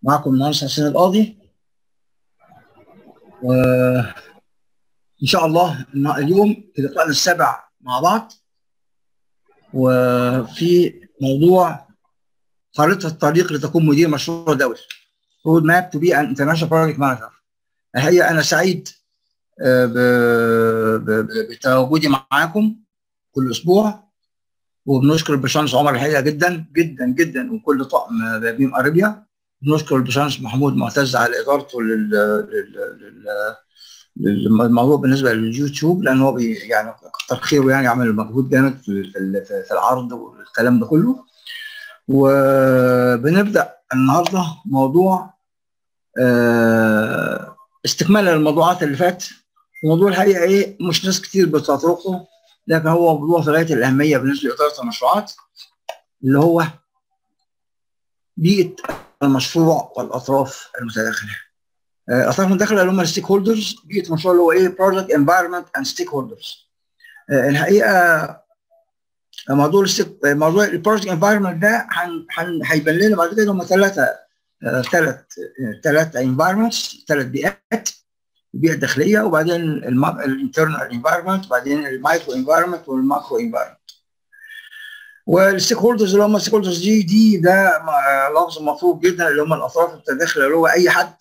معكم المهندس حسين القاضي وإن شاء الله اليوم في لقائنا السابع مع بعض وفي موضوع خارطة الطريق لتكون مدير مشروع دولي رود ماب تو بي ان انترناشونال بروجكت مانجر الحقيقة أنا سعيد بتواجدي معاكم كل أسبوع وبنشكر الباشمهندس عمر الحقيقة جدا جدا جدا وكل طقم بيم أريبيا بنشكر الباشمهندس محمود معتز على ادارته لل للموضوع بالنسبه لليوتيوب لان هو بي يعني كتر خيره يعني عمل مجهود جامد في, في العرض والكلام ده كله وبنبدا النهارده موضوع استكمالا للموضوعات اللي فات الموضوع الحقيقه ايه مش ناس كتير بتطرقه لكن هو موضوع في غايه الاهميه بالنسبه لاداره المشروعات اللي هو بيئه المشروع والاطراف المتداخله. الاطراف المتداخله اللي هم الستيك هولدرز بيئه المشروع اللي هو ايه بروجكت انفايرمنت اند ستيك هولدرز. الحقيقه موضوع الستيك موضوع البروجكت انفايرمنت ده هيبان لنا بعد كده هم ثلاثه ثلاث ثلاث انفايرمنتس ثلاث بيئات البيئه الداخليه وبعدين الانترنال انفايرمنت وبعدين المايكرو انفايرمنت والماكرو انفايرمنت. والستيك هولدرز اللي هم الستيك هولدرز دي دي ده لفظ مطلوب جدا اللي هم الاطراف المتداخله اللي هو اي حد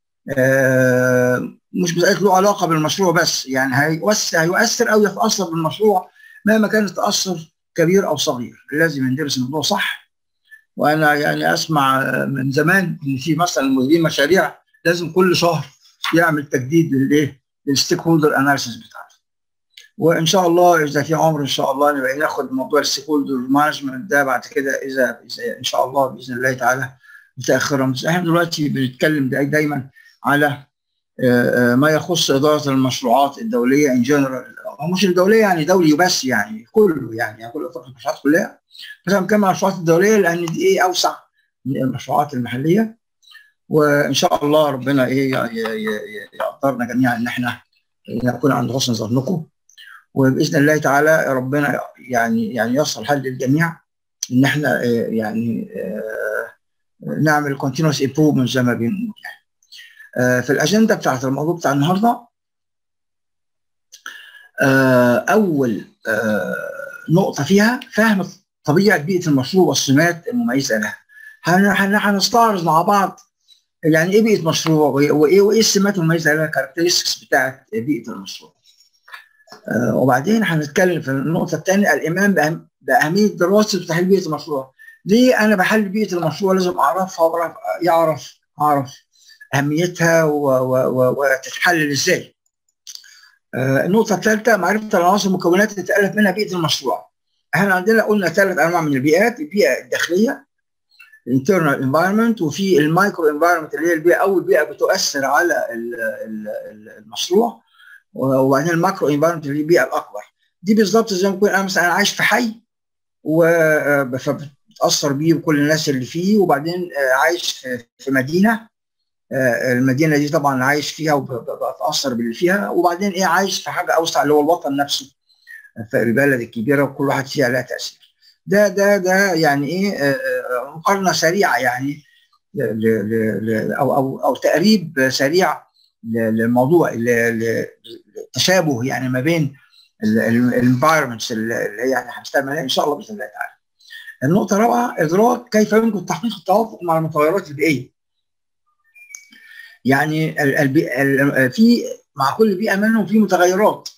مش مساله له علاقه بالمشروع بس يعني هيؤثر هيؤثر او يتاثر بالمشروع مهما كان التاثر كبير او صغير لازم ندرس الموضوع صح وانا يعني اسمع من زمان ان في مثلا مديرين مشاريع لازم كل شهر يعمل تجديد للايه للستيك هولدر اناليسيس بتاعته وان شاء الله اذا في عمر ان شاء الله نبقى ناخد موضوع الستيك هولدر مانجمنت ده بعد كده اذا, إذا ان شاء الله باذن الله تعالى متاخرا بس احنا دلوقتي بنتكلم داي دايما على ما يخص اداره المشروعات الدوليه ان جنرال مش الدوليه يعني دولي بس يعني كله يعني, يعني كل اطراف المشروعات كلها بس انا بتكلم عن المشروعات الدوليه لان دي ايه اوسع من المشروعات المحليه وان شاء الله ربنا ايه يقدرنا جميعا ان احنا نكون عند حسن ظنكم وباذن الله تعالى ربنا يعني يعني يصل حل للجميع ان احنا يعني نعمل كونتينوس امبروفمنت زي ما بنقول يعني. في الاجنده بتاعت الموضوع بتاع النهارده اول نقطه فيها فهم طبيعه بيئه المشروع والسمات المميزه لها. هنستعرض مع بعض يعني ايه بيئه مشروع وايه وايه السمات المميزه لها الكاركترستكس بتاعت بيئه المشروع. آه وبعدين هنتكلم في النقطه الثانيه الايمان بأهم باهميه دراسه تحليل بيئه المشروع. ليه انا بحلل بيئه المشروع لازم اعرفها واعرف يعرف اعرف اهميتها وتتحلل ازاي. آه النقطه الثالثه معرفه العناصر والمكونات اللي تالف منها بيئه المشروع. احنا عندنا قلنا ثلاث انواع من البيئات البيئه الداخليه الانترنال انفايرمنت وفي المايكرو انفايرمنت اللي هي البيئه اول بيئه بتؤثر على المشروع وبعدين الماكرو انفايرمنت اللي هي البيئه الاكبر دي بالظبط زي ما يكون انا مثلا عايش في حي فبتاثر بيه بكل الناس اللي فيه وبعدين عايش في مدينه المدينه دي طبعا عايش فيها وبتاثر باللي فيها وبعدين ايه عايش في حاجه اوسع اللي هو الوطن نفسه في البلد الكبيره وكل واحد فيها لها تاثير ده ده ده يعني ايه مقارنه سريعه يعني ل ل او او او تقريب سريع للموضوع التشابه يعني ما بين الانفايرمنتس اللي هي يعني هنستعمل عليها ان شاء الله باذن الله تعالى. النقطه الرابعه ادراك كيف يمكن تحقيق التوافق مع المتغيرات البيئيه. يعني البيئة في مع كل بيئه منهم في متغيرات.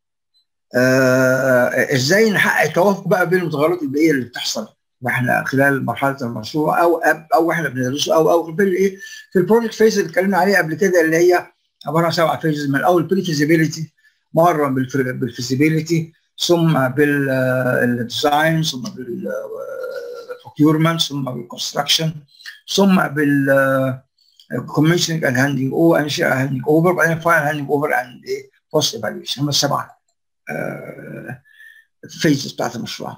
آه ازاي نحقق التوافق بقى بين المتغيرات البيئيه اللي بتحصل واحنا خلال مرحله المشروع او او احنا بندرسه او او في الايه في البروجكت فيز اللي اتكلمنا عليه قبل كده اللي هي عباره عن سبع فيزز من الاول بري فيزيبيليتي مره بالفيزيبيليتي ثم بالديزاين ثم بالبروكيورمنت ثم بالكونستراكشن ثم بال كوميشننج اند هاندنج اوفر انشاء هاندنج اوفر بعدين فاينل هاندنج اوفر اند بوست ايفالويشن هم السبعه فيزز بتاعت المشروع.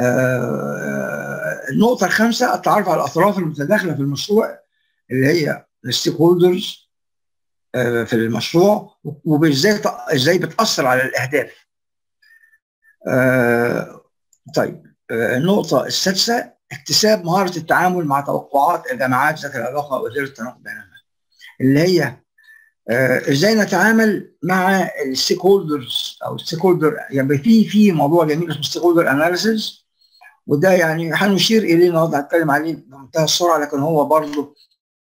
آه النقطة الخامسة التعرف على الأطراف المتداخلة في المشروع اللي هي الستيك هولدرز آه في المشروع وازاي ازاي بتأثر على الأهداف. آه طيب النقطة السادسة اكتساب مهاره التعامل مع توقعات الجامعات ذات العلاقه وزير التناقض بينهما اللي هي آه، ازاي نتعامل مع الستيك هولدرز او الستيك هولدر يعني في في موضوع جميل اسمه ستيك هولدر اناليسيز وده يعني هنشير اليه النهارده هتكلم عليه بمنتهى السرعه لكن هو برضه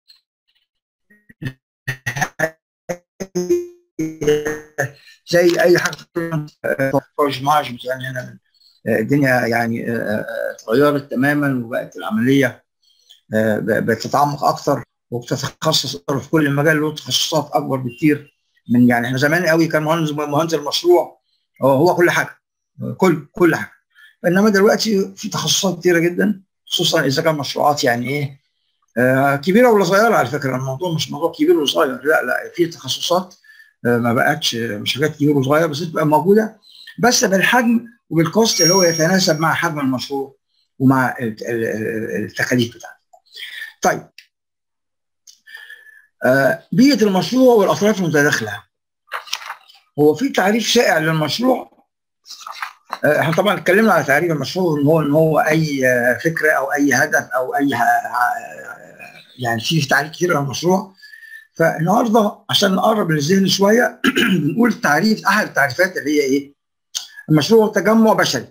زي اي حاجه مانجمنت يعني هنا الدنيا يعني اتغيرت تماما وبقت العمليه بتتعمق اكثر وبتتخصص في كل مجال له تخصصات اكبر بكتير من يعني احنا زمان قوي كان مهندس مهندس المشروع هو كل حاجه كل كل حاجه انما دلوقتي في تخصصات كتيره جدا خصوصا اذا كان مشروعات يعني ايه آه كبيره ولا صغيره على فكره الموضوع مش موضوع كبير وصغير لا لا في تخصصات آه ما بقتش مش حاجات كبيره وصغيره بس تبقى موجوده بس بالحجم وبالكوست اللي هو يتناسب مع حجم المشروع ومع التكاليف بتاعته. طيب آه بيئه المشروع والاطراف المتداخله هو في تعريف شائع للمشروع احنا طبعا اتكلمنا على تعريف المشروع ان هو ان هو اي فكره او اي هدف او اي يعني في تعريف كتير للمشروع فالنهارده عشان نقرب للذهن شويه بنقول تعريف احد التعريفات اللي هي ايه؟ المشروع تجمع بشري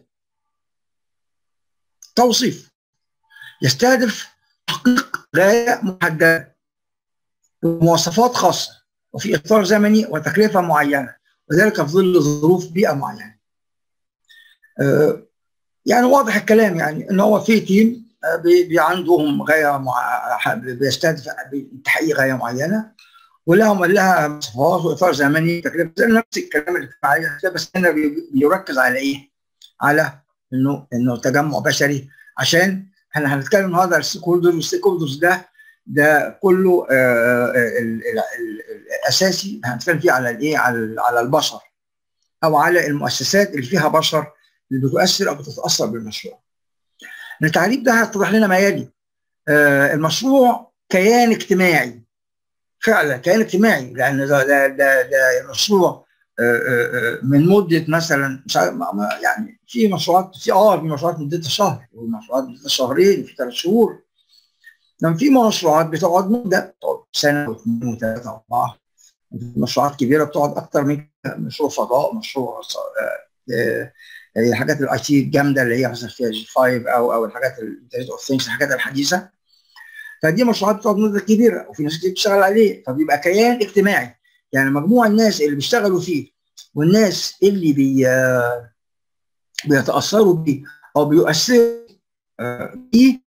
توصيف يستهدف تحقيق غايه محدده بمواصفات خاصه وفي اطار زمني وتكلفه معينه وذلك في ظل ظروف بيئه معينه. آه يعني واضح الكلام يعني ان هو في تيم آه بي عندهم غايه مع... بيستهدف تحقيق غايه معينه ولهم لها مواصفات واطار زمني تكلفه نفس الكلام اللي كان عليه بس هنا بيركز على ايه؟ على انه انه تجمع بشري عشان احنا هنتكلم النهارده على الستيك هولدرز والستيك هولدرز ده ده كله آه الاساسي هنتكلم فيه على الايه على على البشر او على المؤسسات اللي فيها بشر اللي بتؤثر او بتتاثر بالمشروع. التعريف ده هيتضح لنا ما يلي آه المشروع كيان اجتماعي فعلا كيان اجتماعي لان ده ده ده, ده مشروع آه من مده مثلا مش يعني في مشروعات في اه في مشروعات مدتها شهر ومشروعات مدتها شهرين في ثلاث شهور لما في مشروعات بتقعد مده بتقعد سنه واثنين وثلاثه واربعه مشروعات كبيره بتقعد اكتر من مشروع فضاء مشروع الحاجات الاي تي الجامده اللي هي مثلا فيها جي 5 او او الحاجات الانترنت اوف ثينجز الحاجات الحديثه فدي مشروعات بتقعد مده كبيره وفي ناس كتير بتشتغل عليه فبيبقى كيان اجتماعي يعني مجموع الناس اللي بيشتغلوا فيه والناس اللي بي بيتاثروا بيه او بيؤثروا بيه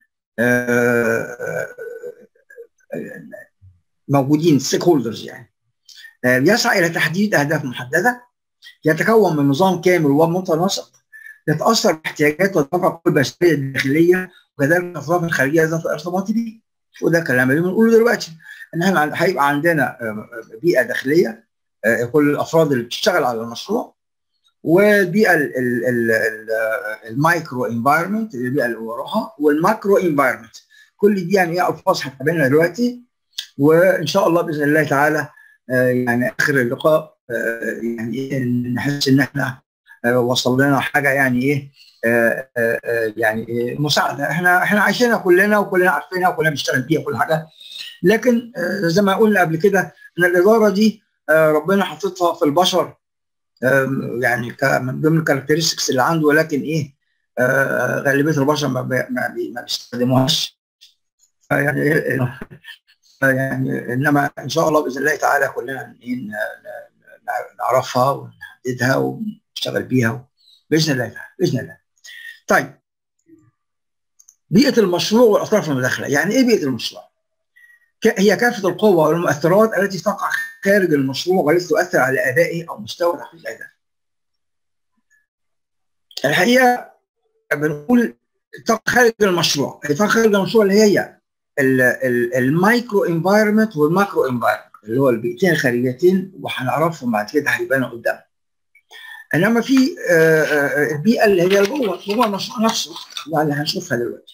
موجودين ستيك هولدرز يعني يسعى الى تحديد اهداف محدده يتكون من نظام كامل ومتناسق يتاثر باحتياجات والطاقه البشريه الداخليه وكذلك الاطراف الخارجيه ذات الارتباط به وده الكلام اللي بنقوله دلوقتي ان احنا هيبقى عندنا بيئه داخليه كل الافراد اللي بتشتغل على المشروع والبيئه المايكرو انفايرمنت البيئه اللي وراها والماكرو انفايرمنت كل دي يعني ايه الفاظ هتقابلنا دلوقتي وان شاء الله باذن الله تعالى يعني اخر اللقاء يعني نحس ان احنا وصل لنا حاجه يعني ايه يعني مساعده احنا احنا عايشينها كلنا وكلنا عارفينها وكلنا بنشتغل فيها كل حاجه لكن زي ما قلنا قبل كده ان الاداره دي ربنا حاططها في البشر يعني من ضمن الكاركترستكس اللي عنده ولكن ايه غالبيه البشر ما, ما, ما بيستخدموهاش يعني يعني انما ان شاء الله باذن الله تعالى كلنا نعرفها ونحددها ونشتغل بيها باذن الله تعالى باذن الله. طيب بيئه المشروع والاطراف المداخله، يعني ايه بيئه المشروع؟ هي كافه القوى والمؤثرات التي تقع خارج المشروع والتي تؤثر على ادائه او مستوى تحقيق الاهداف. الحقيقه بنقول تقع خارج المشروع، تقع خارج المشروع اللي هي المايكرو انفايرمنت والماكرو انفايرمنت اللي هو البيئتين الخارجيتين وهنعرفهم بعد كده هيبانوا قدام. انما في البيئه اللي هي جوه جوه المشروع نفسه اللي هنشوفها دلوقتي.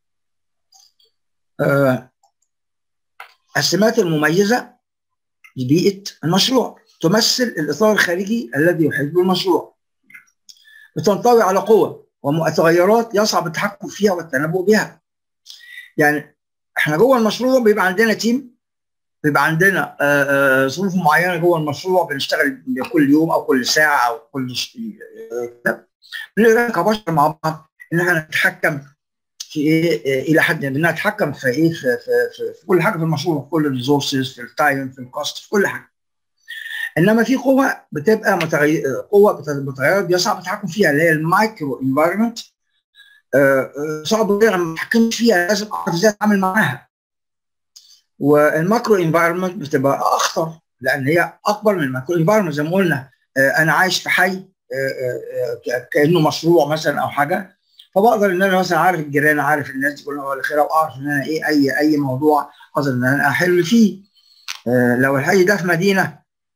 السمات المميزه لبيئه المشروع تمثل الاطار الخارجي الذي يحيط بالمشروع. بتنطوي على قوة ومتغيرات يصعب التحكم فيها والتنبؤ بها. يعني احنا جوه المشروع بيبقى عندنا تيم بيبقى عندنا ظروف معينه جوه المشروع بنشتغل كل يوم او كل ساعه او كل بنقدر كبشر مع بعض ان احنا نتحكم في ايه الى حد ما نتحكم في ايه في, في, في, في كل حاجه في المشروع في كل الريسورسز في التايم في الكوست في كل حاجه انما في قوه بتبقى متغير قوه متغيرات بيصعب التحكم فيها اللي هي المايكرو انفايرمنت صعب جدا ما تتحكمش فيها لازم اعرف ازاي اتعامل معاها والماكرو انفايرمنت بتبقى اخطر لان هي اكبر من الماكرو انفايرمنت زي ما قلنا انا عايش في حي كانه مشروع مثلا او حاجه فبقدر ان انا مثلا عارف الجيران عارف الناس دي كلها ولا خير واعرف ان انا ايه اي اي موضوع اقدر ان انا احل فيه لو الحي ده في مدينه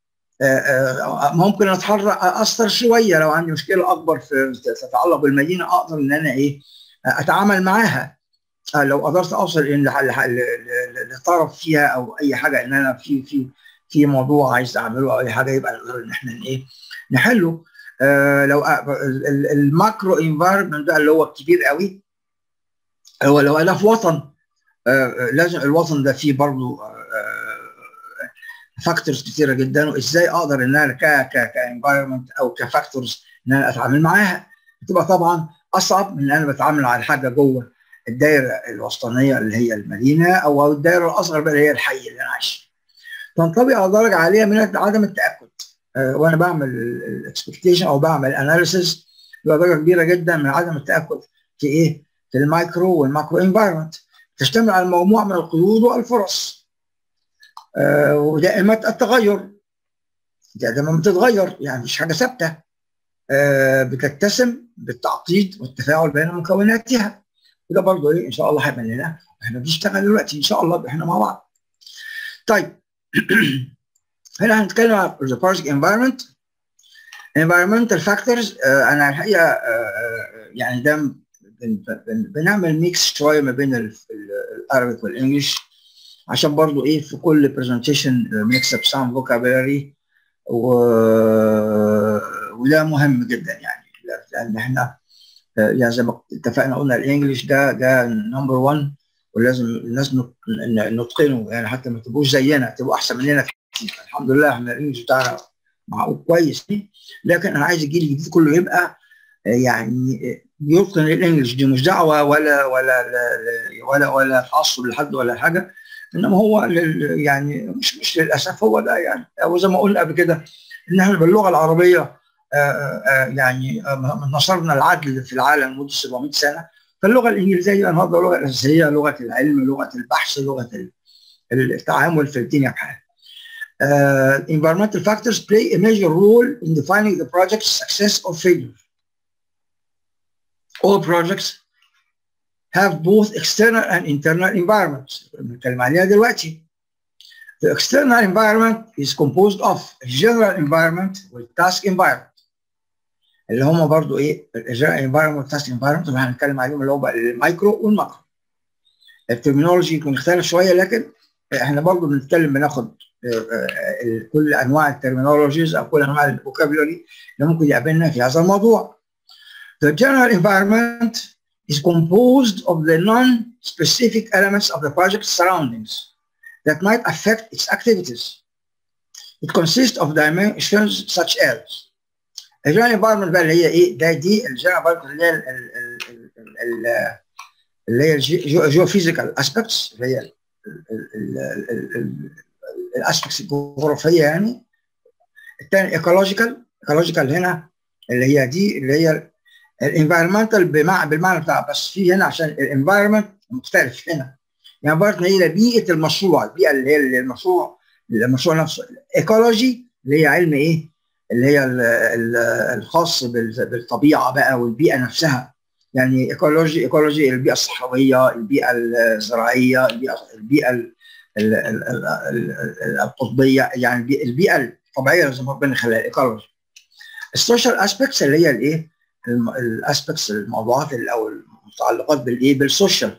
ممكن اتحرك اثر شويه لو عندي مشكله اكبر في تتعلق بالمدينه اقدر ان انا ايه اتعامل معاها لو قدرت اوصل لطرف فيها او اي حاجه ان انا في في في موضوع عايز اعمله او اي حاجه يبقى نقدر ان احنا ايه نحله آه لو الماكرو انفايرمنت ده اللي هو الكبير قوي هو لو انا في وطن آه لازم الوطن ده فيه برضه فاكتورز كتيره جدا وازاي اقدر ان انا ك ك كانفايرمنت او كفاكتورز ان انا اتعامل معاها بتبقى طبعا اصعب من ان انا بتعامل على حاجه جوه الدائره الوسطانيه اللي هي المدينه او الدائره الاصغر بقى اللي هي الحي اللي انا عايش تنطبق على درجه عاليه من عدم التاكد أه وانا بعمل الاكسبكتيشن او بعمل اناليسيس بدرجه كبيره جدا من عدم التاكد في ايه؟ في المايكرو والماكرو انفايرمنت تشتمل على مجموعه من القيود والفرص أه ودائمات التغير دائما بتتغير يعني مش حاجه ثابته أه بتتسم بالتعقيد والتفاعل بين مكوناتها وده برضه ايه ان شاء الله هيبان لنا احنا بنشتغل دلوقتي ان شاء الله احنا مع بعض. طيب هنا هنتكلم عن the project environment environmental factors آه انا الحقيقه آه يعني ده بنعمل ميكس شويه ما بين العربي والانجلش عشان برضو ايه في كل برزنتيشن ميكس اب سام فوكابيلاري و... وده مهم جدا يعني لان احنا يعني زي ما اتفقنا قلنا الانجليش ده ده نمبر 1 ولازم الناس نتقنه يعني حتى ما تبقوش زينا تبقوا احسن مننا كتير الحمد لله احنا الانجليش بتاعنا معقول كويس لكن انا عايز الجيل الجديد كله يبقى يعني يتقن الانجليش دي مش دعوه ولا ولا ولا ولا تعصب لحد ولا حاجه انما هو يعني مش مش للاسف هو ده يعني وزي ما قلنا قبل كده ان احنا باللغه العربيه آآ آآ يعني نشرنا العدل في العالم لمده 700 سنه فاللغه الانجليزيه النهارده اللغه الاساسيه لغه العلم لغه البحث لغه التعامل في الدنيا بحالها. Uh, environmental factors play a major role in defining the project's success or failure. All projects have both external and internal environments. بنتكلم عليها دلوقتي. The external environment is composed of a general environment with task environment. اللي هم برضو ايه الجنرال انفايرمنت والتاسك انفايرمنت اللي هنتكلم عليهم اللي هو بقى المايكرو والماكرو. الترمينولوجي يكون اختلف شويه لكن احنا برضو بنتكلم بناخد كل انواع الترمينولوجيز او كل انواع الفوكابولري اللي ممكن يقابلنا في هذا الموضوع. The general environment is composed of the non-specific elements of the project's surroundings that might affect its activities. It consists of dimensions such as الجنرال انفايرمنت بقى اللي هي ايه؟ ده دي الجنرال انفايرمنت اللي هي اللي هي الجيو فيزيكال اسبكتس اللي هي الاسبكتس الجغرافيه يعني الثاني ايكولوجيكال ايكولوجيكال هنا اللي هي دي اللي هي الانفايرمنتال بالمعنى بتاع بس في هنا عشان الانفايرمنت مختلف هنا يعني برضه هي بيئه المشروع البيئه اللي هي المشروع المشروع نفسه ايكولوجي اللي هي علم ايه؟ اللي هي الخاص بالطبيعه بقى والبيئه نفسها يعني ايكولوجي ايكولوجي البيئه الصحراويه البيئه الزراعيه البيئه البيئه القطبيه يعني البيئه الطبيعيه زي ما ربنا خلاها الايكولوجي السوشيال اسبكتس اللي هي الايه الاسبكتس الموضوعات او المتعلقات بالايه بالسوشيال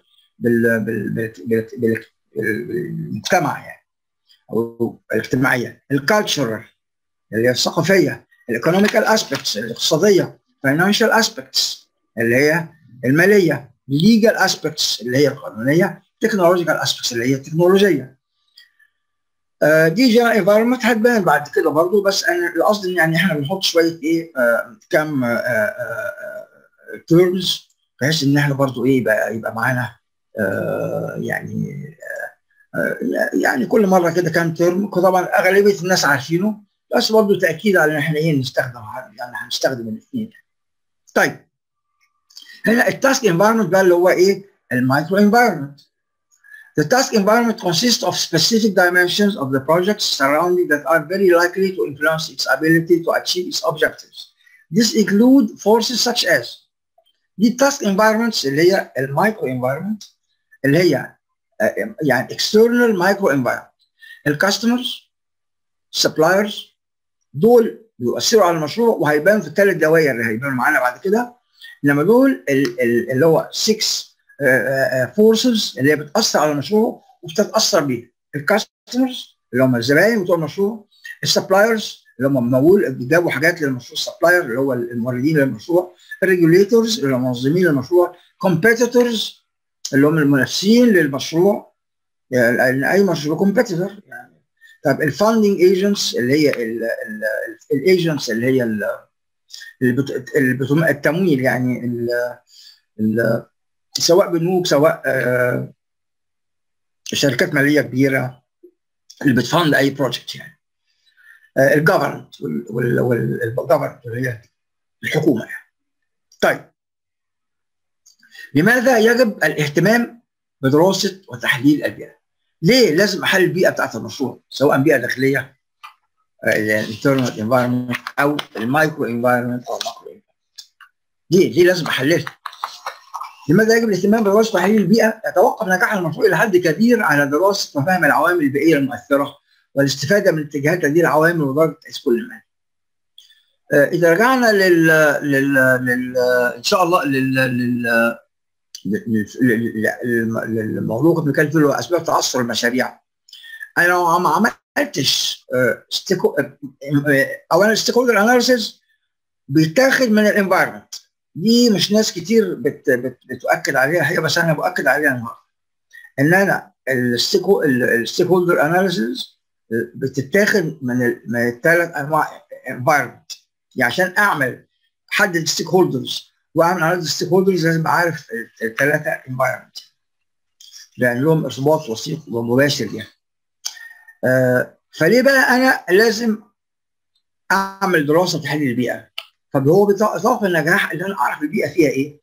بالمجتمع يعني او الاجتماعيه الكالتشرال اللي هي الثقافيه الايكونوميكال اسبكتس الاقتصاديه فاينانشال اسبكتس اللي هي الماليه ليجال اسبكتس اللي هي القانونيه تكنولوجيكال اسبكتس اللي هي التكنولوجيه آه دي جنرال انفايرمنت هتبان بعد كده برضو بس انا القصد ان يعني احنا بنحط شويه ايه آه كام تيرمز بحيث ان احنا برضو ايه يبقى يبقى معانا يعني يعني كل مره كده كام ترم طبعا اغلبيه الناس عارفينه بس برضه تاكيد على ان احنا ايه نستخدم يعني هنستخدم الاثنين طيب هنا التاسك انفايرمنت بقى اللي هو ايه المايكرو انفايرمنت The task environment consists of specific dimensions of the project's surrounding that are very likely to influence its ability to achieve its objectives. This include forces such as دي task environments اللي هي المايكرو environment اللي هي يعني external micro environment الكاستمرز suppliers دول بيؤثروا على المشروع وهيبان في الثلاث دوائر اللي هيبانوا معانا بعد كده لما دول اللي هو 6 فورسز اللي هي بتاثر على المشروع وبتتاثر بيه الكاستمرز اللي هم الزباين بتوع المشروع السبلايرز اللي هم ممول بيجابوا حاجات للمشروع السبلاير اللي هو الموردين للمشروع الريجوليتورز اللي هم منظمين المشروع كومبيتيتورز اللي هم المنافسين للمشروع يعني اي مشروع كومبيتيتور يعني طب الفاندنج ايجنتس اللي هي الايجنتس اللي هي التمويل يعني ال ال سواء بنوك سواء آه شركات ماليه كبيره اللي بتفند اي بروجكت يعني آه الجفرنت والجفرنت اللي هي الحكومه يعني طيب لماذا يجب الاهتمام بدراسه وتحليل البيئه؟ ليه لازم احلل البيئه بتاعت المشروع سواء بيئه داخليه الانترنال انفايرمنت او المايكرو انفايرمنت او الماكرو انفايرمنت ليه؟ ليه لازم احللها؟ لماذا يجب الاهتمام بدراسه وتحليل البيئه؟ يتوقف نجاح المشروع الى حد كبير على دراسه وفهم العوامل البيئيه المؤثره والاستفاده من اتجاهات هذه العوامل ودرجه تاثير كل منها. اذا رجعنا لل, لل... لل... ان شاء الله لل, لل... الموضوع كنت بنتكلم فيه اللي هو اسباب تعثر المشاريع انا لو ما عملتش ستيكو اولا الستيك هولدر اناليسيز بيتاخد من الانفايرمنت دي مش ناس كتير بت بت بتؤكد عليها هي بس انا باكد عليها النهارده ان انا الستيك هولدر اناليسيز بتتاخد من من الثلاث انواع انفايرمنت يعني عشان اعمل حدد الستيك هولدرز واعمل عدد الستيك هولدرز لازم اعرف الثلاثه انفايرمنت لان لهم ارتباط وثيق ومباشر يعني آه فليه بقى انا لازم اعمل دراسه تحليل البيئه فهو اضافه النجاح ان انا اعرف البيئه فيها ايه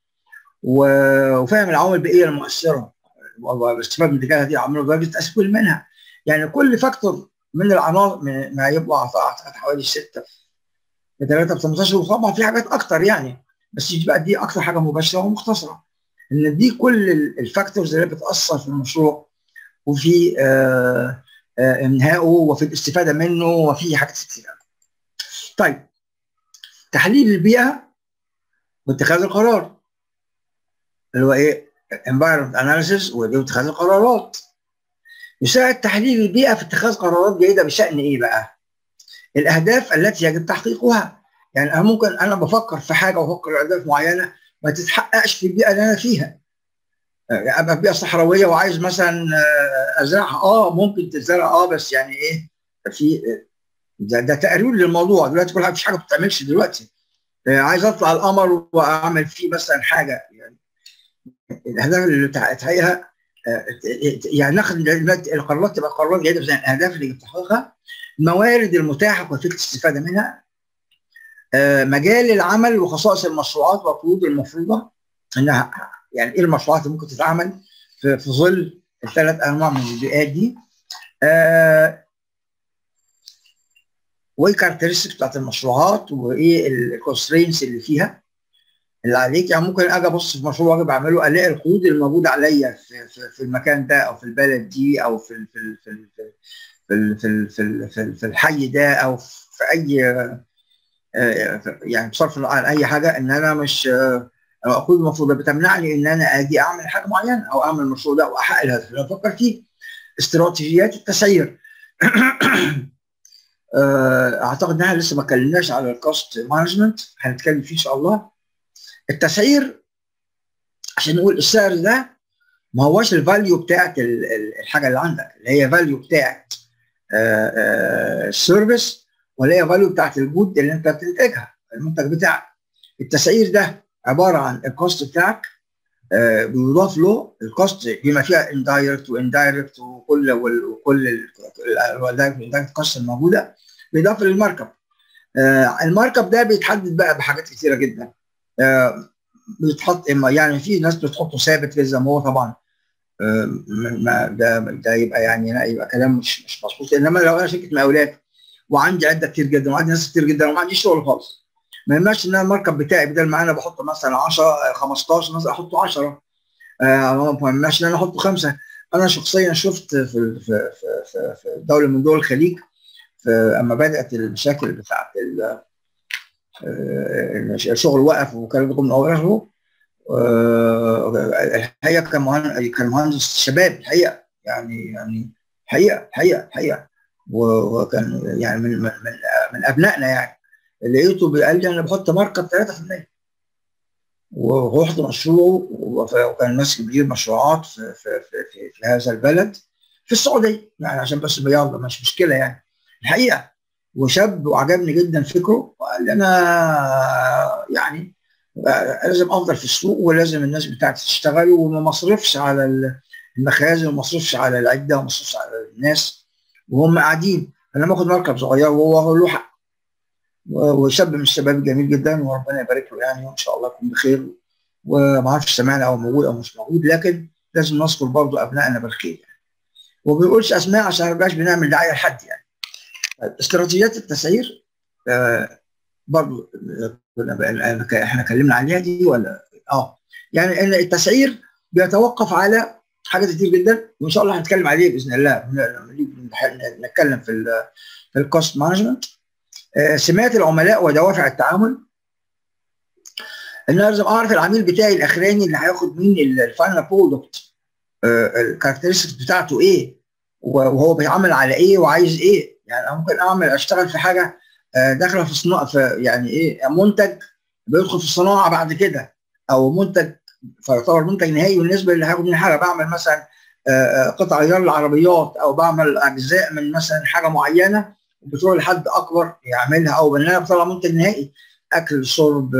وفاهم العوامل البيئيه المؤثره والاستفاده من اتجاه هذه العوامل ودرجه التاثير منها يعني كل فاكتور من العناصر من ما يبقى اعتقد حوالي سته 3 ب 18 وطبعا في حاجات اكتر يعني بس دي بقى دي اكتر حاجه مباشره ومختصره ان دي كل الفاكتورز اللي بتاثر في المشروع وفي آه آه انهائه وفي الاستفاده منه وفي حاجات كتير طيب تحليل البيئه واتخاذ القرار اللي هو ايه environment analysis واتخاذ القرارات يساعد تحليل البيئه في اتخاذ قرارات جيده بشان ايه بقى؟ الاهداف التي يجب تحقيقها يعني انا ممكن انا بفكر في حاجه وافكر اهداف معينه ما تتحققش في البيئه اللي انا فيها يعني ابقى في بيئه صحراويه وعايز مثلا ازرعها اه ممكن تزرع اه بس يعني ايه في ده, ده تقرير للموضوع دلوقتي كل حاجه مفيش حاجه ما بتتعملش دلوقتي عايز اطلع القمر واعمل فيه مثلا حاجه يعني الاهداف اللي تحقيقها يعني ناخد القرارات تبقى قرارات جيده زي الاهداف اللي بتحققها الموارد المتاحه وكيفيه الاستفاده منها مجال العمل وخصائص المشروعات والقيود المفروضه انها يعني ايه المشروعات اللي ممكن تتعمل في, في ظل الثلاث انواع من البيئات دي آه وايه الكاركترستكس بتاعت المشروعات وايه الكونسترينس اللي فيها اللي عليك يعني ممكن اجي ابص في مشروع واجي بعمله الاقي القيود الموجوده عليا في, في, في المكان ده او في البلد دي او في في في في في في, في, في الحي ده او في اي يعني بصرف عن اي حاجه ان انا مش اقول المفروض بتمنعني ان انا اجي اعمل حاجه معينه او اعمل المشروع ده واحقق الهدف اللي افكر فيه استراتيجيات التسعير اعتقد ان احنا لسه ما اتكلمناش على الكوست مانجمنت هنتكلم فيه ان شاء الله التسعير عشان نقول السعر ده ما هوش الفاليو بتاعت الحاجه اللي عندك اللي هي فاليو بتاعت السيرفيس ولا هي فاليو بتاعت الجود اللي انت بتنتجها المنتج بتاعك التسعير ده عباره عن الكوست بتاعك آه بيضاف له الكوست بما فيها اندايركت واندايركت وكل وكل الدايركت كوست الموجوده بيضاف للمارك اب آه المارك اب ده بيتحدد بقى بحاجات كتيره جدا آه بيتحط اما يعني في ناس بتحطه ثابت زي ما هو طبعا ما ده ده يبقى يعني يبقى كلام مش مش مظبوط انما لو انا شركه مقاولات وعندي عده كتير جدا وعندي ناس كتير جدا وما عنديش شغل خالص ما ينفعش ان انا المارك اب بتاعي بدل ما انا بحط مثلا 10 15 مثلا احطه 10 آه ما ينفعش ان انا احطه خمسه انا شخصيا شفت في في في في, في دوله من دول الخليج اما بدات المشاكل بتاعت الشغل وقف وكان من اول الحقيقه كان مهندس كان مهندس شباب الحقيقه يعني يعني حقيقه حقيقه حقيقه وكان يعني من من من ابنائنا يعني لقيته بيقال لي انا بحط ماركه 3% ورحت مشروع وكان ماسك كبير مشروعات في, في, في, في, في هذا البلد في السعوديه يعني عشان بس يلا مش مشكله يعني الحقيقه وشاب وعجبني جدا فكره وقال لي انا يعني لازم افضل في السوق ولازم الناس بتاعتي تشتغل وما اصرفش على المخازن وما اصرفش على العده وما اصرفش على الناس وهم قاعدين انا باخد مركب صغير وهو له حق وشاب من الشباب الجميل جدا وربنا يبارك له يعني وان شاء الله يكون بخير وما اعرفش سمعنا او موجود او مش موجود لكن لازم نذكر برضه ابنائنا بالخير يعني وما بنقولش اسماء عشان ما نبقاش بنعمل دعايه لحد يعني استراتيجيات التسعير آه برضه احنا اتكلمنا عليها دي ولا اه يعني ان التسعير بيتوقف على حاجات كتير جدا وان شاء الله هنتكلم عليه باذن الله نتكلم في في الكوست مانجمنت سمات العملاء ودوافع التعامل ان انا لازم اعرف العميل بتاعي الاخراني اللي هياخد مني الفاينل برودكت الكاركترستكس بتاعته ايه وهو بيعمل على ايه وعايز ايه يعني انا ممكن اعمل اشتغل في حاجه داخله في صناعه في يعني ايه منتج بيدخل في الصناعه بعد كده او منتج فيعتبر منتج نهائي بالنسبه اللي هياخد مني حاجه بعمل مثلا قطع غيار العربيات او بعمل اجزاء من مثلا حاجه معينه وبتروح لحد اكبر يعملها او ان انا بطلع منتج نهائي اكل شرب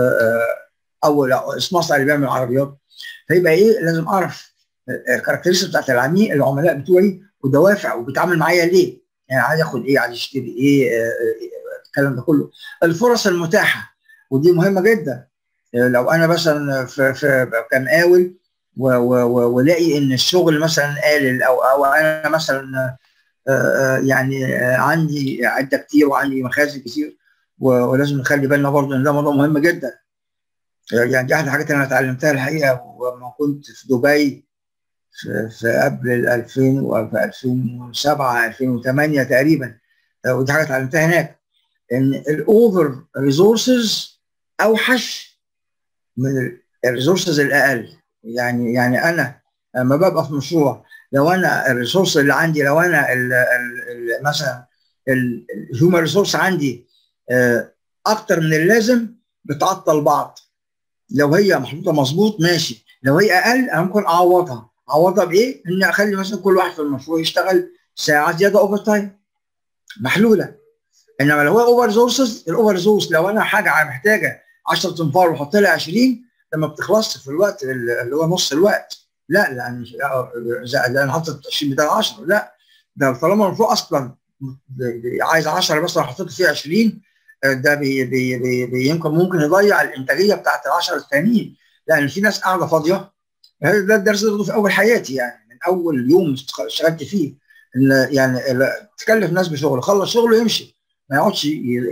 او مصنع اللي بيعمل عربيات فيبقى ايه لازم اعرف الكاركترستكس بتاعت العميل العملاء بتوعي ودوافع وبيتعامل معايا ليه يعني عايز ياخد ايه عايز يشتري ايه الكلام ده كله الفرص المتاحه ودي مهمه جدا لو انا مثلا في, في كمقاول ولاقي ان الشغل مثلا قالل او او انا مثلا يعني عندي عده كتير وعندي مخازن كتير ولازم نخلي بالنا برضه ان ده موضوع مهم جدا يعني دي احد الحاجات اللي انا اتعلمتها الحقيقه ولما كنت في دبي في, في قبل ال 2000 وفي 2007 2008 تقريبا ودي حاجه اتعلمتها هناك ان الاوفر ريسورسز اوحش من الريسورسز الاقل يعني يعني انا لما ببقى في مشروع لو انا الريسورس اللي عندي لو انا ال ال مثلا الهيومن ريسورس عندي اكتر من اللازم بتعطل بعض لو هي محطوطه مظبوط ماشي لو هي اقل انا ممكن اعوضها اعوضها بايه؟ اني اخلي مثلا كل واحد في المشروع يشتغل ساعه زياده اوفر تايم محلوله انما لو هو اوفر ريسورسز الاوفر ريسورس لو انا حاجه محتاجه 10 تنفار وحط لها 20 لما بتخلص في الوقت اللي هو نص الوقت لا لان لا انا حاطط 20 بدل 10 لا ده طالما المشروع اصلا عايز 10 بس لو حطيت فيه 20 ده بي بي بي بي يمكن ممكن يضيع الانتاجيه بتاعت ال 10 الثانيين لان في ناس قاعده فاضيه ده الدرس ده في اول حياتي يعني من اول يوم اشتغلت فيه ان يعني تكلف ناس بشغل خلص شغله يمشي ما يقعدش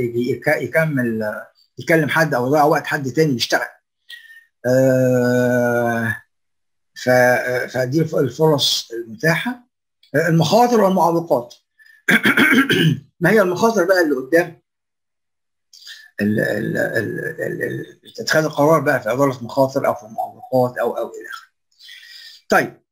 يكمل يكلم حد او يضيع وقت حد تاني يشتغل آه فدي الفرص المتاحه المخاطر والمعوقات ما هي المخاطر بقى اللي قدام اتخاذ القرار بقى في اداره مخاطر او في معوقات او او الى اخره. طيب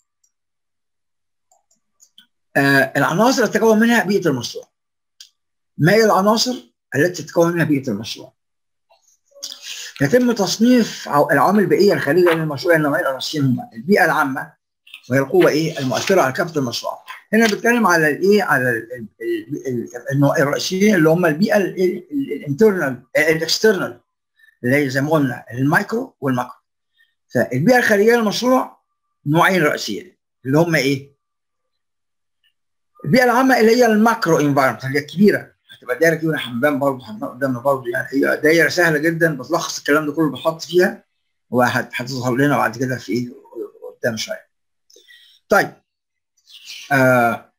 آه العناصر اللي تتكون منها بيئه المشروع. ما هي العناصر التي تتكون منها بيئه المشروع؟ يتم تصنيف العوامل البيئيه الخارجه للمشروع النوعين الرئيسيين هما البيئه العامه وهي القوه ايه المؤثره على كافه المشروعات. هنا بتكلم على الايه على الرئيسيين اللي هم البيئه الانترنال الاكسترنال اللي هي زي ما قلنا المايكرو والماكرو. فالبيئه الخارجيه للمشروع نوعين رئيسيين اللي هم ايه؟ البيئه العامه اللي هي الماكرو انفايرمنت اللي هي الكبيره هتبقى دايره كده حمام برضه حمام قدامنا برضه يعني هي دايره سهله جدا بتلخص الكلام ده كله بتحط فيها وهتظهر لنا بعد كده في ايه قدام شويه. طيب آه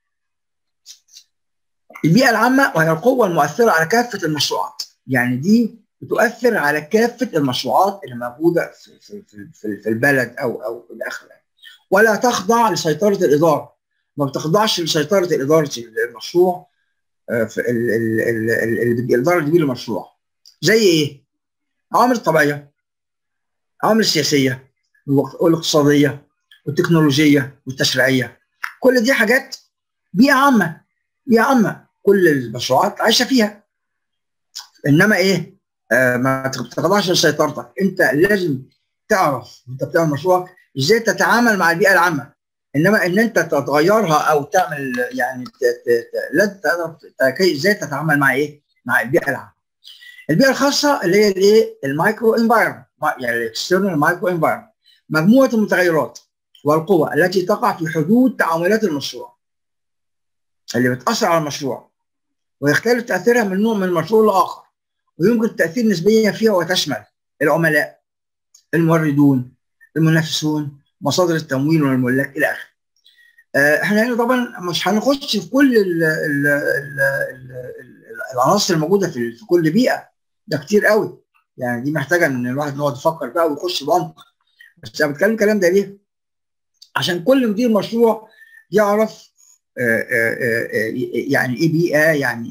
البيئه العامه وهي القوه المؤثره على كافه المشروعات يعني دي بتؤثر على كافه المشروعات اللي موجوده في في في, في البلد او او الى اخره ولا تخضع لسيطره الاداره ما بتخضعش لسيطره اداره المشروع في الاداره اللي المشروع زي ايه؟ عوامل الطبيعيه عوامل السياسيه والاقتصاديه والتكنولوجيه والتشريعيه كل دي حاجات بيئه عامه بيئه عامه كل المشروعات عايشه فيها انما ايه؟ آه ما تخضعش لسيطرتك انت لازم تعرف انت بتعمل مشروعك ازاي تتعامل مع البيئه العامه انما ان انت تغيرها او تعمل يعني لازم تعرف ازاي تتعامل مع ايه؟ مع البيئه العامه. البيئه الخاصه اللي هي الايه؟ المايكرو انفايرمنت يعني الاكسترنال مايكرو انفايرمنت مجموعه المتغيرات والقوى التي تقع في حدود تعاملات المشروع اللي بتاثر على المشروع ويختلف تاثيرها من نوع من المشروع لاخر ويمكن التاثير نسبيا فيها وتشمل العملاء الموردون المنافسون مصادر التمويل والملاك الى اخره. احنا هنا طبعا مش هنخش في كل ال ال ال ال العناصر الموجوده في, في كل بيئه ده كتير قوي يعني دي محتاجه ان الواحد يقعد يفكر بقى ويخش بعمق بس انا بتكلم الكلام ده ليه؟ عشان كل مدير مشروع يعرف آآ آآ يعني ايه بيئه يعني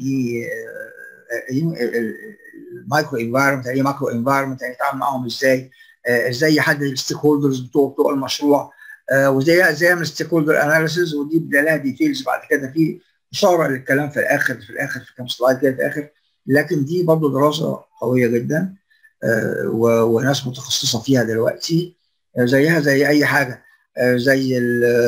ايه المايكرو انفايرمنت يعني ايه ماكرو انفايرمنت يعني يتعامل معاهم ازاي ازاي يحدد الستيك هولدرز بتوع بتوع المشروع آه وازاي ازاي يعمل ستيك هولدر اناليسيز ودي بدي لها ديتيلز بعد كده في اشاره للكلام في الاخر في الاخر في كام سلايد كده في الاخر لكن دي برضه دراسه قويه جدا آه وناس متخصصه فيها دلوقتي آه زيها زي اي حاجه زي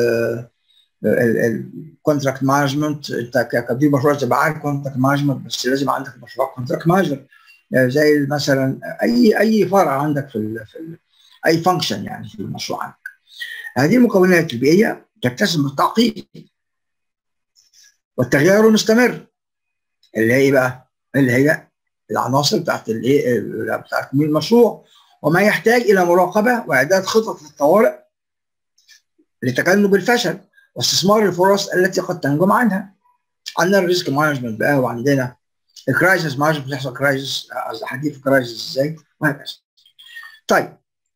الكونتراكت مانجمنت انت كمدير مشروع تبقى عارف كونتراكت مانجمنت بس لازم عندك مشروع كونتراكت مانجمنت زي مثلا اي اي فرع عندك في ال في ال اي فانكشن يعني في المشروع عندك. هذه المكونات البيئيه تكتسب بالتعقيد والتغيير المستمر اللي هي ايه بقى؟ اللي هي العناصر بتاعت الايه بتاعت تكوين المشروع وما يحتاج الى مراقبه واعداد خطط للطوارئ لتجنب الفشل واستثمار الفرص التي قد تنجم عنها. عندنا الريسك مانجمنت بقى وعندنا الكرايسيس مانجمنت بتحصل كرايسيس قصدي حديث كرايسيس ازاي وهكذا. طيب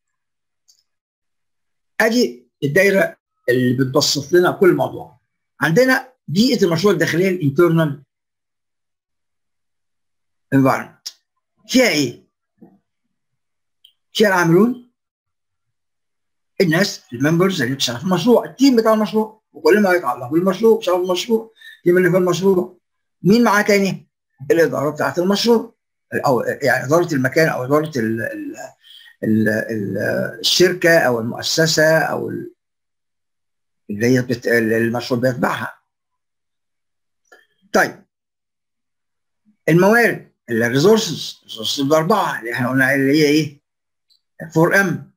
ادي الدايره اللي بتبسط لنا كل موضوع. عندنا بيئه المشروع الداخليه الانترنال انفايرمنت فيها ايه؟ فيها العاملون الناس الممبرز اللي بتشتغل في المشروع التيم بتاع المشروع وكل ما يتعلق بالمشروع بيشتغل في المشروع التيم اللي في المشروع مين معاه تاني؟ الاداره بتاعت المشروع او يعني اداره المكان او اداره ال ال ال ال الشركه او المؤسسه او اللي هي بت... المشروع بيتبعها. طيب الموارد الريسورسز الريسورسز الاربعه اللي احنا قلنا اللي هي ايه؟ 4 ام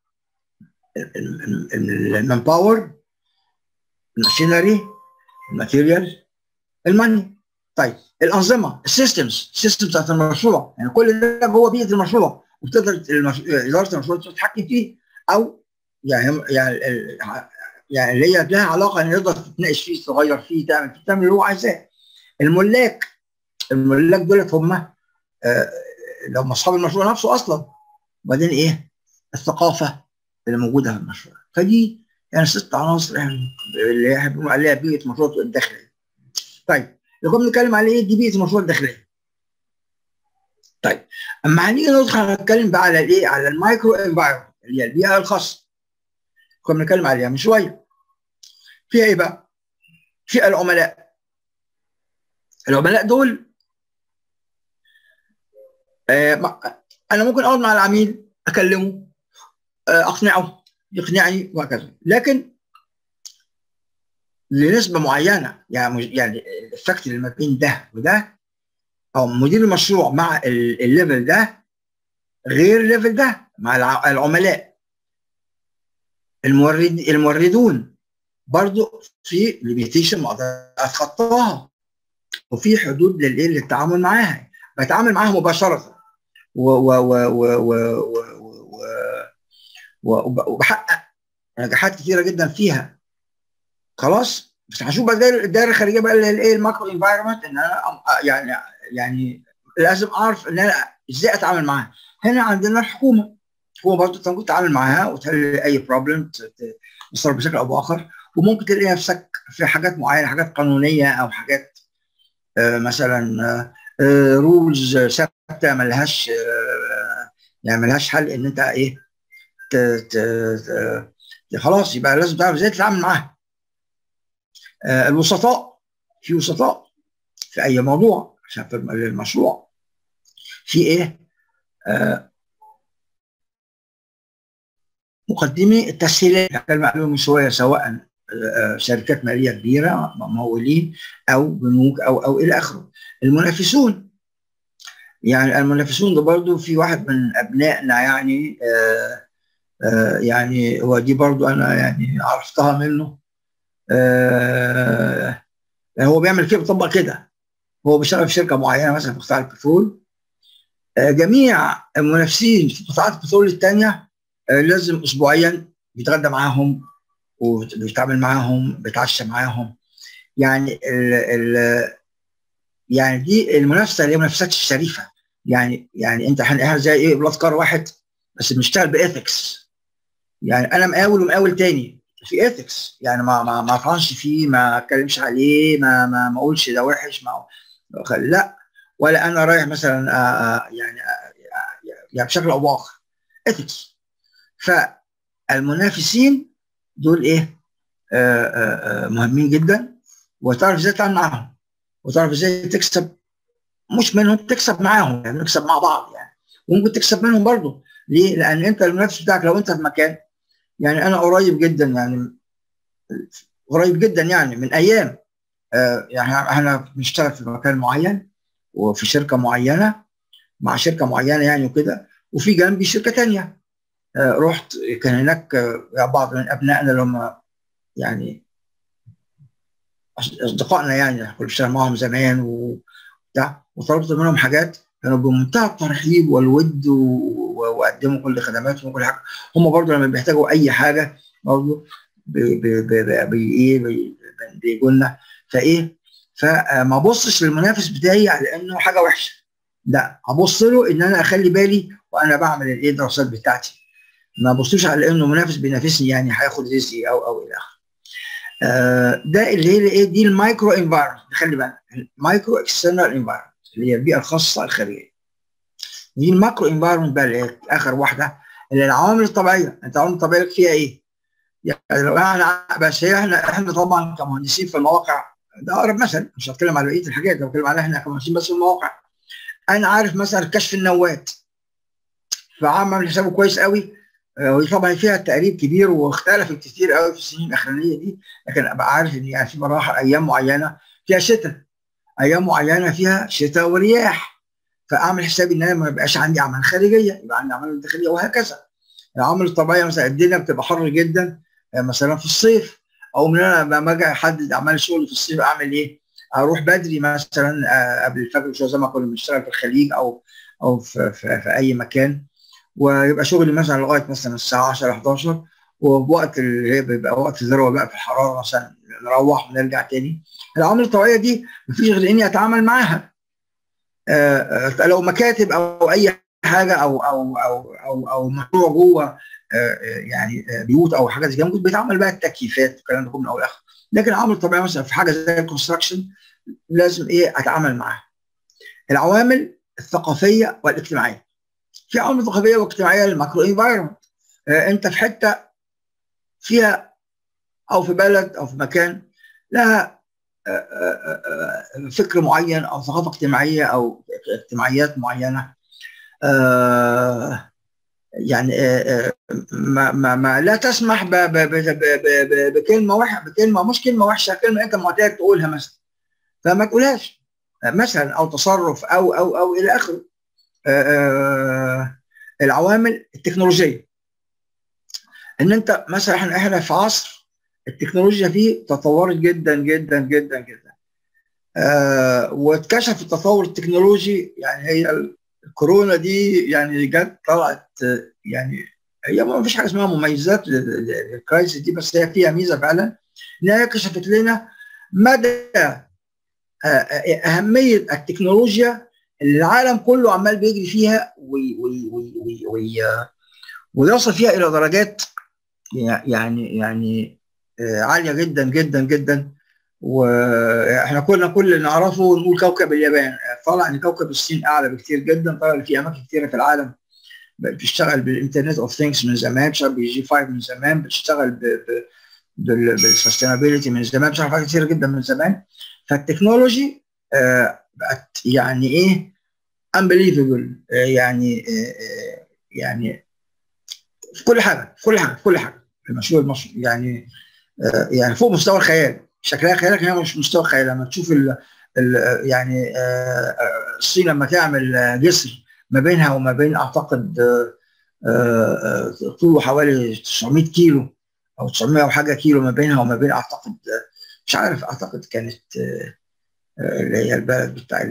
المان باور الماشينري الماتيريال الماني طيب الانظمه السيستمز السيستمز بتاعت المشروع يعني كل ده جوه بيئه المشروع وبتقدر المش... اداره المشروع تتحكم فيه او يعني يعني يعني اللي هي لها علاقه ان يقدر تتناقش فيه تغير فيه تعمل فيه تعمل اللي هو عايزاه الملاك الملاك دولت هم آه اللي هم اصحاب المشروع نفسه اصلا وبعدين ايه الثقافه اللي موجوده في المشروع فدي يعني ست عناصر اللي احنا بنقول عليها بيئه المشروع الداخليه طيب اللي كنا بنتكلم عليه ايه دي بيئه المشروع الداخليه طيب اما هنيجي ندخل نتكلم بقى على الايه على المايكرو انفايرمنت اللي هي البيئه الخاصه كنا بنتكلم عليها من شويه فيها ايه بقى فيها العملاء العملاء دول آه انا ممكن اقعد مع العميل اكلمه اقنعه يقنعني وهكذا لكن لنسبه معينه يعني يعني الافكت اللي ما بين ده وده او مدير المشروع مع الليفل ده غير الليفل ده مع العملاء المورد الموردون برضو في ليميتيشن ما اقدر اتخطاها وفي حدود للايه للتعامل معاها بتعامل معاها مباشره و و و و و و وبحقق نجاحات كثيره جدا فيها خلاص بس هنشوف بقى الدائره الخارجيه بقى اللي هي الايه الماكرو انفايرمنت ان انا يعني يعني لازم اعرف ان انا ازاي اتعامل معاها هنا عندنا الحكومه الحكومه برضه انت ممكن تتعامل معاها وتحل اي بروبلم تصرف بشكل او باخر وممكن تلاقي نفسك في حاجات معينه حاجات قانونيه او حاجات آه مثلا آه رولز ثابته ملهاش آه يعني ملهاش حل ان انت ايه ت ت خلاص يبقى لازم تعرف ازاي تتعامل معاها الوسطاء في وسطاء في اي موضوع عشان في المشروع في ايه مقدمي التسهيلات المعلومه من شويه سواء شركات ماليه كبيره ممولين او بنوك او او الى اخره المنافسون يعني المنافسون ده برضو في واحد من ابنائنا يعني آآ آآ يعني هو دي برضو انا يعني عرفتها منه هو بيعمل كده بيطبق كده هو بيشتغل في شركه معينه مثلا في قطاع البترول جميع المنافسين في قطاعات البترول الثانيه لازم اسبوعيا بيتغدى معاهم وبيتعامل معاهم بيتعشى معاهم يعني ال ال يعني دي المنافسه اللي هي المنافسات الشريفه يعني يعني انت احنا زي ايه بلاد كار واحد بس بنشتغل باثكس يعني انا مقاول ومقاول تاني في اثكس يعني ما ما ما افهمش فيه ما اتكلمش عليه ما ما ما اقولش ده وحش ما لا ولا انا رايح مثلا آآ يعني آآ يعني بشكل او باخر اثكس فالمنافسين دول ايه آآ مهمين جدا وتعرف ازاي تتعامل معاهم وتعرف ازاي تكسب مش منهم تكسب معاهم يعني نكسب مع بعض يعني وممكن تكسب منهم برضه ليه؟ لان انت المنافس بتاعك لو انت في مكان يعني انا قريب جدا يعني قريب جدا يعني من ايام آه يعني احنا بنشتغل في مكان معين وفي شركه معينه مع شركه معينه يعني وكده وفي جنبي شركه ثانيه آه رحت كان هناك آه بعض من ابنائنا اللي هم يعني اصدقائنا يعني كنت بشتغل معاهم زمان وبتاع وطلبت منهم حاجات كانوا بمنتهى الترحيب والود وقدموا كل خدماتهم وكل حاجه هم برضه لما بيحتاجوا اي حاجه برضه ايه بيجوا لنا فايه فما ابصش للمنافس بتاعي على انه حاجه وحشه لا ابص له ان انا اخلي بالي وانا بعمل الايه الدراسات بتاعتي ما ابصوش على انه منافس بينافسني يعني هياخد رزقي او او الى اخره آه ده اللي هي ايه دي المايكرو انفايرمنت خلي بالك المايكرو اكسترنال انفايرمنت اللي هي البيئه الخاصه الخارجيه دي الماكرو انفايرمنت بقى اللي هي اخر واحده اللي العوامل الطبيعيه انت العوامل الطبيعيه فيها ايه؟ يعني لو احنا بس هي احنا احنا طبعا كمهندسين في المواقع ده اقرب مثل مش هتكلم على بقيه الحاجات ده بتكلم عليها احنا كمهندسين بس في المواقع انا عارف مثلا كشف النوات فعامل حسابه كويس قوي وطبعا فيها تقريب كبير واختلفت كتير قوي في السنين الاخرانيه دي لكن ابقى عارف ان يعني في مراحل ايام معينه فيها شتاء ايام معينه فيها شتاء ورياح فاعمل حسابي ان انا ما يبقاش عندي اعمال خارجيه يبقى عندي اعمال داخليه وهكذا العوامل الطبيعيه مثلا الدنيا بتبقى حر جدا مثلا في الصيف او من انا لما اجي احدد اعمال الشغل في الصيف اعمل ايه؟ اروح بدري مثلا قبل الفجر شويه زي ما كنا بنشتغل في الخليج او او في, في, في اي مكان ويبقى شغلي مثلا لغايه مثلا الساعه 10 11 وبوقت اللي هي بيبقى وقت الذروه بقى في الحراره مثلا نروح ونرجع تاني العوامل الطبيعيه دي مفيش غير اني اتعامل معاها آه لو مكاتب او اي حاجه او او او او, أو مشروع جوه آه يعني بيوت او حاجه زي كده ممكن بيتعمل بقى التكييفات والكلام ده كله من اول لاخر لكن العوامل الطبيعيه مثلا في حاجه زي الكونستراكشن لازم ايه اتعامل معاها العوامل الثقافيه والاجتماعيه في عوامل ثقافيه واجتماعيه للماكرو انفايرمنت آه انت في حته فيها او في بلد او في مكان لها فكر معين او ثقافه اجتماعيه او اجتماعيات معينه يعني ما, ما, ما لا تسمح ب ب ب ب ب بكلمه وحشه بكلمه مش كلمه وحشه كلمه انت معتاد تقولها مثلا فما تقولهاش مثلا او تصرف او او او الى اخره العوامل التكنولوجيه ان انت مثلا احنا احنا في عصر التكنولوجيا فيه تطورت جدا جدا جدا جدا آه واتكشف التطور التكنولوجي يعني هي الكورونا دي يعني جت طلعت يعني هي ما فيش حاجه اسمها مميزات للكرايسيس دي بس هي فيها ميزه فعلا انها كشفت لنا مدى اهميه التكنولوجيا اللي العالم كله عمال بيجري فيها وي وي وي وي وي ويوصل فيها الى درجات يعني يعني عاليه جدا جدا جدا واحنا كنا كل اللي نعرفه نقول كوكب اليابان طلع ان كوكب الصين اعلى بكتير جدا طلع في اماكن كثيره في العالم بتشتغل بالانترنت اوف ثينكس من زمان بتشتغل بالجي 5 من زمان بتشتغل بالسستينابيلتي من زمان بتشتغل حاجات كثيره جدا من زمان فالتكنولوجي بقت يعني ايه unbelievable يعني يعني في كل حاجه في كل حاجه في كل حاجه المشروع المشروع يعني يعني فوق مستوى الخيال شكلها خيالك هي مش مستوى خيال لما تشوف ال ال يعني الصين لما تعمل جسر ما بينها وما بين اعتقد طوله حوالي 900 كيلو او 900 وحاجه كيلو ما بينها وما بين اعتقد مش عارف اعتقد كانت اللي هي البلد بتاع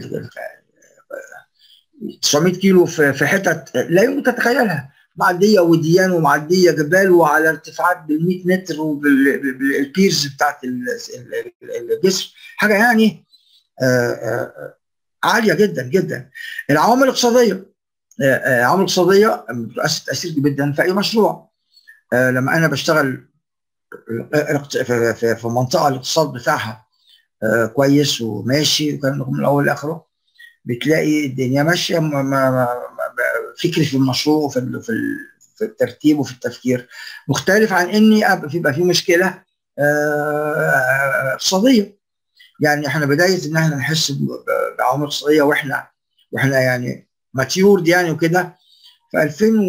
900 كيلو في حتت لا يمكن تتخيلها معديه وديان ومعديه جبال وعلى ارتفاعات بال 100 متر وبالبيرز بتاعت الجسر حاجه يعني عاليه جدا جدا العوامل الاقتصاديه العوامل الاقتصاديه بتؤثر تاثير جدا في اي مشروع لما انا بشتغل في منطقه الاقتصاد بتاعها كويس وماشي وكان من الاول لاخره بتلاقي الدنيا ماشيه فكري في المشروع وفي في الترتيب وفي التفكير مختلف عن اني يبقى في مشكله اقتصاديه يعني احنا بدايه ان احنا نحس بعوامل اقتصاديه واحنا واحنا يعني ماتيورد يعني وكده في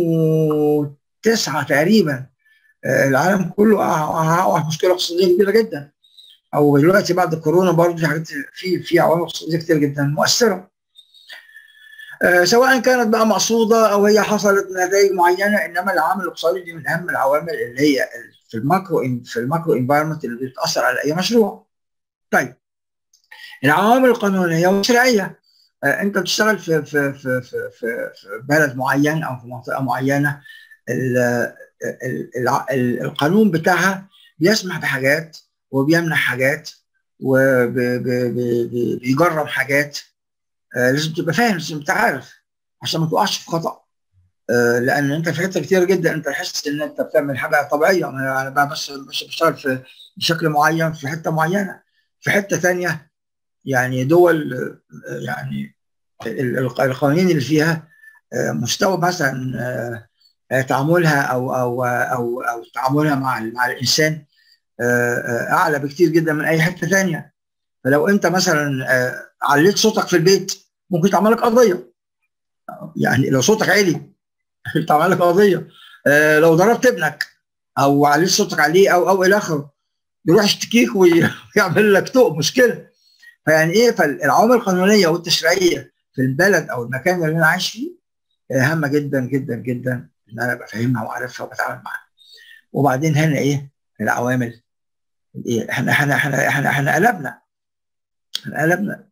2009 تقريبا العالم كله وقع في مشكله اقتصاديه كبيره جدا او دلوقتي بعد الكورونا برضه في حاجات في في عوامل اقتصاديه كتير جدا مؤثره آه سواء كانت بقى مقصوده او هي حصلت نتائج معينه انما العامل الاقتصادي دي من اهم العوامل اللي هي في الماكرو في الماكرو انفايرمنت اللي بتاثر على اي مشروع. طيب العوامل القانونيه والشرعيه آه انت بتشتغل في في في في في, في بلد معين او في منطقه معينه ال ال ال القانون بتاعها بيسمح بحاجات وبيمنع حاجات وبيجرب حاجات آه لازم تبقى فاهم لازم تبقى عارف عشان ما تقعش في خطا آه لان انت في حته كتير جدا انت تحس ان انت بتعمل حاجه طبيعيه انا بس بس بشتغل في بشكل معين في حته معينه في حته ثانيه يعني دول آه يعني القوانين اللي فيها مستوى مثلا تعاملها او او او او تعاملها مع مع الانسان اعلى بكتير جدا من اي حته ثانيه فلو انت مثلا عليت صوتك في البيت ممكن تعمل لك قضيه يعني لو صوتك عالي تعمل لك قضيه لو ضربت ابنك او عليت صوتك عليه او او الى اخره يروح يشتكيك ويعمل لك طوق مشكله فيعني ايه فالعوامل القانونيه والتشريعيه في البلد او المكان اللي انا عايش فيه هامه جدا جدا جدا ان انا بفهمها وعارفها وبتعامل معاها وبعدين هنا ايه العوامل ايه احنا احنا احنا احنا احنا قلبنا احنا قلبنا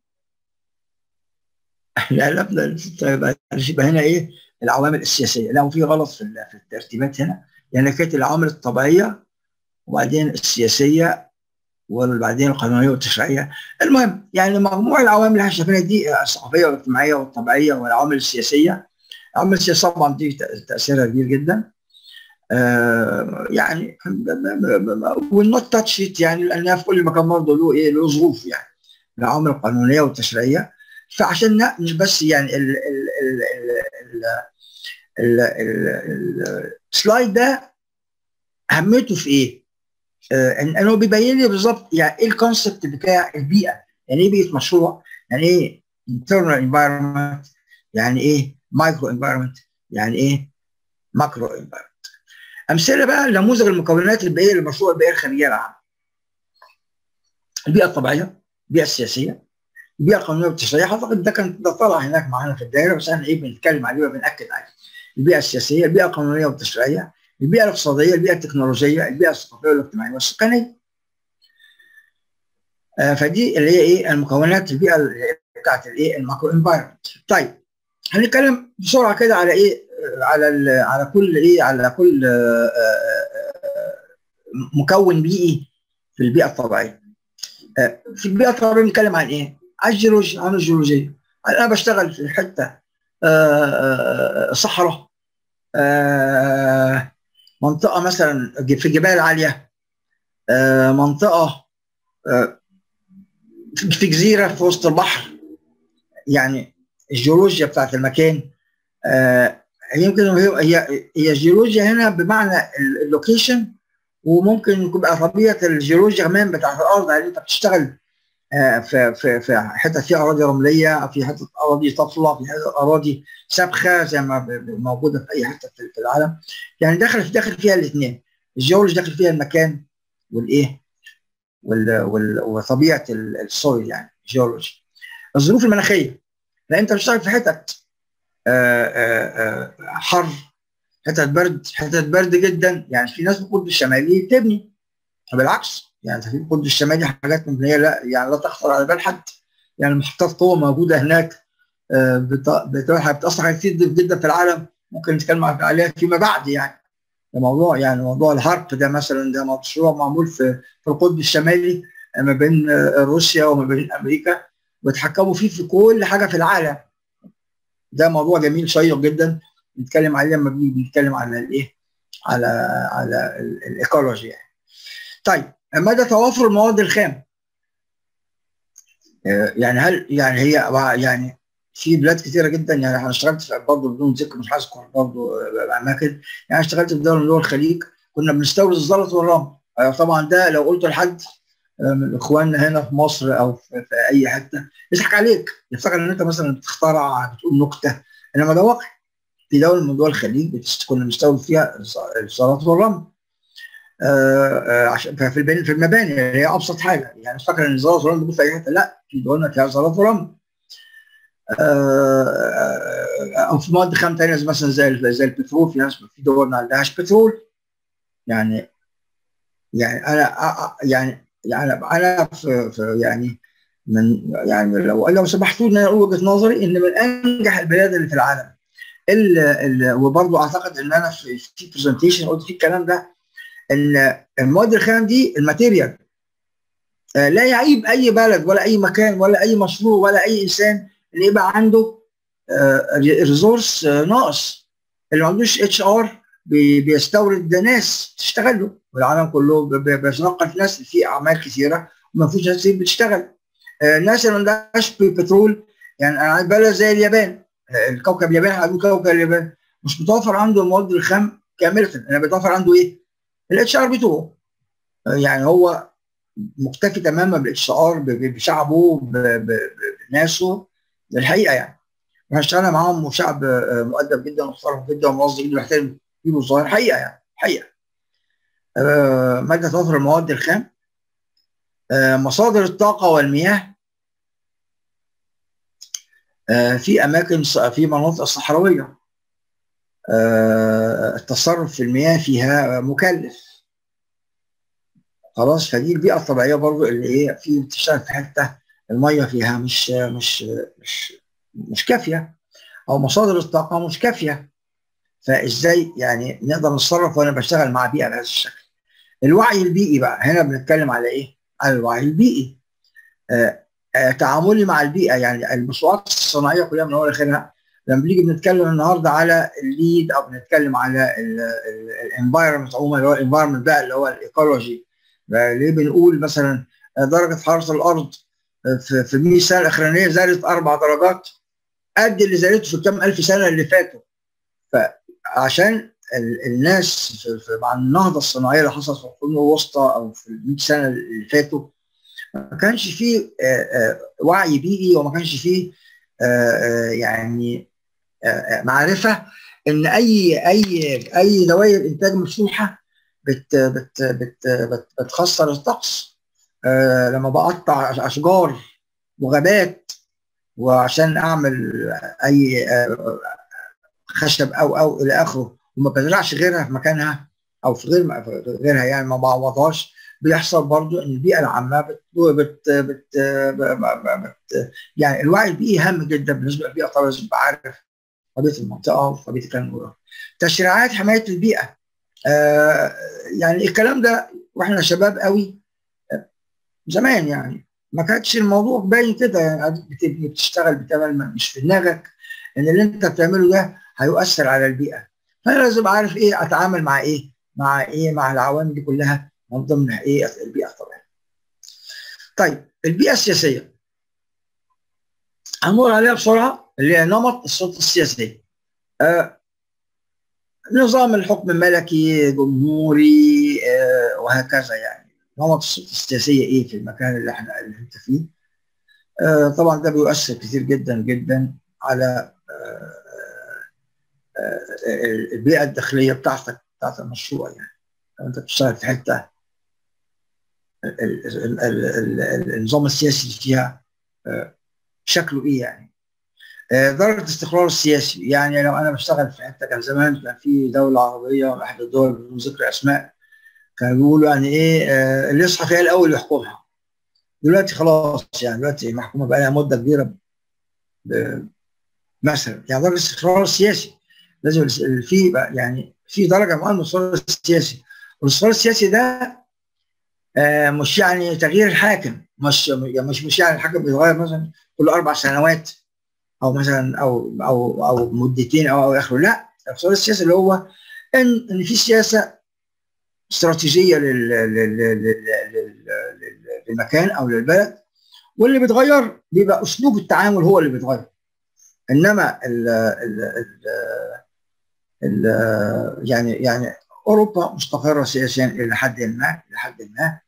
احنا قلبنا يبقى هنا ايه العوامل السياسيه لو في غلط في في الترتيبات هنا يعني كانت العوامل الطبيعيه وبعدين السياسيه وبعدين القانونيه والتشريعيه المهم يعني مجموع العوامل اللي احنا شايفينها دي الثقافيه والاجتماعيه والطبيعيه والعوامل السياسيه العوامل السياسيه طبعا دي تاثيرها كبير جدا آه يعني والنوت تاتش يعني لانها في كل مكان برضه له ايه له ظروف يعني العوامل القانونيه والتشريعيه فعشان مش بس يعني ال ال ال ال السلايد ده اهميته في ايه؟ آه انه بيبين لي بالظبط يعني ايه الكونسبت بتاع البيئه يعني ايه بيئه مشروع يعني ايه internal environment يعني ايه مايكرو environment يعني ايه ماكرو انفايرمنت امثله بقى نموذج المكونات البيئيه لمشروع البيئه الخارجيه العامه البيئه الطبيعيه البيئه السياسيه البيئه القانونيه والتشريعيه اعتقد ده كان ده طلع هناك معانا في الدائره بس احنا ايه بنتكلم عليه وبناكد عليه البيئه السياسيه البيئه القانونيه والتشريعيه البيئه الاقتصاديه البيئه التكنولوجيه البيئه الثقافيه والاجتماعيه والسكانيه آه فدي اللي هي ايه المكونات البيئه بتاعت الايه الماكرو انفايرمنت طيب هنتكلم بسرعه كده على ايه على على كل ايه على كل آآ آآ مكون بيئي في البيئه الطبيعيه في البيئه الطبيعيه بنتكلم عن ايه عن الجيولوجيا عن الجيولوجيه انا بشتغل في حته صحراء منطقه مثلا في جبال عاليه منطقه في جزيره في وسط البحر يعني الجيولوجيا بتاعت المكان يمكن هي هي الجيولوجيا هنا بمعنى اللوكيشن وممكن يبقى طبيعه الجيولوجيا كمان بتاعت الارض يعني انت بتشتغل في في في حته فيها اراضي رمليه في حته اراضي طفله في حته اراضي سابخه زي ما موجوده في اي حته في العالم يعني داخل داخل فيها الاثنين الجيولوجي داخل فيها المكان والايه وطبيعه السويل يعني جيولوجي الظروف المناخيه لا انت بتشتغل في حتت حر حتت برد حتت برد جدا يعني في ناس في القطب الشمالي تبني بالعكس يعني في القطب الشمالي حاجات مبنيه لا يعني لا تخطر على بال حد يعني محطات قوه موجوده هناك بتاثر كتير جدا في العالم ممكن نتكلم عليها فيما بعد يعني ده موضوع يعني موضوع الهارب ده مثلا ده مشروع معمول في في القطب الشمالي ما بين روسيا وما بين امريكا ويتحكموا فيه في كل حاجه في العالم ده موضوع جميل شيق جدا نتكلم عليه لما بنيجي بنتكلم على الايه على على الايكولوجي يعني. طيب مدى توافر المواد الخام يعني هل يعني هي يعني في بلاد كثيره جدا يعني انا اشتغلت في برضه بدون ذكر مش هذكر برضه اماكن يعني اشتغلت في دوله من دول الخليج كنا بنستورد الزلط والرمل طبعا ده لو قلت لحد من اخواننا هنا في مصر او في, في اي حته يضحك عليك يفتكر ان انت مثلا بتخترع بتقول نكته انما ده واقع في دوله من دول الخليج كنا بنستورد فيها الزلط والرمل عشان في البني في المباني هي ابسط حاجه يعني فاكر ان الزلط والرمل موجود في اي حته لا في دولنا فيها زلط ورمل او في مواد خام ثانيه مثلا زي زي البترول في ناس في دول ما عندهاش بترول يعني يعني انا يعني يعني انا في, في يعني من يعني لو لو سمحتوا لي اقول وجهه نظري ان من انجح البلاد اللي في العالم ال وبرضه اعتقد ان انا في في برزنتيشن قلت في الكلام ده ان المواد الخام دي الماتيريال لا يعيب اي بلد ولا اي مكان ولا اي مشروع ولا اي انسان اللي يبقى عنده ريسورس ناقص اللي ما عندوش اتش ار بيستورد ناس تشتغل له والعالم كله بيتنقل ناس في اعمال كثيره وما فيش ناس كتير بتشتغل الناس اللي ما عندهاش بترول يعني انا بلد زي اليابان الكوكب اليابان هنقول كوكب اليابان مش متوفر عنده المواد الخام كامله انا بيتوفر عنده ايه؟ الاتش ار بتوعه يعني هو مكتفي تماما بالاتش ار بشعبه بناسه الحقيقه يعني احنا اشتغلنا معاهم وشعب مؤدب جدا ومحترم جدا ومنظم جدا ويحترم كبير وصغير حقيقه يعني حقيقه آه مادة توفر المواد الخام آه مصادر الطاقة والمياه آه في أماكن في مناطق صحراوية التصرف في المياه فيها مكلف خلاص فدي البيئة الطبيعية برضو اللي هي في بتشتغل في حتة المية فيها مش مش مش مش كافية أو مصادر الطاقة مش كافية فازاي يعني نقدر نتصرف وانا بشتغل مع بيئه بهذا الشكل. الوعي البيئي بقى هنا بنتكلم على ايه؟ على الوعي البيئي. آآ آآ تعاملي مع البيئه يعني المشروعات الصناعيه كلها من اول لاخرها لما بنيجي بنتكلم النهارده على الليد او بنتكلم على الانفايرمنت عموما اللي هو الانفايرمنت بقى اللي هو الايكولوجي ليه بنقول مثلا درجه حراره الارض في, في 100 سنه الاخرانيه زادت اربع درجات قد اللي زادته في الكام الف سنه اللي فاتوا فعشان الناس في مع النهضه الصناعيه اللي حصلت في القرون الوسطى او في ال 100 سنه اللي فاتوا ما كانش فيه وعي بيئي وما كانش فيه يعني معرفه ان اي اي اي دوائر انتاج مفتوحه بت بت بت بت بتخسر الطقس آه لما بقطع اشجار وغابات وعشان اعمل اي آه خشب او او الى اخره وما بزرعش غيرها في مكانها او في غير في غيرها يعني ما بعوضهاش بيحصل برضو ان البيئه العامه بت بت بت, بت يعني الوعي البيئي هام جدا بالنسبه للبيئه طبعا لازم تبقى عارف طبيعه المنطقه وطبيعه الكلام ده تشريعات حمايه البيئه آه يعني الكلام ده واحنا شباب قوي زمان يعني ما كانش الموضوع باين كده يعني بتبني بتشتغل بتعمل مش في دماغك ان اللي انت بتعمله ده هيؤثر على البيئه فانا لازم عارف ايه اتعامل مع ايه مع ايه مع العوامل دي كلها من ضمن ايه البيئه الطبيعيه طيب البيئه السياسيه هنمر عليها بسرعه اللي هي نمط السلطه السياسيه آه نظام الحكم الملكي جمهوري آه وهكذا يعني نمط السلطه السياسيه ايه في المكان اللي احنا اللي انت فيه آه طبعا ده بيؤثر كتير جدا جدا على آه البيئه الداخليه بتاعتك بتاعت المشروع يعني لو انت بتشتغل في حته النظام السياسي اللي فيها شكله ايه يعني درجه الاستقرار السياسي يعني لو انا بشتغل في حته كان زمان كان في دوله عربيه احد الدول بدون ذكر اسماء كانوا بيقولوا يعني ايه اللي يصحى فيها الاول يحكمها دلوقتي خلاص يعني دلوقتي محكومه بقى لها مده كبيره مثلا يعني درجه الاستقرار السياسي لازم في يعني في درجه معينه من الاستقرار السياسي والاستقرار السياسي ده آه مش يعني تغيير الحاكم مش مش مش يعني الحاكم بيتغير مثلا كل اربع سنوات او مثلا او او او مدتين او او اخره لا الاستقرار السياسي اللي هو ان ان في سياسه استراتيجيه لل للمكان او للبلد واللي بيتغير بيبقى اسلوب التعامل هو اللي بيتغير انما ال ال ال ال يعني يعني اوروبا مستقره سياسيا الى حد ما الى حد ما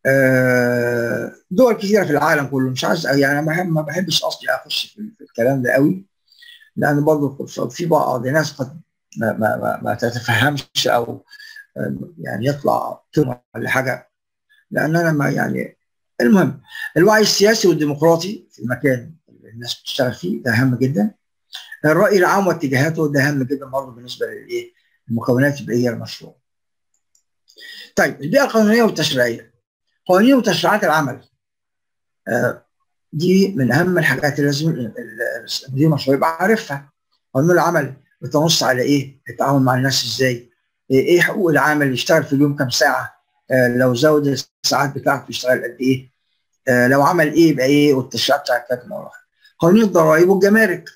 دول كثيره في العالم كله مش عايز يعني ما بحبش اصلي اخش في الكلام ده قوي لان برضه في بعض الناس قد ما, ما, ما تتفهمش او يعني يطلع كلمه ولا حاجه لان انا ما يعني المهم الوعي السياسي والديمقراطي في المكان اللي الناس بتشتغل فيه ده هام جدا الراي العام واتجاهاته ده هام جدا برضه بالنسبه للايه المكونات البيئيه للمشروع طيب البيئه القانونيه والتشريعيه قوانين وتشريعات العمل آه دي من اهم الحاجات اللي لازم مدير المشروع يبقى عارفها قانون العمل بتنص على ايه التعامل مع الناس ازاي ايه حقوق العامل يشتغل في اليوم كام ساعه آه لو زود الساعات بتاعته يشتغل قد ايه آه لو عمل ايه يبقى ايه والتشريعات بتاعت قانون الضرائب والجمارك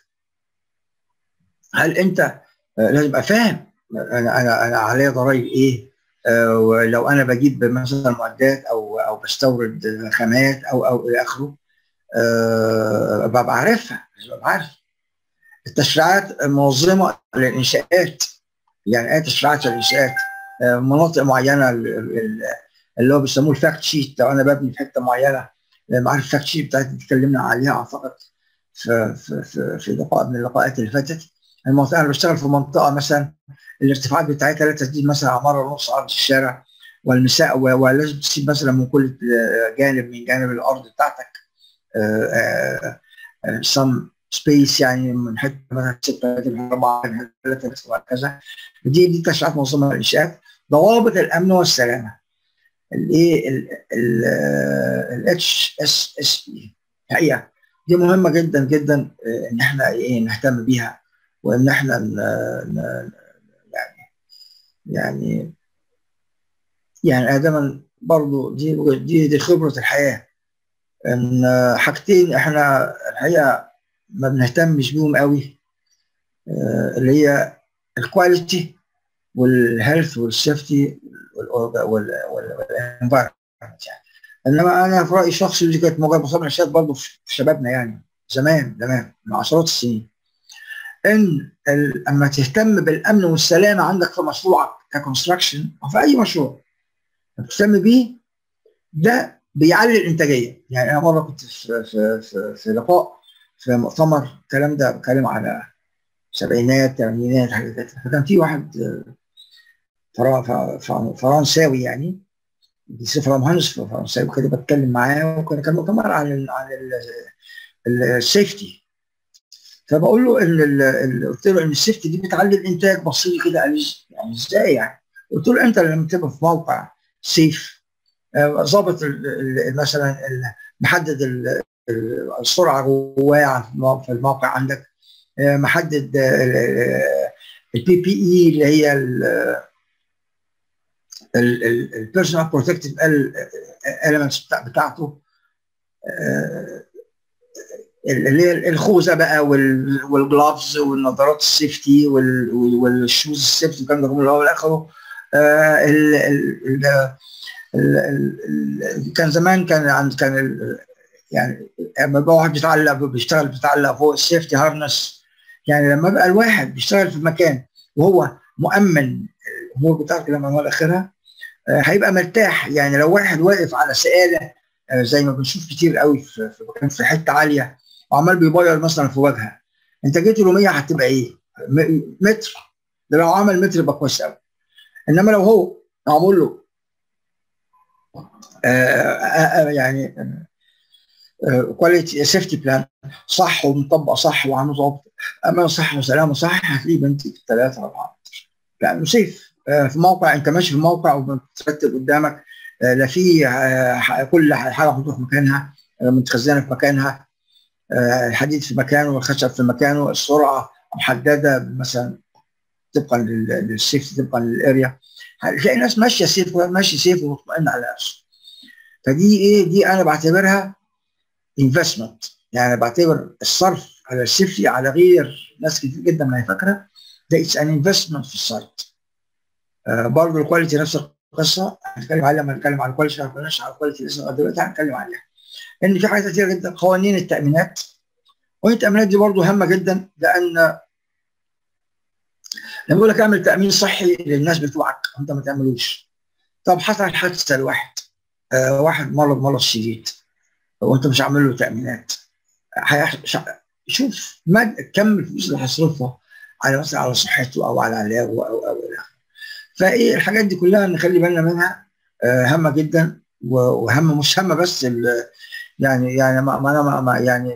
هل انت آه لازم ابقى فاهم انا انا انا عليا ضرائب ايه آه ولو انا بجيب مثلا معدات او او بستورد خامات او او الى اخره أه ببقى عارفها ببقى عارف التشريعات منظمه للانشاءات يعني ايه تشريعات للانشاءات أه مناطق معينه اللي هو بيسموه الفاكت شيت لو انا ببني في حته معينه لما عارف الفاكت شيت بتاعتي اتكلمنا عليها اعتقد في في في, في لقاء من اللقاءات اللي فاتت المنطقه انا بشتغل في منطقه مثلا الارتفاعات بتاعتها لا تزيد مثلا عن مره ونص ارض الشارع والمساء ولازم تسيب مثلا من كل جانب من جانب الارض بتاعتك سم سبيس يعني من حته مثلا 6 4 3 وهكذا دي دي تشريعات منظمه للانشاءات ضوابط الامن والسلامه الايه الاتش اس اس بي الحقيقه دي مهمه جدا جدا ان احنا ايه نهتم بيها وان احنا يعني يعني يعني ادما برضو دي دي دي خبره الحياه ان حاجتين احنا الحقيقه ما بنهتمش بيهم قوي اللي هي الكواليتي والهيلث والسيفتي والانفايرمنت يعني انما انا في رايي الشخصي دي كانت مجرد مصادر الشات برضه في شبابنا يعني زمان زمان من عشرات السنين ان اما تهتم بالامن والسلامه عندك في مشروعك ككونستراكشن او في اي مشروع تهتم بيه ده بيعلي الانتاجيه يعني انا مره كنت في في في, في لقاء في مؤتمر الكلام ده بتكلم على سبعينات ثمانينات حاجه كده فكان في واحد فرنساوي يعني بيصير مهندس فرنساوي كده بتكلم معاه وكان كان مؤتمر عن ال عن السيفتي فبقول له ان قلت له ان السيفتي دي بتعلي الانتاج بص لي كده قال لي يعني ازاي يعني؟ قلت له انت لما تبقى في موقع سيف ظابط مثلا محدد السرعه جواه في الموقع عندك محدد البي بي اي اللي هي البيرسونال بروتكتيف elements بتاعته اللي هي الخوذه بقى والجلافز والنظارات السيفتي والشوز السيفتي والكلام ده كله اللي اخره كان زمان كان عند كان يعني لما يبقى واحد بيتعلق بيشتغل بيتعلق فوق السيفتي هارنس يعني لما يبقى الواحد بيشتغل في مكان وهو مؤمن الامور بتاعته لما الى اخرها هيبقى مرتاح يعني لو واحد واقف على سقاله زي ما بنشوف كتير قوي في في, في حته عاليه وعمال بيبير مثلا في وجهها انت جيت له 100 هتبقى ايه؟ متر ده لو عمل متر يبقى كويس قوي انما لو هو معمول له آآ آآ يعني كواليتي سيفتي بلان صح ومطبق صح وعامل ضابط امان صح وسلامه صح هتلاقيه بنتي ثلاثه اربعه لانه سيف في موقع انت ماشي في موقع وبترتب قدامك لا في كل حاجه محطوطه في مكانها متخزنه في مكانها الحديد في مكانه والخشب في مكانه السرعه محدده مثلا طبقا للسيفتي طبقا للاريا هتلاقي ناس ماشيه سيف ماشي سيف ومطمئن على نفسه فدي ايه دي انا بعتبرها انفستمنت يعني بعتبر الصرف على السيفتي على غير ناس كتير جدا ما هي فاكره ده اتس ان انفستمنت في السايت آه برضه الكواليتي نفس القصه هنتكلم عليها لما نتكلم عن الكواليتي ما كناش على الكواليتي لسه دلوقتي هنتكلم عليها ان في حاجات كتير جدا قوانين التامينات قوانين التامينات دي برضه هامه جدا لان لما بقول لك اعمل تامين صحي للناس بتوعك انت ما تعملوش طب حصل حادثه لواحد آه واحد مرض مرض شديد وانت مش عامل له تامينات شوف ما كم الفلوس اللي هيصرفها على مثلا على صحته او على علاجه او او الى اخره فايه الحاجات دي كلها نخلي بالنا منها آه هامه جدا وهامه مش هامه بس يعني يعني ما انا ما يعني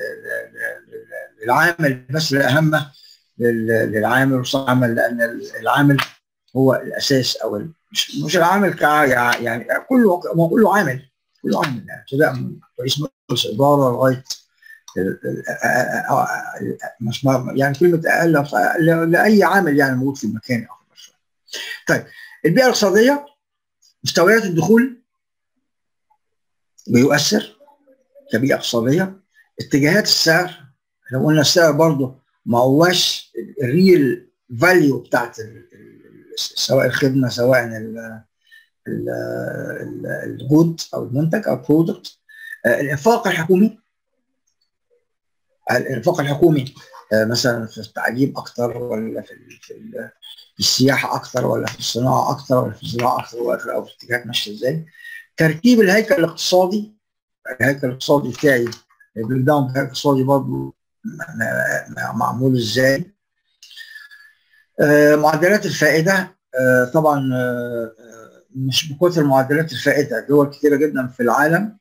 العامل بس الاهم للعامل وصاحب العمل لان العامل هو الاساس او مش, مش العامل ك يعني كله كله عامل كله عامل يعني سواء من رئيس مجلس اداره لغايه مش يعني كلمه اقل لاي عامل يعني موجود في المكان او في المشروع. طيب البيئه الاقتصاديه مستويات الدخول بيؤثر كبيئه اقتصاديه اتجاهات السعر لو قلنا السعر برضه ما هواش الريل فاليو بتاعت سواء الخدمه سواء الجود او المنتج او البرودكت الانفاق الحكومي الانفاق الحكومي مثلا في التعليم اكتر ولا في في السياحه اكتر ولا في الصناعه اكتر ولا في الزراعه اكتر او في اتجاهات ماشيه ازاي ترتيب الهيكل الاقتصادي الهيكل الاقتصادي بتاعي البريك داون بتاع الاقتصادي برضه معمول ازاي آه معدلات الفائده آه طبعا آه مش بكثر معدلات الفائده دول كثيره جدا في العالم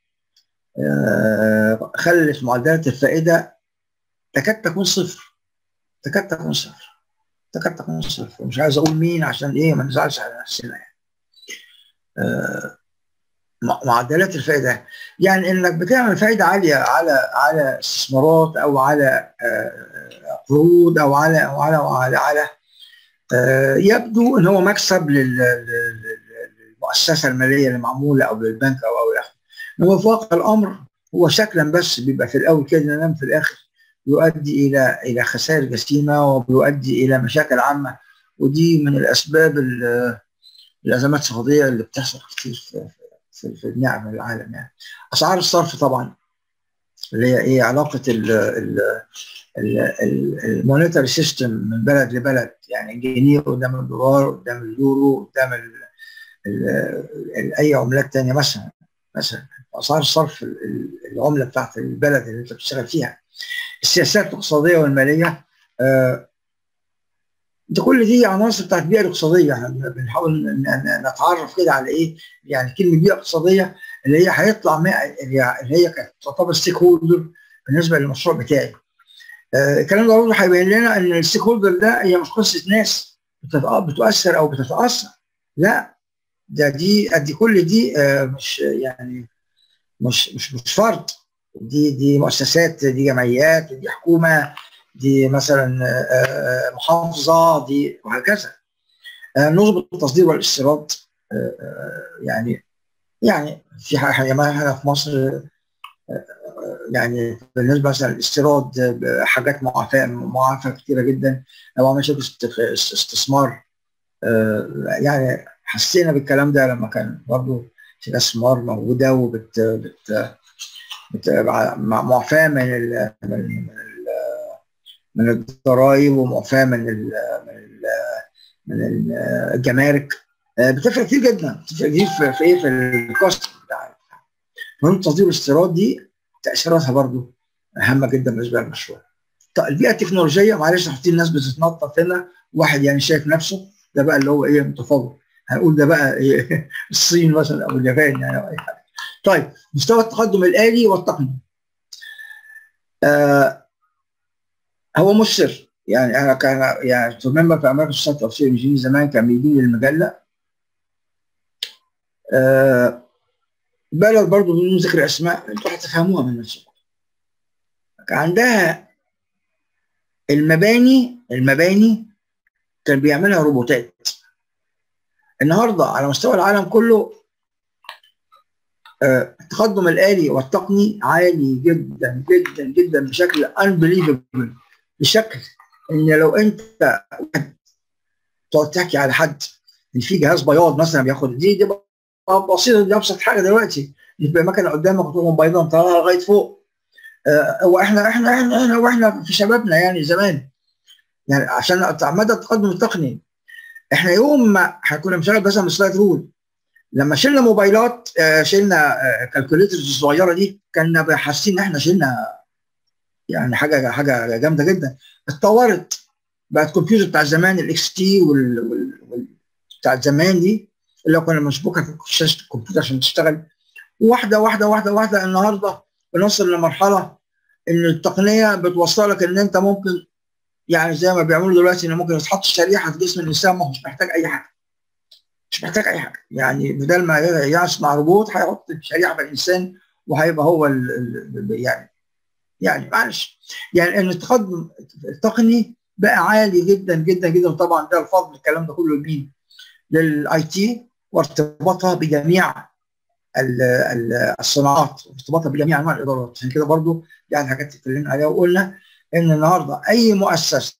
خلت معدلات الفائده تكاد تكون صفر تكاد تكون صفر تكاد تكون صفر مش عايز اقول مين عشان ايه ما نزعلش على نفسنا يعني معدلات الفائده يعني انك بتعمل فائده عاليه على على استثمارات او على قروض او على او على وعلى على يبدو ان هو مكسب للمؤسسه الماليه اللي معموله او للبنك او او الاخر انما في واقع الامر هو شكلا بس بيبقى في الاول كده انما في الاخر يؤدي الى الى خسائر جسيمه وبيؤدي الى مشاكل عامه ودي من الاسباب الازمات الاقتصاديه اللي بتحصل كتير في في, في النعم العالم يعني اسعار الصرف طبعا اللي هي ايه علاقه المونيتري سيستم من بلد لبلد يعني الجنيه قدام الدولار قدام اليورو قدام ال ال ال اي عملات تانية مثلا مثلا اسعار الصرف العمله بتاعت البلد اللي انت بتشتغل فيها السياسات الاقتصاديه والماليه آه دي كل دي عناصر بتاعت البيئه الاقتصاديه بنحاول نتعرف كده على ايه يعني كلمه بيئه اقتصاديه اللي هي هيطلع اللي هي كانت تعتبر ستيك هولدر بالنسبه للمشروع بتاعي. آه الكلام ده برضه هيبين لنا ان الستيك هولدر ده هي مش قصه ناس بتؤثر او بتتاثر لا ده دي دي كل دي آه مش يعني مش مش مش فرد دي دي مؤسسات دي جمعيات دي حكومه دي مثلا محافظه دي وهكذا نظم التصدير والاستيراد يعني يعني في حاجه هنا في مصر يعني بالنسبه مثلا للاستيراد حاجات معافاه معافاه كتيره جدا لو عملنا شركه استثمار يعني حسينا بالكلام ده لما كان برضه في استثمار موجوده وبت بت معفاه من ال من ال من الضرائب ومعفاه من ال من ال من الجمارك بتفرق كتير جدا بتفرق كتير في في ايه في الكوست بتاع مهم تصدير الاستيراد دي تاثيراتها برضو هامه جدا بالنسبه للمشروع. طيب البيئه التكنولوجيه معلش حاطين الناس بتتنطط هنا واحد يعني شايف نفسه ده بقى اللي هو ايه متفوق هنقول ده بقى إيه الصين مثلا او اليابان يعني او اي حاجه. طيب مستوى التقدم الالي والتقني. آه هو مش سر يعني انا كان يعني تماما في امريكا سوسايتي اوف انجينير زمان كان بيجي لي المجله آه بلد برضه بدون ذكر اسماء انتوا هتفهموها من نفسكم عندها المباني المباني كان بيعملها روبوتات النهارده على مستوى العالم كله آه التقدم الآلي والتقني عالي جدا جدا جدا بشكل unbelievable بشكل ان لو انت تقعد تحكي على حد ان في جهاز بياض مثلا بياخد دي دي بسيطه دي ابسط حاجه دلوقتي يبقى مكنه قدامك وتقوم بيضاء مطلعها لغايه فوق آه واحنا احنا احنا احنا واحنا في شبابنا يعني زمان يعني عشان مدى التقدم التقني احنا يوم ما كنا بنشتغل مثلا سلايد رول لما شلنا موبايلات آه شلنا آه كالكوليترز الصغيره دي كنا حاسين ان احنا شلنا يعني حاجه حاجه جامده جدا اتطورت بقت كمبيوتر بتاع زمان الاكس تي وال, وال, وال بتاع زمان دي اللي كنا مشبوكه في شاشه الكمبيوتر عشان تشتغل واحده واحده واحده واحده النهارده بنوصل لمرحله ان التقنيه بتوصلك ان انت ممكن يعني زي ما بيعملوا دلوقتي ان ممكن يتحط شريحه في جسم الانسان ما هوش محتاج اي حاجه مش محتاج اي حاجه يعني بدل ما يصنع روبوت هيحط شريحه في الانسان وهيبقى هو ال ال يعني يعني معلش يعني ان التقدم التقني بقى عالي جدا جدا جدا طبعا ده الفضل الكلام ده كله لمين؟ للاي تي وارتباطها بجميع الصناعات وارتباطها بجميع انواع الادارات عشان كده برضو يعني حاجات اتكلمنا عليها وقلنا ان النهارده اي مؤسسه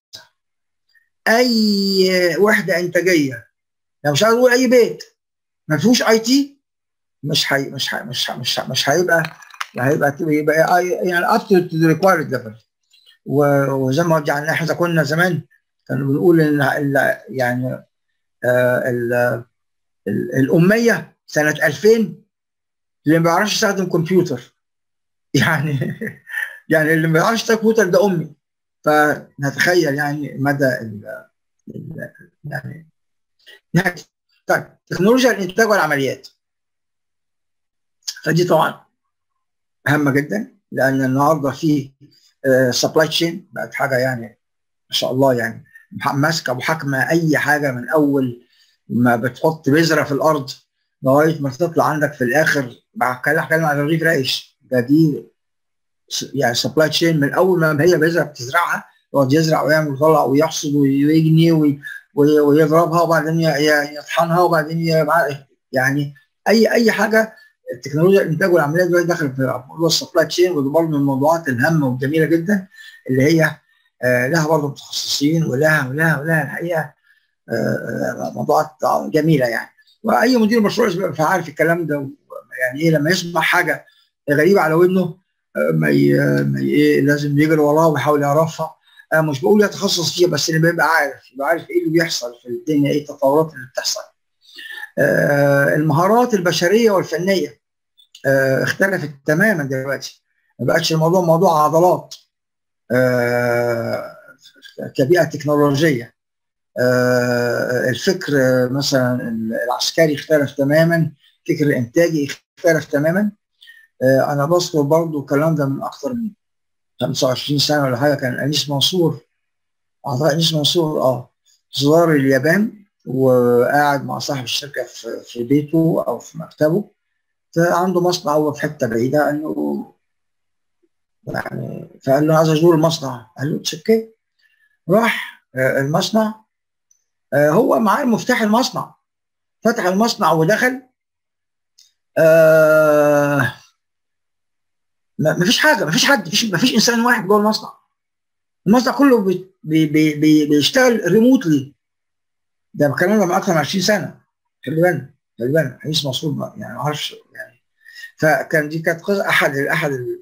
اي وحده انتاجيه يعني مش عايز اقول اي بيت ما فيهوش اي تي مش حي مش حي مش حي مش, حي مش هيبقى هيبقى يبقى يعني اب تو ذا ريكوايرد ليفل وزي ما يعني احنا كنا زمان كانوا بنقول ان يعني آه ال ال الاميه سنه 2000 اللي ما بيعرفش يستخدم كمبيوتر يعني يعني اللي ما بيعرفش يستخدم كمبيوتر ده امي فنتخيل يعني مدى ال ال يعني يعني طيب تكنولوجيا الانتاج والعمليات فدي طبعا هامه جدا لان النهارده في سبلاي تشين بقت حاجه يعني ما شاء الله يعني ماسكه وحاكمه اي حاجه من اول ما بتحط بذره في الارض لغايه ما تطلع عندك في الاخر بتكلم عن رغيف ريش ده دي يعني سبلاي تشين من اول ما هي بذره بتزرعها يقعد يزرع ويعمل ويطلع ويحصد ويجني ويضربها وبعدين يطحنها وبعدين يعني اي اي حاجه التكنولوجيا الانتاج والعمليات دلوقتي داخل في موضوع السبلاي تشين ودي برضه من الموضوعات الهامه والجميله جدا اللي هي آه لها برضه متخصصين ولها ولها ولها الحقيقه آه موضوعات جميله يعني واي مدير مشروع يبقى عارف الكلام ده يعني ايه لما يسمع حاجه غريبه على ودنه ما ما ايه لازم يجري وراها ويحاول يعرفها انا مش بقول يتخصص فيها بس اللي بيبقى عارف يبقى عارف ايه اللي بيحصل في الدنيا ايه التطورات اللي بتحصل آه المهارات البشريه والفنيه آه اختلفت تماما دلوقتي ما بقتش الموضوع موضوع عضلات آه كبيئه تكنولوجيه آه الفكر مثلا العسكري اختلف تماما الفكر الانتاجي اختلف تماما آه انا بذكر برضه الكلام ده من اكثر من 25 سنه ولا حاجه كان انيس منصور اعتقد انيس منصور اه زار اليابان وقاعد مع صاحب الشركه في, في بيته او في مكتبه فعنده مصنع هو في حته بعيده قال له يعني فقال له عايز ازور المصنع قال له اوكي راح المصنع هو معاه مفتاح المصنع فتح المصنع ودخل آه ما فيش حاجه ما فيش حد مفيش ما فيش انسان واحد جوه المصنع المصنع كله بي بي بي بيشتغل ريموتلي ده الكلام ده من اكثر من 20 سنه خلي بالك خلي بالك حديث مصروف بقى يعني ما اعرفش يعني فكان دي كانت قصه احد احد ال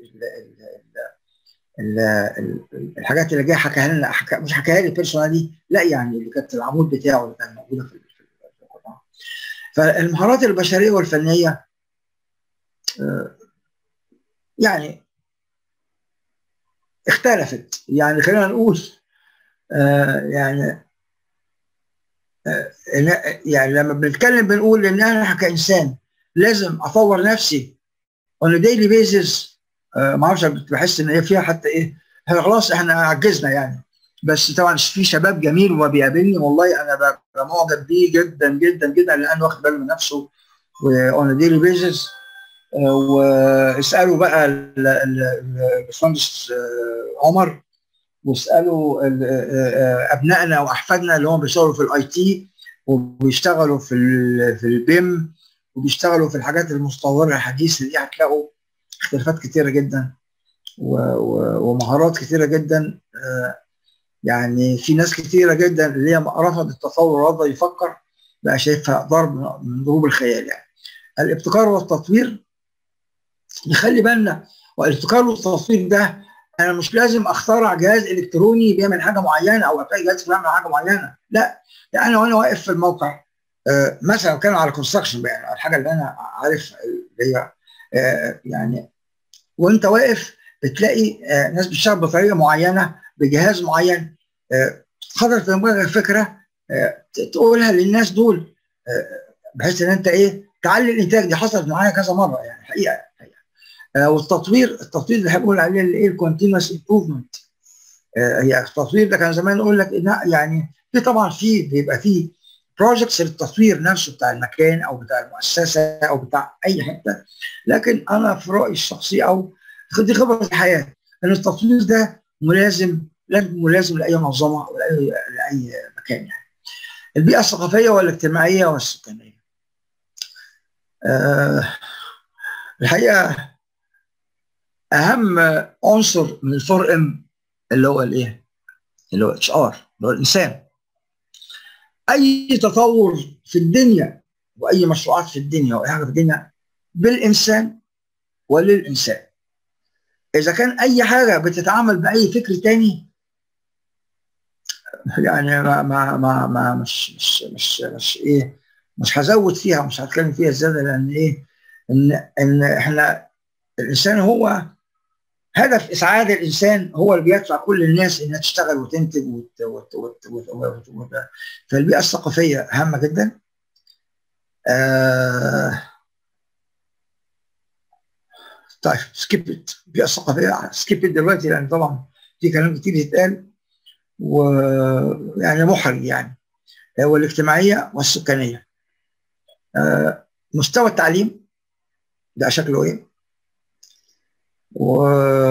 ال ال الحاجات اللي جاي حكاها لنا حكا مش حكاها لي بيرسونالي لا يعني اللي كانت العمود بتاعه اللي كان موجوده في القران فالمهارات البشريه والفنيه يعني اختلفت يعني خلينا نقول آه يعني آه يعني لما بنتكلم بنقول ان انا كانسان لازم اطور نفسي on a daily basis آه ما اعرفش بحس ان هي فيها حتى ايه احنا خلاص احنا عجزنا يعني بس طبعا في شباب جميل وبيقابلني والله انا ببقى معجب بيه جدا جدا جدا لانه واخد باله من نفسه on a daily basis واسالوا بقى الباشمهندس عمر واسالوا ابنائنا واحفادنا اللي هم بيشتغلوا في الاي تي وبيشتغلوا في في البيم وبيشتغلوا في الحاجات المتطوره الحديثه دي هتلاقوا اختلافات كتيره جدا ومهارات كتيره جدا يعني في ناس كتيره جدا اللي هي رفض التطور ورفض يفكر بقى شايفها ضرب من ضروب الخيال يعني الابتكار والتطوير نخلي بالنا والابتكار والتصوير ده انا مش لازم اخترع جهاز الكتروني بيعمل حاجه معينه او الاقي جهاز بيعمل حاجه معينه لا يعني وانا واقف في الموقع آه مثلا كان على كونستراكشن يعني الحاجه اللي انا عارف اللي هي آه يعني وانت واقف بتلاقي آه ناس بتشتغل بطريقه معينه بجهاز معين آه خطر في دماغك فكره آه تقولها للناس دول آه بحيث ان انت ايه تعلي الانتاج دي حصلت معايا كذا مره يعني حقيقه حقيقه آه والتطوير التطوير اللي بنقول عليه الايه الكونتينوس امبروفمنت هي التطوير ده كان زمان يقول لك يعني في طبعا في بيبقى في بروجكتس للتطوير نفسه بتاع المكان او بتاع المؤسسه او بتاع اي حته لكن انا في رايي الشخصي او دي خبره الحياه ان التطوير ده ملازم لازم ملازم لاي منظمه او لاي لاي مكان يعني البيئه الثقافيه والاجتماعيه والسكانيه أه الحقيقه اهم عنصر من الفور ام اللي هو الايه؟ اللي هو اتش ار اللي هو الانسان اي تطور في الدنيا واي مشروعات في الدنيا واي حاجه في الدنيا بالانسان وللانسان اذا كان اي حاجه بتتعامل باي فكر تاني يعني ما ما ما, ما مش مش مش مش ايه مش هزود فيها مش هتكلم فيها زياده لان ايه ان ان احنا الانسان هو هدف اسعاد الانسان هو اللي بيدفع كل الناس انها تشتغل وتنتج وت... وت... وت... وت... وت... وت... فالبيئه الثقافيه هامه جدا آه... طيب سكيب البيئه الثقافيه سكيب دلوقتي لان طبعا في كلام كتير يتقال ويعني محرج يعني والاجتماعيه والسكانيه آه... مستوى التعليم ده شكله ايه؟ و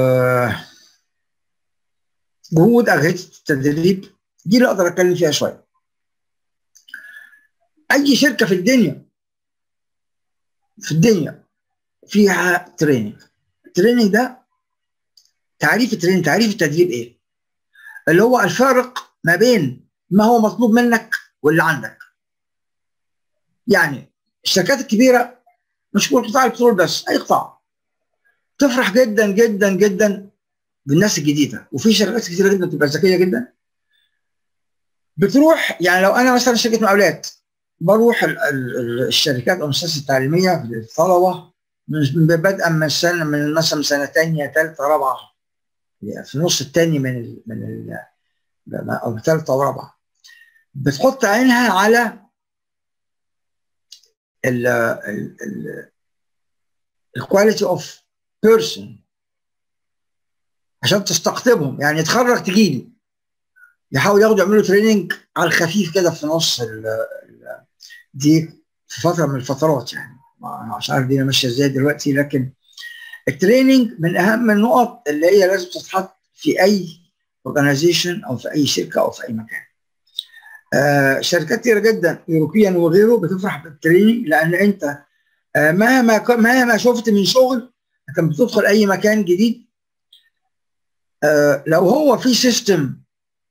جهود اجهزه التدريب دي اللي اقدر اتكلم فيها شويه اي شركه في الدنيا في الدنيا فيها تريننج التريننج ده تعريف التريننج تعريف التدريب ايه اللي هو الفارق ما بين ما هو مطلوب منك واللي عندك يعني الشركات الكبيره مش كل قطاع البترول بس اي قطاع تفرح جدا جدا جدا بالناس الجديده وفي شركات كتيره جدا بتبقى ذكيه جدا بتروح يعني لو انا مثلا شركه مقاولات بروح ال ال الشركات او المؤسسات التعليميه للطلبه من بدءا من سنه من مثلا سنه ثانيه ثالثه رابعه يعني في النص الثاني من ال من ال او ثالثه ورابعه بتحط عينها على ال ال الكواليتي اوف بيرسون عشان تستقطبهم يعني يتخرج تجي لي يحاول ياخدوا يعملوا تريننج على الخفيف كده في نص ال ال دي في فتره من الفترات يعني مش عارف دي ماشيه ازاي دلوقتي لكن التريننج من اهم النقط اللي هي لازم تتحط في اي اورجانيزيشن او في اي شركه او في اي مكان. آه شركات كتيره جدا اوروبيا وغيره بتفرح بالتريننج لان انت آه مهما مهما شفت من شغل انت بتدخل اي مكان جديد آه لو هو في سيستم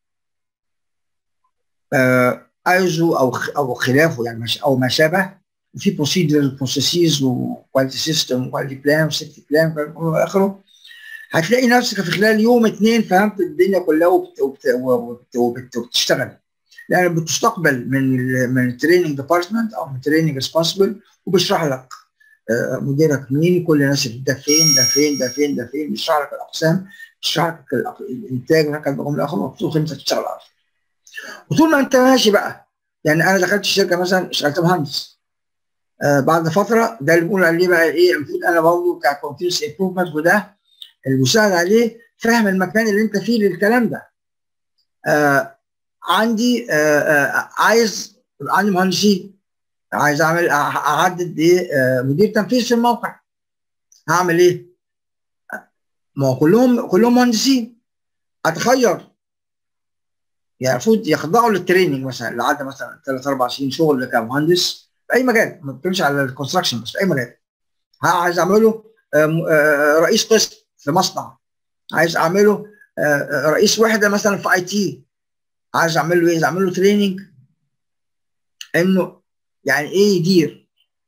ايزو او او خلافه يعني او ما شابه وفي بروسيدر بروسيسز وكواليتي سيستم وكواليتي بلان وسيفتي بلان والى اخره هتلاقي نفسك في خلال يوم اثنين فهمت الدنيا كلها وبت وبت وبت وبت وبتشتغل لان بتستقبل من ال من التريننج ديبارتمنت او من التريننج ريسبونسبل وبيشرح لك مديرك مين كل الناس ده فين ده فين ده فين ده فين بيشرح لك الاقسام بيشرح لك الانتاج من الاخر وبتدخل انت تشتغل على وطول ما انت ماشي بقى يعني انا دخلت الشركه مثلا اشتغلت مهندس آه بعد فتره ده اللي بنقول عليه بقى ايه المفروض انا برضه بتاع كونتينوس امبروفمنت وده المساعد عليه فاهم المكان اللي انت فيه للكلام ده آه عندي آه آه عايز عندي مهندسين عايز اعمل اعدد ايه آه مدير تنفيذ في الموقع هعمل ايه؟ ما هو كلهم كلهم مهندسين اتخير يعني المفروض يخضعوا للتريننج مثلا اللي عدى مثلا ثلاث اربع سنين شغل كمهندس في اي مجال ما بتكلمش على الكونستراكشن بس في اي مجال عايز اعمله رئيس قسم في مصنع عايز اعمله رئيس وحده مثلا في اي تي عايز اعمل له ايه؟ اعمل له تريننج انه يعني ايه يدير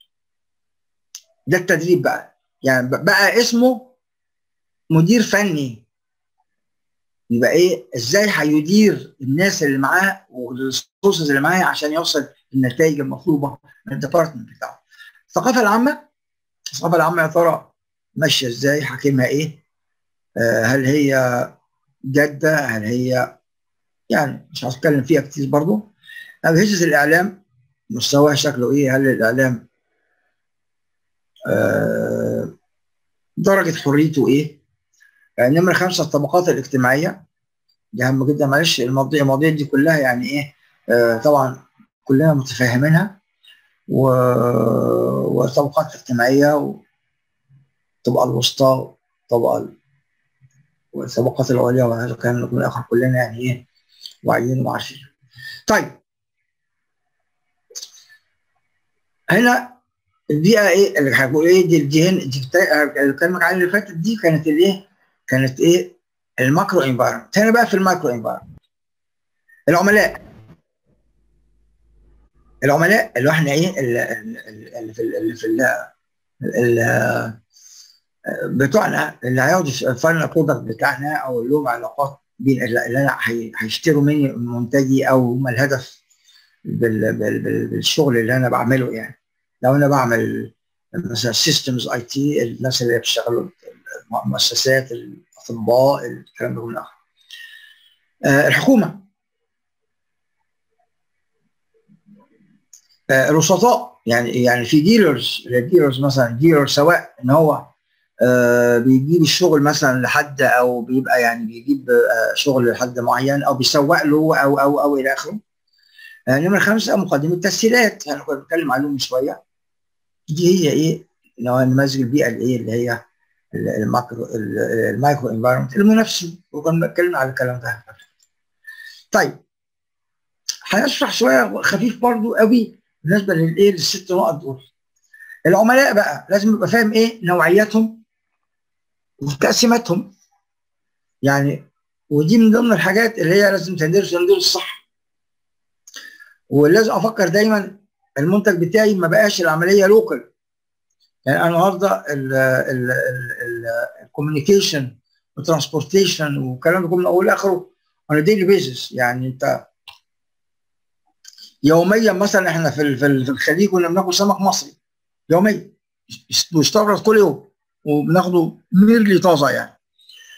ده التدريب بقى يعني بقى اسمه مدير فني يبقى ايه ازاي هيدير الناس اللي معاه والريسورسز اللي معاه عشان يوصل النتائج المطلوبه من الديبارتمنت بتاعه الثقافه العامه الثقافه العامه يا ترى ماشيه ازاي حاكمها ايه آه هل هي جاده هل هي يعني مش هتكلم فيها كتير برضه اجهزه الاعلام مستواها شكله ايه هل الاعلام آه درجه حريته ايه نمرة خمسة الطبقات الاجتماعية دي أهم جدا معلش المواضيع المواضيع دي كلها يعني إيه آه طبعا كلنا متفاهمينها و... وطبقات اجتماعية والطبقة الوسطى والطبقة والطبقات العليا وهذا الكلام من الآخر كلنا يعني إيه واعيين وعارفين طيب هنا البيئة إيه اللي هنقول إيه دي دي هنا دي اللي كلامك عليها اللي فاتت دي كانت الإيه كانت ايه الماكرو انفايرمنت هنا بقى في الماكرو انفايرمنت العملاء العملاء اللي احنا ايه اللي في اللي في اللي بتوعنا اللي هياخدوا الفاينل برودكت بتاعنا او اللي لهم علاقات بين اللي انا هيشتروا مني منتجي او ما الهدف بال بال بال بالشغل اللي انا بعمله يعني لو انا بعمل مثلا سيستمز اي تي الناس اللي بيشتغلوا المؤسسات الاطباء الكلام ده كله آه الحكومه آه الوسطاء يعني يعني في ديلرز ديلرز مثلا ديلر سواء ان هو آه بيجيب الشغل مثلا لحد او بيبقى يعني بيجيب آه شغل لحد معين او بيسوق له او او او الى اخره آه نمرة خمسة مقدمة تسهيلات يعني كنا بنتكلم عليهم من شوية دي هي ايه نماذج البيئة اللي ايه اللي هي الماكرو المايكرو انفايرمنت المنافسه وكنا بنتكلم على الكلام ده طيب هنشرح شويه خفيف برضو قوي بالنسبه للايه للست نقط دول العملاء بقى لازم يبقى فاهم ايه نوعياتهم وتقسيماتهم يعني ودي من ضمن الحاجات اللي هي لازم تندرس تندرس صح ولازم افكر دايما المنتج بتاعي ما بقاش العمليه لوكال يعني انا النهارده الكوميونيكيشن والترانسبورتيشن والكلام ده كله من اوله لاخره on a daily basis يعني انت يوميا مثلا احنا في في الخليج كنا بناكل سمك مصري يوميا بيستورد كل يوم وبناخده ميرلي طازه يعني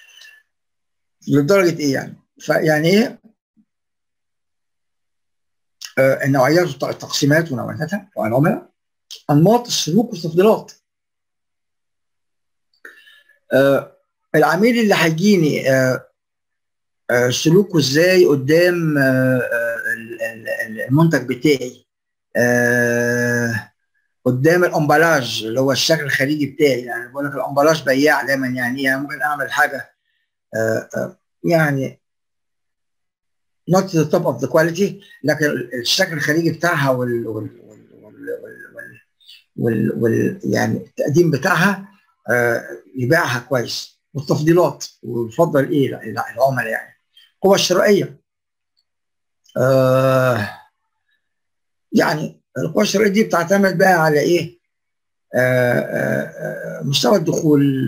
لدرجه ايه يعني فيعني ايه آه النوعيات التقسيمات ونوعياتها والعملاء انماط السلوك والتفضيلات آه العميل اللي هيجيني آه آه سلوكه ازاي قدام آه المنتج بتاعي آه قدام الامبلاج اللي هو الشكل الخارجي بتاعي يعني بقول لك الامبلاج بياع دايما يعني يعني ممكن اعمل حاجه آه آه يعني not to the top of the quality لكن الشكل الخارجي بتاعها وال وال وال وال, وال, وال يعني التقديم بتاعها آه يبيعها كويس والتفضيلات ويفضل ايه العملاء يعني القوة الشرائية آه يعني القوة الشرائية دي بتعتمد بقى على ايه؟ آه آه مستوى الدخول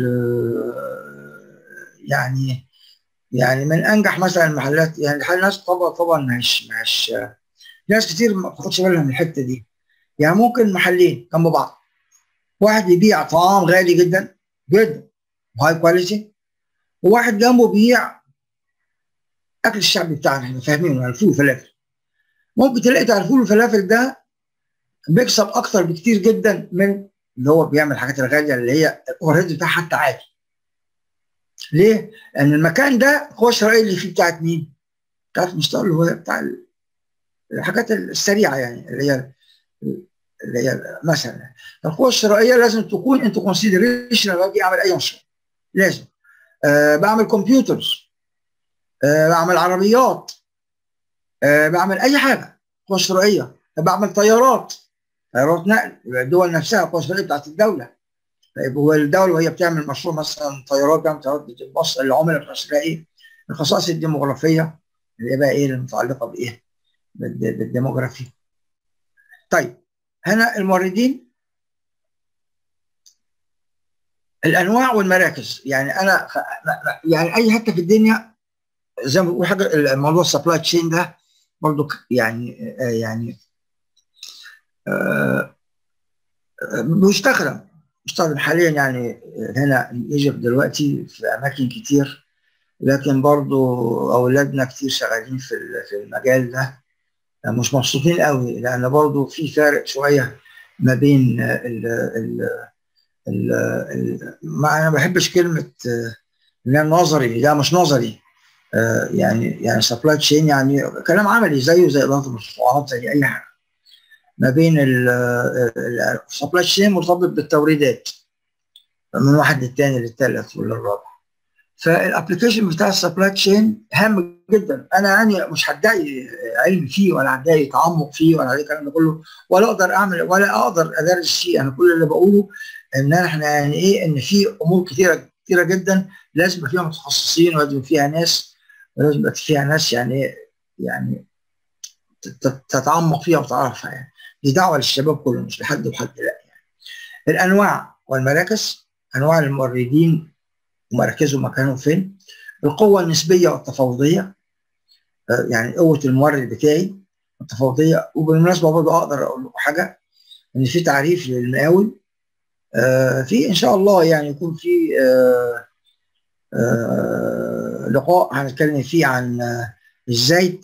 يعني يعني من انجح مثلا المحلات يعني الناس طبعا طبعا مش مش ناس كتير ما بتاخدش بالها من الحته دي يعني ممكن محلين جنب بعض واحد يبيع طعام غالي جدا جدا وهاي كواليتي وواحد جنبه بيبيع اكل الشعبي بتاعنا احنا فاهمينه الفول والفلافل ممكن تلاقي بتاع الفول والفلافل ده بيكسب اكتر بكتير جدا من اللي هو بيعمل الحاجات الغاليه اللي هي الاوفر بتاعها حتى عالي ليه؟ لان المكان ده القوه الشرائيه اللي فيه بتاعت مين؟ بتاعت المستوى اللي هو بتاع الحاجات السريعه يعني اللي هي اللي هي مثلا القوه الشرائيه لازم تكون انت كونسيدريشن لما باجي اعمل اي مشروع لازم أه بعمل كمبيوترز أه بعمل عربيات أه بعمل اي حاجه قوه شرائيه بعمل طيارات طيارات نقل الدول نفسها القوه الشرائيه بتاعت الدوله طيب هو الدوله وهي بتعمل مشروع مثلا طيارات جنب طيارات بتبص العملاء بتاعتها ايه؟ الخصائص الديموغرافيه اللي هي بقى ايه المتعلقه بايه؟ بالديموغرافي. طيب هنا الموردين الانواع والمراكز يعني انا يعني اي حته في الدنيا زي ما بقول حاجه الموضوع السبلاي تشين ده برضو يعني يعني بيستخدم بيستخدم حاليا يعني هنا ايجيبت دلوقتي في اماكن كتير لكن برضو اولادنا كتير شغالين في في المجال ده مش مبسوطين قوي لان برضو في فارق شويه ما بين ال ال ال ال ما انا ما بحبش كلمه اللي نظري ده مش نظري يعني يعني سبلاي تشين يعني كلام عملي زيه زي اداره المشروعات زي اي حاجه ما بين السبلاي تشين مرتبط بالتوريدات من واحد للتاني للثالث وللرابع فالابلكيشن بتاع السبلاي تشين هام جدا انا يعني مش هدعي علم فيه ولا هدعي تعمق فيه ولا الكلام ده كله ولا اقدر اعمل ولا اقدر ادرس فيه انا كل اللي بقوله ان احنا يعني ايه ان في امور كثيره كثيره جدا لازم يبقى فيها متخصصين ولازم فيها ناس ولازم يبقى فيها ناس يعني يعني تتعمق فيها وتعرفها يعني دي دعوه للشباب كله مش لحد وحد لا يعني الانواع والمراكز انواع الموردين ومراكزهم مكانهم فين القوه النسبيه والتفاوضيه يعني قوه المورد بتاعي التفاوضيه وبالمناسبه برضه اقدر اقول لكم حاجه ان في تعريف للمقاول آه في ان شاء الله يعني يكون في آه آه لقاء هنتكلم فيه عن ازاي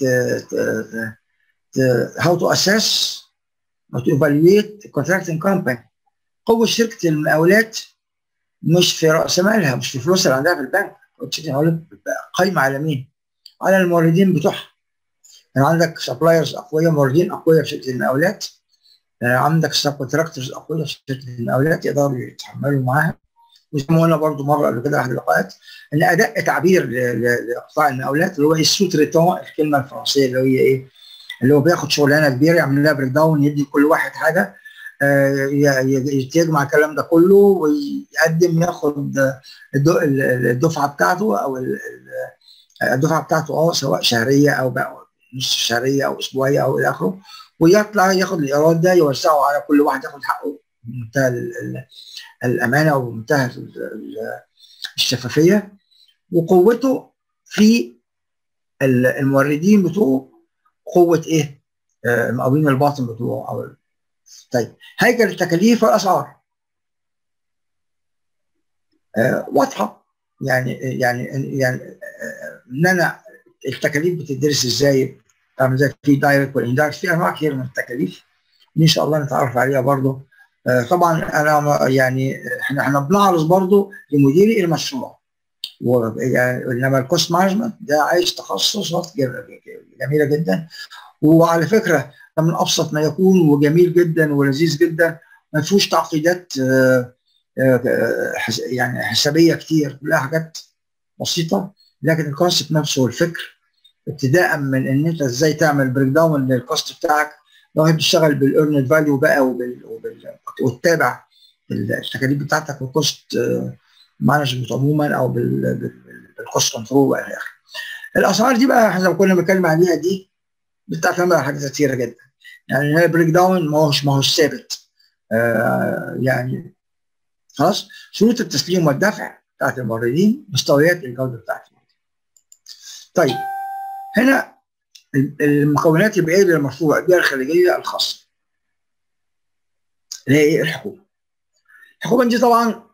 how to assess or to evaluate contracting company قوة شركة المقاولات مش في رأس مالها مش في فلوسها اللي عندها في البنك شركة المقاولات قايمة على مين؟ على الموردين بتوعها يعني عندك سبلايرز أقوياء موردين أقوياء في شركة المقاولات عندك سب كونتراكتورز أقوياء في شركة المقاولات يقدروا يتحملوا معاها وزي ما قلنا برضه مره قبل كده احد اللقاءات ان اداء تعبير لقطاع المقاولات اللي هو السوت ريتون الكلمه الفرنسيه اللي هي ايه؟ اللي هو بياخد شغلانه كبيره يعمل لها بريك داون يدي كل واحد حاجه آه يجمع الكلام ده كله ويقدم ياخد الدفعه بتاعته او الدفعه بتاعته اه سواء شهريه او نص شهريه او اسبوعيه او الى اخره ويطلع ياخد الايراد ده يوزعه على كل واحد ياخد حقه بمنتهى الامانه وبمنتهى الشفافيه وقوته في الموردين بتوعه قوه ايه؟ المقاولين الباطن بتوعه او طيب هيكل التكاليف والاسعار آه واضحه يعني يعني يعني آه ان انا التكاليف بتدرس ازاي تعمل زي في دايركت والاندايركت في انواع كثير من التكاليف دي ان شاء الله نتعرف عليها برضه آه طبعا انا يعني احنا احنا بنعرض برضه لمديري المشروع يعني انما الكوست مانجمنت ده عايز تخصصات جميله جدا وعلى فكره ده من ابسط ما يكون وجميل جدا ولذيذ جدا ما فيهوش تعقيدات يعني حسابيه كتير كلها حاجات بسيطه لكن الكونسيبت نفسه والفكر ابتداء من ان انت ازاي تعمل بريك داون للكوست بتاعك لو هي بتشتغل بالايرند فاليو بقى وبال, وبال وتتابع التكاليف بتاعتك والكوست مانجمنت عموما او بالكوست كنترول والى اخره. الاسعار دي بقى احنا كنا بنتكلم عليها دي بتعتمد على حاجات كتيره جدا. يعني هي البريك داون ما هوش ما هوش ثابت. آه يعني خلاص شروط التسليم والدفع بتاعت الموردين مستويات الجوده بتاعت الموردين. طيب هنا المكونات البيئيه للمشروع البيئه الخارجيه الخاصه. اللي هي ايه الحكومه. الحكومه دي طبعا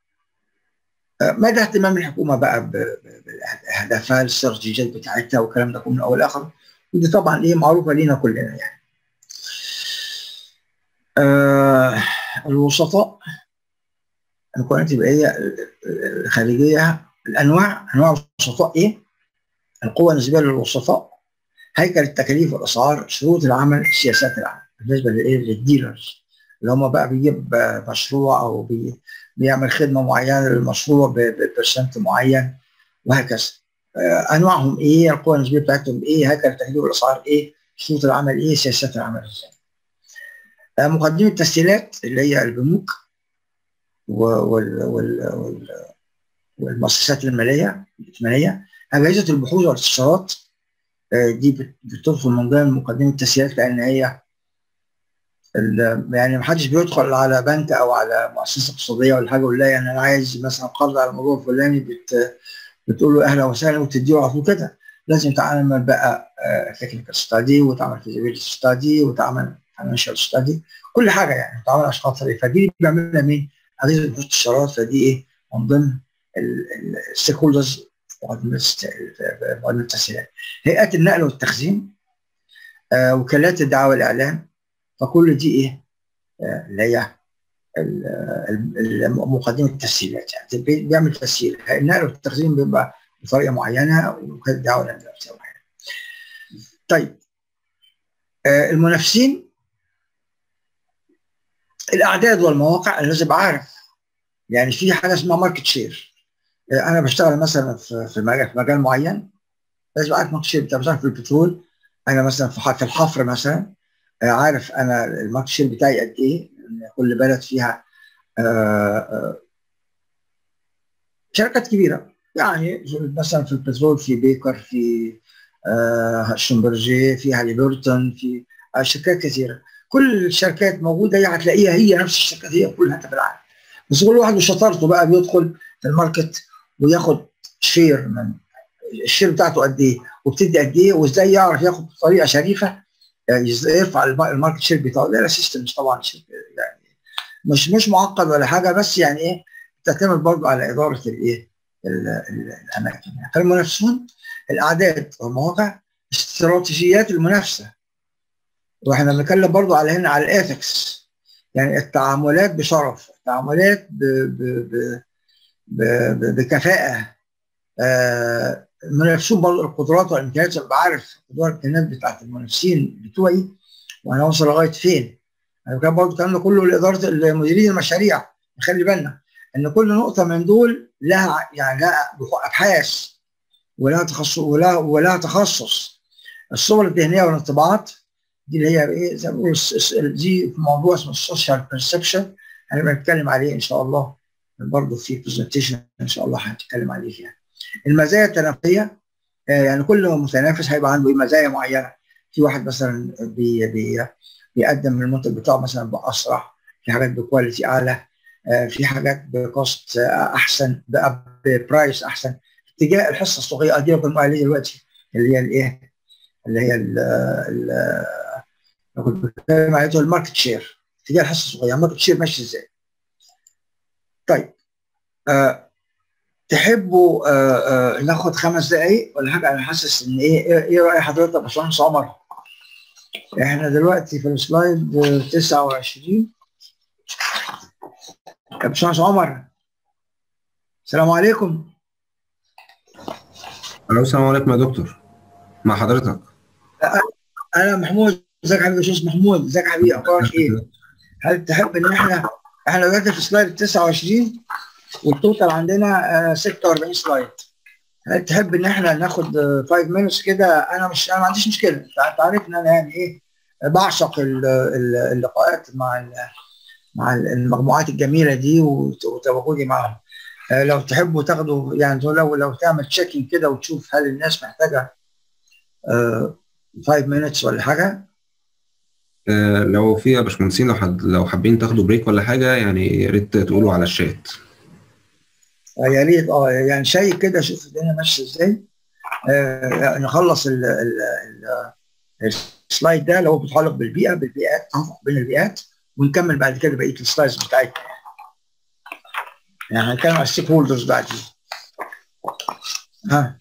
مدى اهتمام الحكومه بقى باهدافها الاستراتيجيات بتاعتها والكلام ده كله من اول لاخر ودي طبعا ايه معروفه لينا كلنا يعني. آه الوسطاء المكونات البيئيه الخارجيه الانواع انواع الوسطاء ايه؟ القوه النسبيه للوسطاء هيكل التكاليف والاسعار شروط العمل سياسات العمل بالنسبه للايه؟ للديلرز اللي هم بقى بيجيب مشروع او بي بيعمل خدمه معينه للمشروع ببرسنت معين وهكذا. انواعهم ايه؟ القوى النسبيه بتاعتهم ايه؟ هيكل التكاليف والاسعار ايه؟ شروط العمل ايه؟ سياسات العمل ازاي؟ مقدمه التسهيلات اللي هي البنوك وال وال والمؤسسات الماليه الائتمانيه اجهزه البحوث والاستشارات دي بتدخل من ضمن مقدمه التسهيلات لان هي يعني ما حدش بيدخل على بنك او على مؤسسه اقتصاديه ولا حاجه ولا يعني انا عايز مثلا قرض على الموضوع الفلاني بت بتقول له اهلا وسهلا وتديه على طول كده لازم تعمل بقى تكنيكال ستادي وتعمل فيزيبيليتي ستادي وتعمل فاينانشال ستادي كل حاجه يعني تعمل اشخاص فدي بيعملها مين؟ اجهزه الاستشارات فدي ايه من ضمن الستيك هولدرز مقدمه التسهيلات هيئات النقل والتخزين آه وكالات الدعوه والاعلان فكل دي ايه آه اللي هي مقدمه التسهيلات يعني بيعمل تسهيل النقل والتخزين بيبقى بطريقه معينه وكالات الدعوه والاعلان طيب آه المنافسين الاعداد والمواقع انا لازم عارف يعني في حاجه اسمها ماركت شير انا بشتغل مثلا في مجال في مجال معين لازم اعرف ماركت شير بتاعي مثلا في البترول انا مثلا في الحفر مثلا عارف انا الماركت شير بتاعي قد ايه كل بلد فيها شركات كبيره يعني مثلا في البترول في بيكر في شمبرجي في هاليبرتون في شركات كثيره كل الشركات موجوده هي هتلاقيها هي نفس الشركات هي كلها في العالم بس كل واحد وشطارته بقى بيدخل في الماركت وياخد شير من الشير بتاعته قد ايه وبتدي قد ايه وازاي يعرف ياخد بطريقه شريفه يرفع الماركت شير بتاعه لا سيستمز طبعا يعني مش مش معقد ولا حاجه بس يعني ايه تعتمد برضه على اداره الايه الاماكن يعني فالمنافسون الاعداد والمواقع استراتيجيات المنافسه واحنا بنتكلم برضه على هنا على الاثكس يعني التعاملات بشرف التعاملات ب ب ب ب ب بكفاءه آه المنافسون برضه القدرات والامكانيات ابقى عارف القدرات والامكانيات بتاعت المنافسين بتوعي وانا اوصل لغايه فين انا كان برضه الكلام ده كله لاداره مديرين المشاريع نخلي بالنا ان كل نقطه من دول لها يعني لها ابحاث ولها تخصص ولها ولها تخصص الصور الذهنيه والانطباعات دي اللي هي ايه زي ما بنقول دي موضوع اسمه السوشيال بيرسبشن هنبقى نتكلم عليه ان شاء الله برضه في برزنتيشن ان شاء الله هنتكلم عليه فيها. المزايا التنافسيه آه يعني كل متنافس هيبقى عنده مزايا معينه في واحد مثلا بي بي بيقدم المنتج بتاعه مثلا باسرع في حاجات بكواليتي اعلى آه في حاجات بكوست آه احسن ببرايس احسن اتجاه الحصه الصغيره دي بنقول عليه دلوقتي اللي هي الايه اللي هي ال ال كنت بتكلم عليه الماركت شير اتجاه الحصه الصغيره الماركت شير ماشي ازاي طيب آه تحبوا آه آه ناخد خمس دقايق ولا حاجه انا حاسس ان ايه ايه إيه راي حضرتك يا باشمهندس عمر؟ احنا دلوقتي في السلايد آه، 29 يا باشمهندس عمر السلام عليكم الو السلام عليكم يا دكتور مع حضرتك انا محمود ازيك يا حبيبي يا استاذ محمود ازيك يا حبيبي اخبارك ايه؟ هل تحب ان احنا احنا دلوقتي في سلايد 29 والتوتال عندنا آه، 46 سلايد هل تحب ان احنا ناخد 5 مينتس كده انا مش انا ما عنديش مشكله انت عارف ان انا يعني ايه بعشق ال- ال- اللقاءات مع ال- مع المجموعات الجميله دي وت- وتواجدي معاهم آه، لو تحبوا تاخدوا يعني لو لو تعمل تشيكينج كده وتشوف هل الناس محتاجه 5 مينتس ولا حاجه آه، لو في يا باشمهندسين لو حد لو حابين تاخدوا بريك ولا حاجه يعني يا ريت تقولوا على الشات آه، يا ريت اه يعني شيء كده شوف الدنيا ماشيه ازاي آه نخلص ال ال ال السلايد ده اللي هو بيتعلق بالبيئه بالبيئات توافق بين البيئات ونكمل بعد كده بقيه السلايدز بتاعتنا يعني هنتكلم على الستيك هولدرز بعدين ها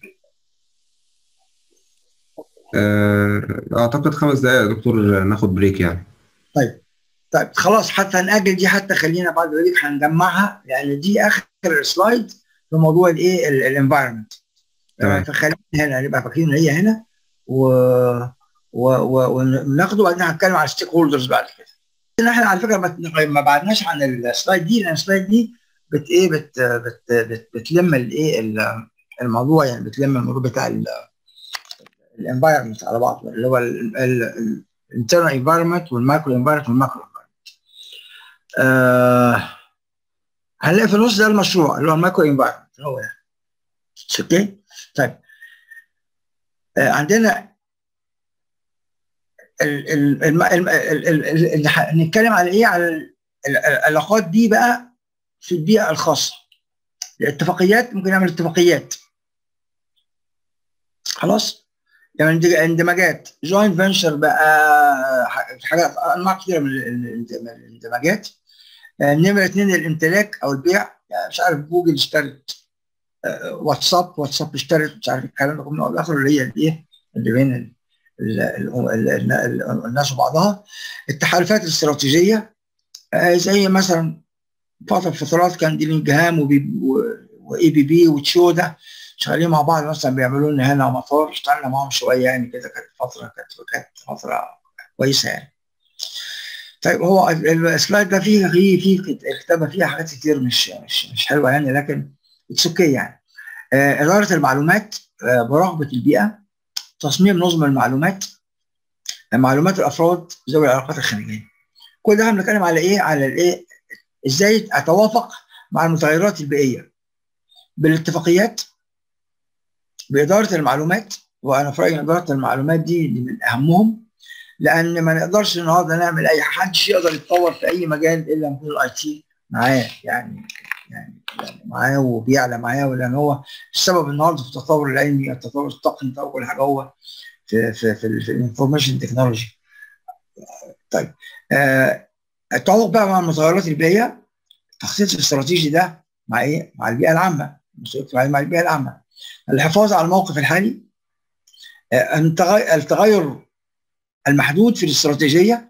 آه، اعتقد خمس دقائق يا دكتور ناخد بريك يعني طيب طيب خلاص حتى نأجل دي حتى خلينا بعد ذلك هنجمعها لان دي اخر سلايد في موضوع الايه الانفايرمنت تمام. فخلينا هنا نبقى فاكرين ان هي هنا و و- و- وناخده وبعدين هنتكلم على الستيك هولدرز بعد كده. إن احنا على فكره ما- ما بعدناش عن السلايد دي لان السلايد دي بت ايه بت بت بت بتلم الايه ال- الموضوع يعني بتلم الموضوع بتاع الانفايرمنت على بعض اللي هو الانترنال انفايرمنت والمايكرو انفايرمنت والماكرو انفايرمنت. آه هنلاقي في النص ده المشروع اللي هو المايكرو انفايرمنت هو ده. اوكي؟ طيب آه عندنا ال ال ال ال ال ال ال ال ح- نتكلم على ايه؟ على ال- ال- العلاقات دي بقى في البيئه الخاصه. الاتفاقيات ممكن نعمل اتفاقيات. خلاص؟ يعني اندج- اندماجات جوينت فينشر بقى ح- حاجات انواع كثيره من ال- ال- من الاندماجات. آه، نمره اثنين الامتلاك او البيع يعني مش عارف جوجل اشترت آه، واتساب واتساب اشترت مش عارف الكلام ده كله من الاخر اللي هي الايه اللي بين ال- ال- ال- ال- ال- الناس وبعضها التحالفات الاستراتيجيه آه، زي مثلا فتره فترات كان ديلينجهام واي بي بي وتشودا شغالين مع بعض مثلا بيعملوا لنا هنا مطار اشتغلنا معاهم شويه يعني كده كانت فتره كانت كانت فتره كويسه يعني. طيب هو ال- السلايد ده فيه فيه فيه الكتابه فيها حاجات كتير مش مش مش حلوه يعني لكن اتس اوكي يعني. آه، اداره المعلومات آه، مراقبه البيئه تصميم نظم المعلومات معلومات الافراد ذوي العلاقات الخارجيه كل ده بنتكلم على ايه على الايه ازاي اتوافق مع المتغيرات البيئيه بالاتفاقيات باداره المعلومات وانا في رايي إن اداره المعلومات دي دي من اهمهم لان ما نقدرش النهارده نعمل اي حدش يقدر يتطور في اي مجال الا لما يكون الاي تي معاه يعني يعني يعني معاه وبيعلى معاه لان هو السبب النهارده في التطور العلمي التطور التقني التطور كل حاجه هو في في في, في الانفورميشن تكنولوجي طيب آه التعاطف بقى مع المتغيرات البيئيه التخطيط الاستراتيجي ده مع ايه؟ مع البيئه العامه مسؤولية مع البيئه العامه الحفاظ على الموقف الحالي آه التغي- التغير المحدود في الاستراتيجيه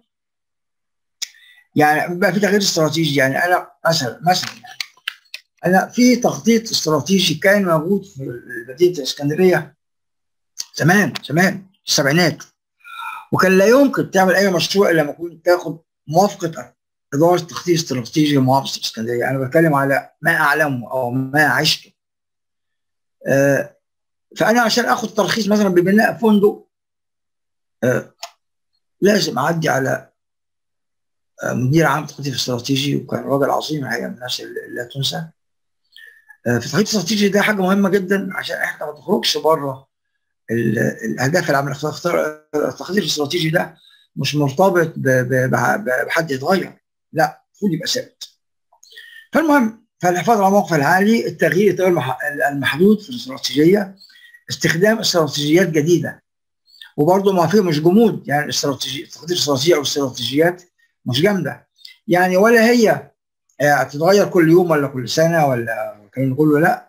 يعني بقى في تغيير استراتيجي يعني انا مثلا مثلا يعني انا في تخطيط استراتيجي كان موجود في مدينه الاسكندريه زمان زمان في السبعينات وكان لا يمكن تعمل اي مشروع الا لما كنت تاخد موافقه اداره تخطيط استراتيجي محافظه الاسكندريه انا بتكلم على ما اعلمه او ما عشته آه فانا عشان اخد ترخيص مثلا ببناء فندق آه لازم اعدي على آه مدير عام التخطيط الاستراتيجي وكان راجل عظيم الحقيقه من الناس اللي لا تنسى آه في التخطيط الاستراتيجي ده حاجه مهمه جدا عشان احنا ما نخرجش بره ال- الاهداف العامه الاختار- التخطيط الاستراتيجي ده مش مرتبط ب- ب- ب- بحد يتغير لا المفروض يبقى ثابت فالمهم فالحفاظ على الموقف العالي التغيير التغيير المح- المحدود في الاستراتيجيه استخدام استراتيجيات جديده وبرضه ما فيه مش جمود يعني الاستراتيجي التخطيط الاستراتيجي او الاستراتيجيات مش جامده يعني ولا هي آه، هتتغير كل يوم ولا كل سنه ولا الكلام ده كله لا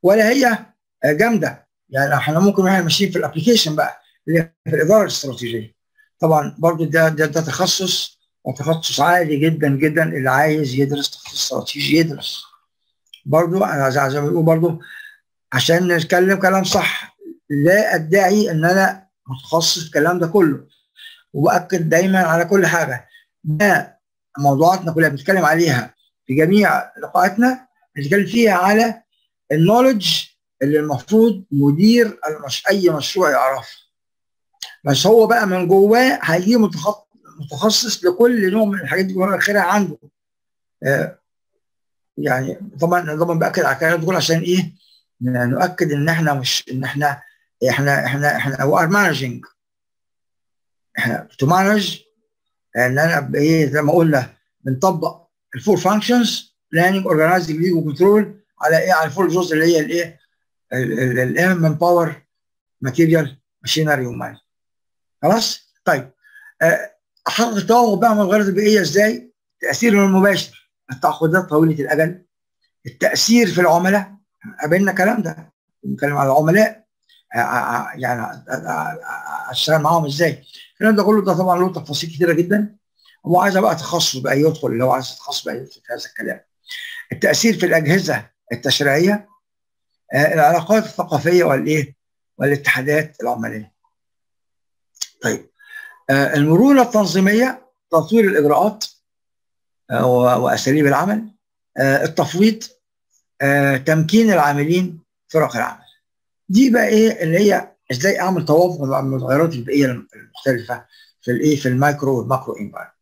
ولا هي جامده يعني احنا ممكن احنا ماشيين في الابلكيشن بقى اللي هي في الاداره الاستراتيجيه طبعا برضو ده ده, ده تخصص وتخصص عالي جدا جدا اللي عايز يدرس تخصص استراتيجي يدرس برضو انا زي ما بقول برضو عشان نتكلم كلام صح لا ادعي ان انا متخصص في الكلام ده كله وباكد دايما على كل حاجه ده موضوعاتنا كلها بنتكلم عليها في جميع لقاءاتنا بنتكلم فيها على النولج اللي المفروض مدير المش... اي مشروع يعرفه بس هو بقى من جواه هيجي متخصص متخصص لكل نوع من الحاجات دي اخرها عنده آه يعني طبعا طبعا باكد على الكلام ده عشان ايه نؤكد ان احنا مش ان احنا احنا احنا احنا وار مانجنج احنا تو مانج ان انا ايه زي ما قلنا بنطبق الفور فانكشنز بلاننج اورجنايزنج ليج وكنترول على ايه على الفور جزء اللي هي الايه الام من باور ماتيريال ماشينري ومان خلاص طيب احقق التوافق بقى من الغرض البيئيه ازاي؟ التاثير المباشر التعاقدات طويله الاجل التاثير في العملاء قابلنا الكلام ده بنتكلم على العملاء يعني اشتغل معاهم ازاي الكلام ده كله ده طبعا له تفاصيل كتيره جدا هو عايز بقى تخصص بقى يدخل اللي هو عايز تخصص بقى يدخل في هذا الكلام التاثير في الاجهزه التشريعيه آه العلاقات الثقافيه والايه والاتحادات العماليه طيب آه المرونه التنظيميه تطوير الاجراءات آه واساليب العمل التفويض تمكين العاملين فرق العمل دي بقى ايه اللي هي ازاي اعمل توافق مع المتغيرات البيئيه المختلفه في الايه في المايكرو والماكرو انفايرمنت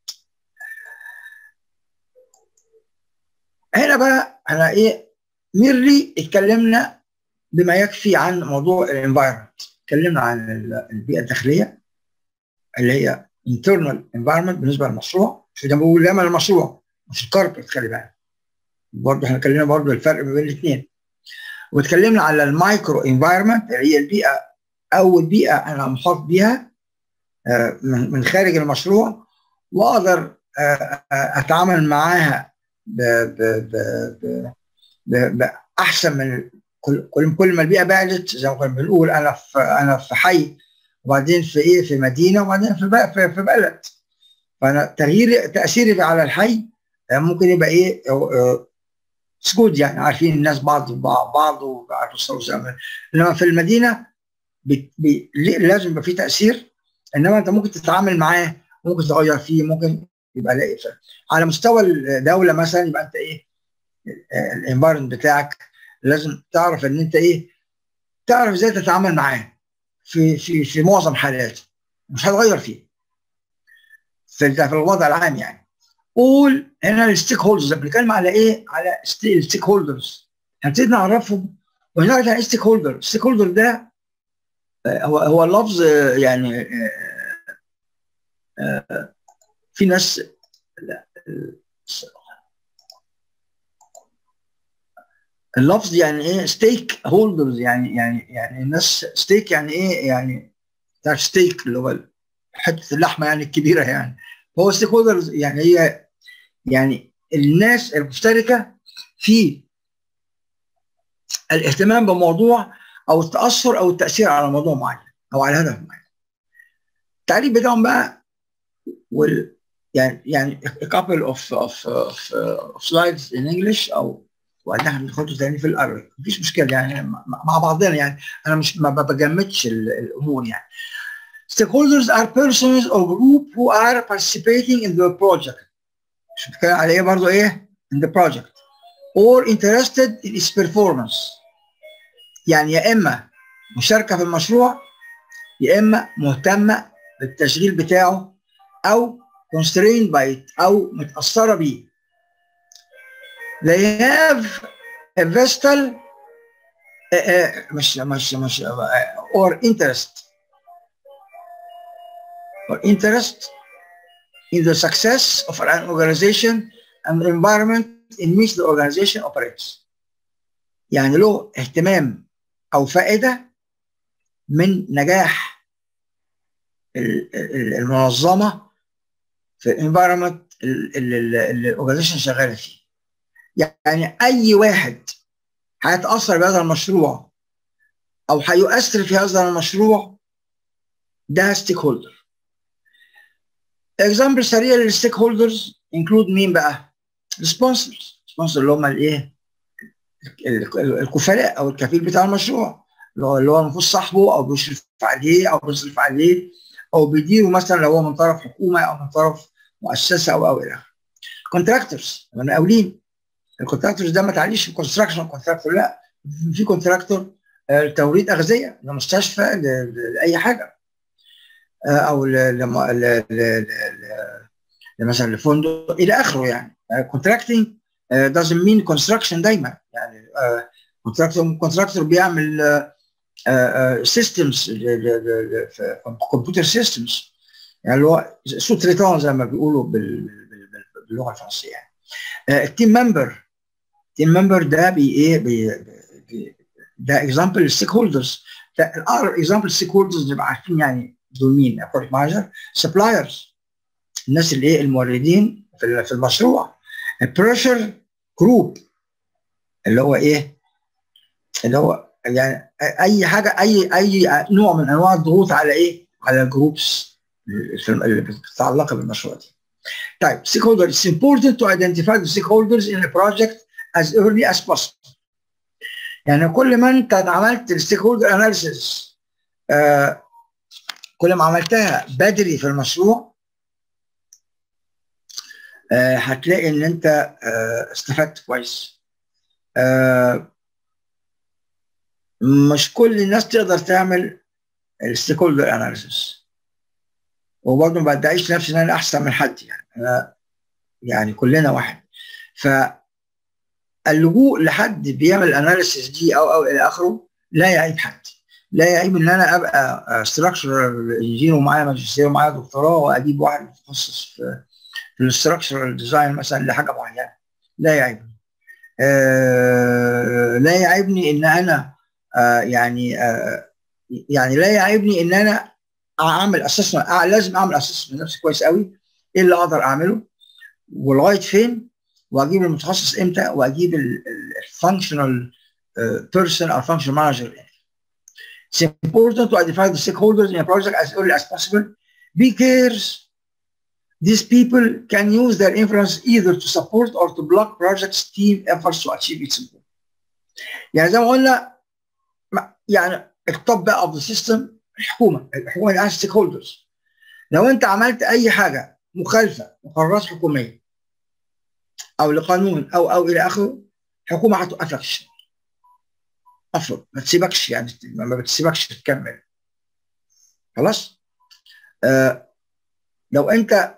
هنا بقى انا ايه ميرلي اتكلمنا بما يكفي عن موضوع الانفايرمنت اتكلمنا عن البيئه الداخليه اللي هي internal environment بالنسبه للمشروع مش ده بقول دايما المشروع مش الكاربت خلي بالك برضه احنا اتكلمنا برضه الفرق ما بين الاثنين واتكلمنا على المايكرو انفايرمنت اللي هي البيئه او البيئه انا محاط بيها من خارج المشروع واقدر اتعامل معاها باحسن من كل كل ما البيئه بعدت زي ما كنا بنقول انا في انا في حي وبعدين في ايه في مدينه وبعدين في في, في بلد فانا تغيير تاثيري على الحي ممكن يبقى ايه سكوت يعني عارفين الناس بعض بعض وعارفين الزمن انما في المدينه بي بي لازم يبقى في تاثير انما انت ممكن تتعامل معاه ممكن تغير فيه ممكن يبقى لاقي على مستوى الدوله مثلا يبقى انت ايه الانفايرمنت بتاعك لازم تعرف ان انت ايه تعرف ازاي تتعامل معاه في في في معظم حالاته مش هتغير فيه في في الوضع العام يعني قول هنا الستيك هولدرز بنتكلم على ايه؟ على الستيك هولدرز هنبتدي نعرفهم ونعرف يعني ايه ستيك هولدر الستيك هولدر ده هو هو اللفظ يعني في ناس لا اللفظ يعني ايه ستيك هولدرز يعني يعني يعني الناس ستيك يعني ايه يعني بتاع ستيك اللي هو حته اللحمه يعني الكبيره يعني هو ستيك هولدرز يعني هي يعني الناس المشتركه في الاهتمام بموضوع او التاثر او التاثير على موضوع معين او على هدف معين. التعريف بتاعهم بقى وال يعني يعني a couple of of of, of slides in English او وبعدين احنا بناخده تاني في العربي مفيش مشكله يعني مع بعضنا يعني انا مش ما بجمدش الامور يعني. Stakeholders are persons or group who are participating in the project. مش بتكلم على ايه برضه ايه؟ in the project or interested in its performance. يعني يا اما مشاركه في المشروع يا اما مهتمه بالتشغيل بتاعه او constrained by it او متاثره بيه. They have a vestal uh, uh, مش مش مش uh, or interest or interest in the success of an organization and the environment in which the organization operates. يعني له اهتمام او فائده من نجاح المنظمه في الانفايرمنت اللي الاورجنايزيشن شغاله فيه. يعني اي واحد هيتاثر بهذا المشروع او هيؤثر في هذا المشروع ده ستيك هولدر اكزامبل سريع للستيك هولدرز انكلود مين بقى؟ السبونسرز السبونسر اللي هم الايه؟ الكفلاء او الكفيل بتاع المشروع اللي هو اللي هو المفروض صاحبه او بيشرف عليه او بيصرف عليه او بيديره مثلا لو هو من طرف حكومه او من طرف مؤسسه او او الى اخره. كونتراكتورز المقاولين الكونتراكتورز ده ما تعليش في كونستراكشن كونتراكتور لا في كونتراكتور توريد اغذيه لمستشفى لاي حاجه او مثلا لفندق الى اخره يعني كونتراكتنج doesn't mean construction دايما يعني كونتراكتور كونتراكتور بيعمل سيستمز كمبيوتر سيستمز يعني اللي هو سو تريتون زي ما بيقولوا باللغه الفرنسيه يعني التيم ممبر التيم ممبر ده بي ايه بي ده اكزامبل الستيك هولدرز الاقرب اكزامبل الستيك هولدرز نبقى عارفين يعني دول مين بروجكت مانجر سبلايرز الناس اللي ايه الموردين في المشروع البريشر جروب اللي هو ايه اللي هو يعني اي حاجه اي اي نوع من انواع الضغوط على ايه على الجروبس اللي بتتعلق بالمشروع دي طيب stakeholder it's important to identify the stakeholders in a project as early as possible يعني كل ما انت عملت الستيك هولدر اناليسيس آه كل ما عملتها بدري في المشروع آه هتلاقي ان انت آه استفدت كويس آه مش كل الناس تقدر تعمل الستيك هولدر اناليسيس وبرضه ما بدعيش نفسي ان انا احسن من حد يعني انا يعني كلنا واحد ف اللجوء لحد بيعمل اناليسيس دي او او الى اخره لا يعيب حد لا يعيب ان انا ابقى ستراكشرال انجينير ومعايا ماجستير ومعايا دكتوراه واجيب واحد متخصص في في الاستراكشرال ديزاين مثلا لحاجه معينه لا يعيبني آه لا يعيبني ان انا آه يعني آه يعني لا يعيبني ان انا اعمل اسسمنت لازم اعمل اسسمنت لنفسي كويس قوي ايه اللي اقدر اعمله ولغايه فين واجيب المتخصص امتى واجيب الفانكشنال بيرسون او فانكشنال مانجر It's important to identify the stakeholders in a project as early as possible because these people can use their influence either to support or to block projects team efforts to achieve its goal. يعني زي ما قلنا يعني التوب بقى اوف ذا سيستم الحكومه الحكومه اللي ستيك هولدرز لو انت عملت اي حاجه مخالفه لقرارات حكوميه او لقانون او او الى اخره الحكومه هتوقف لك الشغل افرض ما تسيبكش يعني ما بتسيبكش تكمل خلاص آه لو انت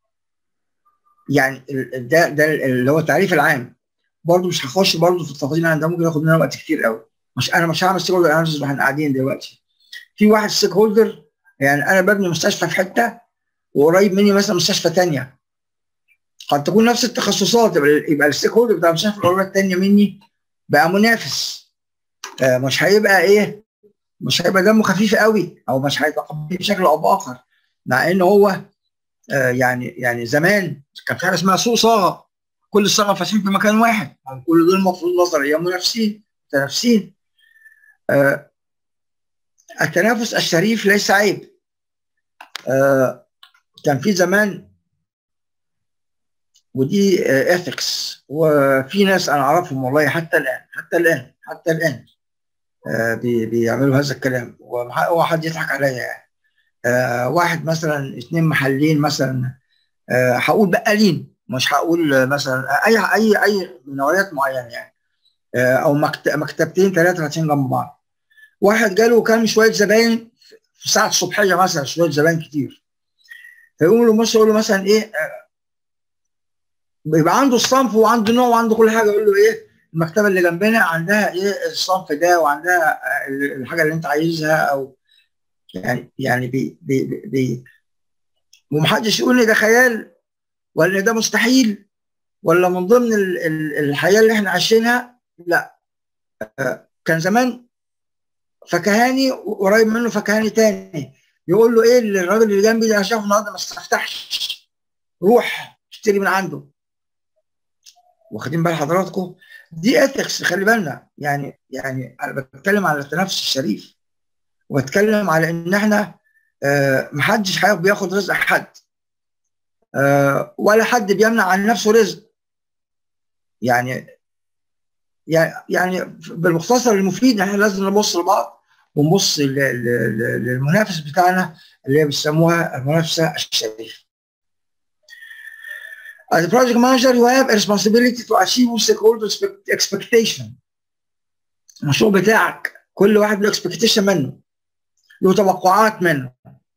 يعني ده ده اللي هو التعريف العام برضه مش هخش برضه في التفاصيل انا ده ممكن ياخد مننا وقت كتير قوي مش انا مش هعمل ستيك هولدر اناليسيس واحنا قاعدين دلوقتي في واحد ستيك هولدر يعني انا ببني مستشفى في حته وقريب مني مثلا مستشفى ثانيه قد تكون نفس التخصصات يبقى الستيك هولدر بتاع المستشفى القريبه الثانيه مني بقى منافس آه مش هيبقى ايه مش هيبقى دمه خفيف قوي او مش هيتقبل بشكل او باخر مع ان هو آه يعني يعني زمان كان في حاجه اسمها سوق صاغه كل الصاغه فاتحين في مكان واحد يعني كل دول المفروض نظريا منافسين متنافسين آه التنافس الشريف ليس عيب آه كان في زمان ودي اثكس وفي ناس انا اعرفهم والله حتى الان حتى الان حتى الان آه بي بيعملوا هذا الكلام وحد يضحك عليا يعني آه واحد مثلا اثنين محلين مثلا آه هقول بقالين مش هقول مثلا اي اي اي نوعيات معينه يعني آه او مكتبتين ثلاثه فاتحين جنب بعض واحد جاله كان شويه زباين في الساعه الصبحيه مثلا شويه زباين كتير فيقوم له مش يقول له مثلا ايه بيبقى عنده الصنف وعنده نوع وعنده كل حاجه يقول له ايه المكتبه اللي جنبنا عندها ايه الصنف ده وعندها الحاجه اللي انت عايزها او يعني يعني بي بي بي, بي ومحدش يقول لي ده خيال ولا ده مستحيل ولا من ضمن الحياه اللي احنا عايشينها لا كان زمان فكهاني وقريب منه فكهاني تاني يقول له ايه الراجل اللي جنبي ده انا شايفه النهارده ما استفتحش روح اشتري من عنده واخدين بال حضراتكم دي اثكس خلي بالنا يعني يعني انا بتكلم على التنافس الشريف وبتكلم على ان احنا آه محدش بياخد رزق حد آه ولا حد بيمنع عن نفسه رزق يعني يعني بالمختصر المفيد احنا لازم نبص لبعض ونبص للمنافس بتاعنا اللي هي بيسموها المنافسه الشريفه. As a project manager, you have a responsibility to achieve stakeholders expectation. المشروع بتاعك كل واحد له expectation منه. له توقعات منه.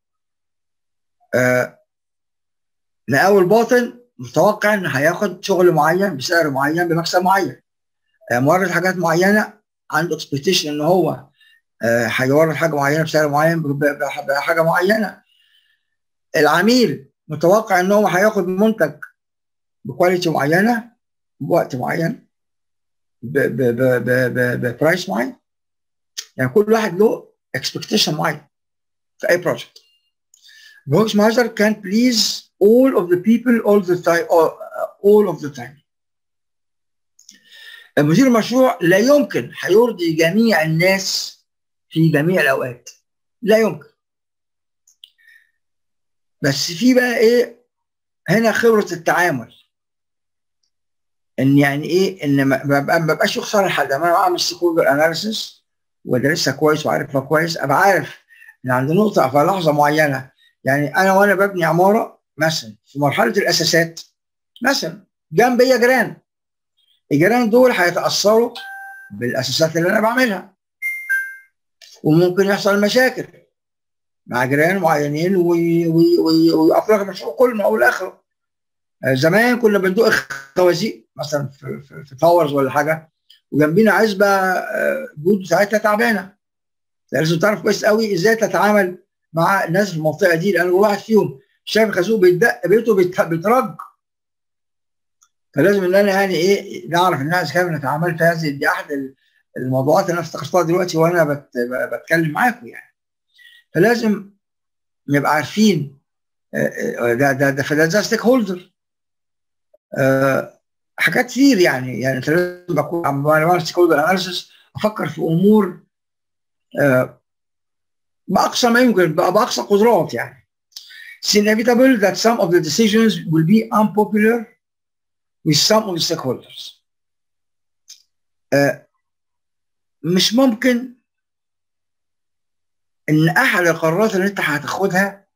آه مقاول باطن متوقع ان هياخد شغل معين بسعر معين بمكسب معين. آه مورد حاجات معينه عنده expectation ان هو هيورد حاجه معينه بسعر معين بحاجه معينه العميل متوقع ان هو هياخد منتج بكواليتي معينه بوقت معين ببرايس معين يعني كل واحد له اكسبكتيشن معين في اي بروجكت Project manager can please all of the people all the time all of the time مدير المشروع لا يمكن هيرضي جميع الناس في جميع الاوقات لا يمكن بس في بقى ايه هنا خبره التعامل ان يعني ايه ان ما ببقاش يخسر حد انا بعمل ستيكولدر اناليسيس ودرسها كويس وعارفها كويس ابقى عارف ان عند نقطه في لحظه معينه يعني انا وانا ببني عماره مثلا في مرحله الاساسات مثلا جنبي جيران الجيران دول هيتاثروا بالاساسات اللي انا بعملها وممكن يحصل مشاكل مع جيران معينين ويقف المشروع كله من اول لاخره زمان كنا بندق خوازيق مثلا في, في, في تاورز ولا حاجه وجنبينا عزبه الجود بتاعتها تعبانه لازم تعرف كويس قوي ازاي تتعامل مع الناس في المنطقه دي لان واحد فيهم شايف الخازوق بيتدق بيته بيترج فلازم ان انا يعني ايه نعرف ان احنا كيف نتعامل في هذه دي احد الموضوعات اللي انا افتكرتها دلوقتي وانا بت... بتكلم معاكم يعني فلازم نبقى عارفين ده ده ده فده ده ستيك هولدر حاجات كتير يعني يعني انت لازم اكون عم بعمل ستيك هولدر اناليسيس افكر في امور أه باقصى ما يمكن باقصى قدرات يعني It's inevitable that some of the decisions will be unpopular with some of the stakeholders. أه مش ممكن ان احد القرارات اللي انت هتاخدها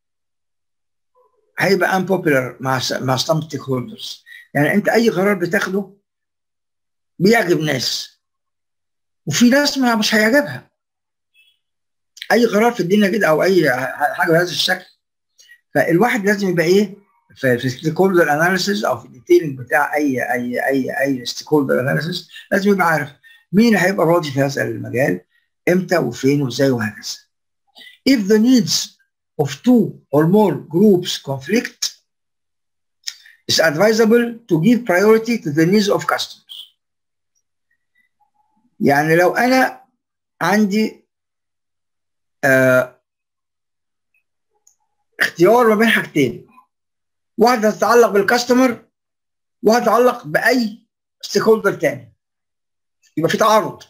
هيبقى unpopular مع مع some stakeholders يعني انت اي قرار بتاخده بيعجب ناس وفي ناس ما مش هيعجبها اي قرار في الدنيا كده او اي حاجه بهذا الشكل فالواحد لازم يبقى ايه في الستيك هولدر اناليسيس او في الديتيلنج بتاع اي اي اي اي ستيك هولدر اناليسيس لازم يبقى عارف مين هيبقى راضي في هذا المجال امتى وفين وازاي وهكذا. If the needs of two or more groups conflict, it's advisable to give priority to the needs of customers. يعني لو انا عندي آه اختيار ما بين حاجتين واحده تتعلق بالكاستمر واحده تتعلق باي ستيك هولدر تاني يبقى في تعارض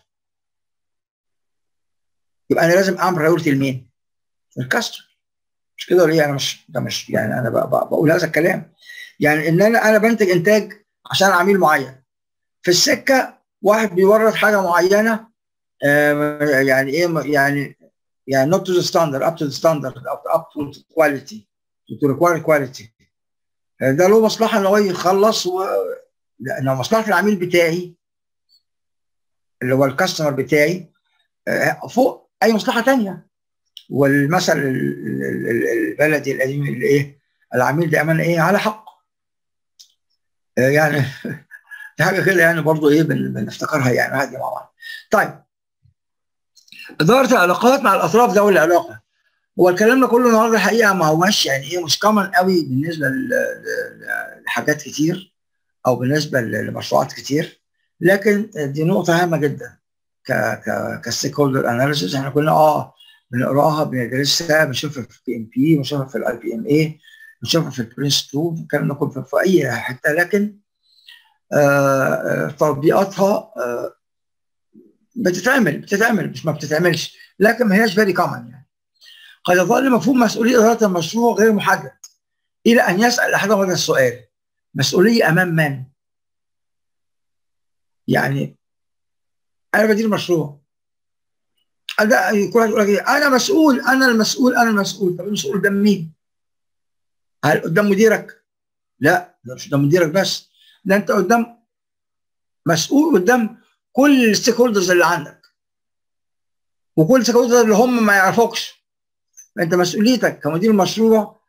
يبقى انا لازم اعمل برايورتي لمين؟ الكاستمر مش كده ولا ايه انا مش ده مش يعني انا بقول هذا الكلام يعني ان انا انا بنتج انتاج عشان عميل معين في السكه واحد بيورد حاجه معينه آه يعني ايه يعني يعني not to the standard up to the standard up, up to quality to require quality ده له مصلحه ان هو يخلص و... لان مصلحه العميل بتاعي اللي هو الكاستمر بتاعي فوق اي مصلحه ثانيه والمثل البلدي القديم اللي ايه العميل دائما ايه على حق يعني دي حاجه كده يعني برضه ايه بنفتكرها يعني عادي مع بعض طيب اداره العلاقات مع الاطراف ذوي العلاقه هو الكلام ده كله النهارده الحقيقه ما هوش يعني ايه مش كومن قوي بالنسبه لحاجات كتير او بالنسبه لمشروعات كتير لكن دي نقطه هامه جدا ك ك كستيك هولدر اناليسيس احنا كنا اه بنقراها بندرسها بنشوفها في البي ام بي بنشوفها في الاي بي ام اي بنشوفها في البرنس 2 الكلام ده كله في اي حته لكن آه، تطبيقاتها آه، بتتعمل بتتعمل مش ما بتتعملش لكن ما هياش فيري كومن يعني قد يظل مفهوم مسؤوليه اداره المشروع غير محدد الى ان يسال احدهم هذا السؤال مسؤوليه امام من؟ يعني انا بدير مشروع أنا كل واحد يقول لك انا مسؤول انا المسؤول انا المسؤول طب المسؤول قدام مين؟ هل قدام مديرك؟ لا ده مش قدام مديرك بس ده انت قدام مسؤول قدام كل الستيك هولدرز اللي عندك وكل الستيك هولدرز اللي هم ما يعرفوكش انت مسؤوليتك كمدير مشروع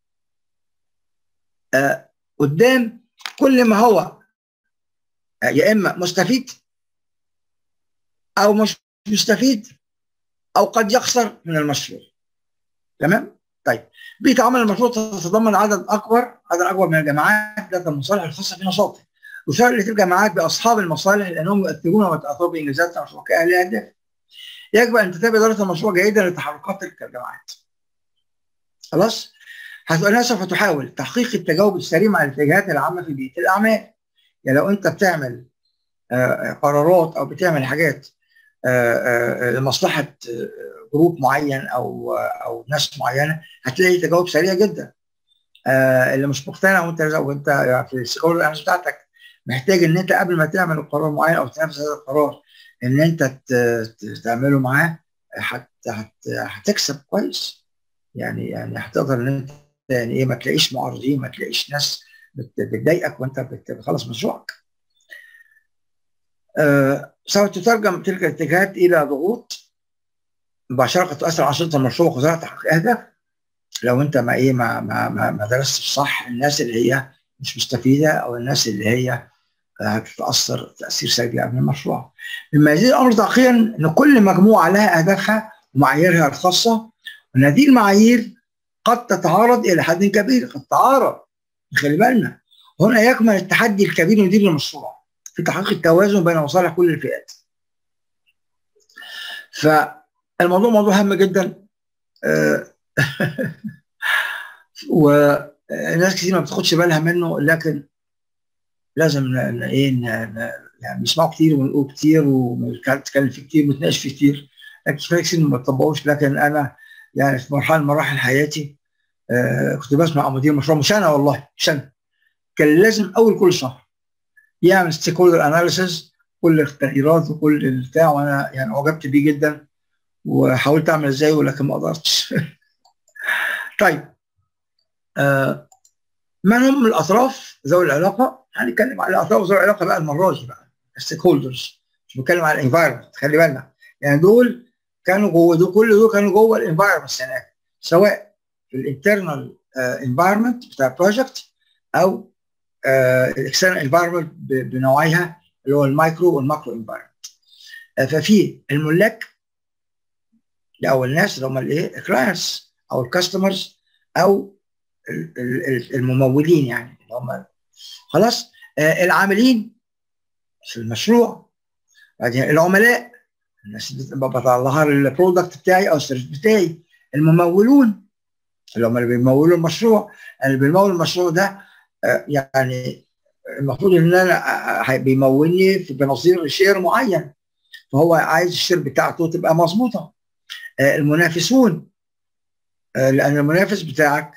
آه قدام كل ما هو آه يا اما مستفيد او مش مستفيد او قد يخسر من المشروع تمام طيب بيئه عمل المشروع تتضمن عدد اكبر عدد اكبر من الجماعات ذات المصالح الخاصه في نشاطه وشارك الجماعات باصحاب المصالح لانهم يؤثرون ويتاثروا بانجازات المشروع كاهل اهداف يجب ان تتابع اداره المشروع جيدا لتحركات تلك الجماعات خلاص هتبقى سوف تحاول تحقيق التجاوب السريع مع الاتجاهات العامه في بيئه الاعمال يعني لو انت بتعمل آه قرارات او بتعمل حاجات آه لمصلحه جروب معين او او ناس معينه هتلاقي تجاوب سريع جدا آه اللي مش مقتنع وانت وانت في السكور بتاعتك محتاج ان انت قبل ما تعمل القرار معين او تنفذ هذا القرار ان انت تعمله معاه هت هت هتكسب كويس يعني يعني هتقدر ان انت يعني ايه ما تلاقيش معارضين ما تلاقيش ناس بتضايقك وانت بتخلص مشروعك. آه سوف تترجم تلك الاتجاهات الى ضغوط مباشره قد تؤثر على انشطه المشروع وقدرات تحقيق اهداف لو انت ما ايه ما ما ما, ما درستش صح الناس اللي هي مش مستفيده او الناس اللي هي هتتاثر تاثير سلبي على المشروع. مما يزيد الامر تعقيدا ان كل مجموعه لها اهدافها ومعاييرها الخاصه وان هذه المعايير قد تتعارض الى حد كبير قد تتعارض خلي بالنا هنا يكمن التحدي الكبير لمدير المشروع في تحقيق التوازن بين مصالح كل الفئات. فالموضوع موضوع هام جدا وناس كتير ما بتاخدش بالها منه لكن لازم ايه يعني نسمعه كتير ونقول كتير ونتكلم فيه كتير ونتناقش فيه كتير لكن كفايه كتير ما بطبقوش لكن انا يعني في مرحله من مراحل حياتي آه كنت بسمع مدير مشروع مش انا والله مش انا كان لازم اول كل شهر يعمل ستيك هولدر اناليسيز كل التغييرات وكل البتاع وانا يعني اعجبت بيه جدا وحاولت اعمل زيه ولكن ما قدرتش طيب آه من هم الاطراف ذوي العلاقه هنتكلم على الاطراف ذوي العلاقه بقى المره دي بقى الستيك هولدرز مش بتكلم على الانفايرمنت خلي بالنا يعني دول كانوا جوه دول كل دول كانوا جوه الانفايرمنت هناك سواء في الانترنال انفايرمنت بتاع البروجكت او الاكسترنال انفايرمنت بنوعيها اللي هو المايكرو والماكرو انفايرمنت ففي الملاك او الناس اللي هم الايه الكلاينتس او الكاستمرز او الممولين يعني اللي هم خلاص آه العاملين في المشروع بعدين العملاء الناس اللي بطلع البرودكت بتاعي او السيرفيس بتاعي الممولون اللي هم اللي بيمولوا المشروع اللي بيمول المشروع ده آه يعني المفروض ان انا بيمولني بنظير شير معين فهو عايز الشير بتاعته تبقى مظبوطه آه المنافسون لان المنافس بتاعك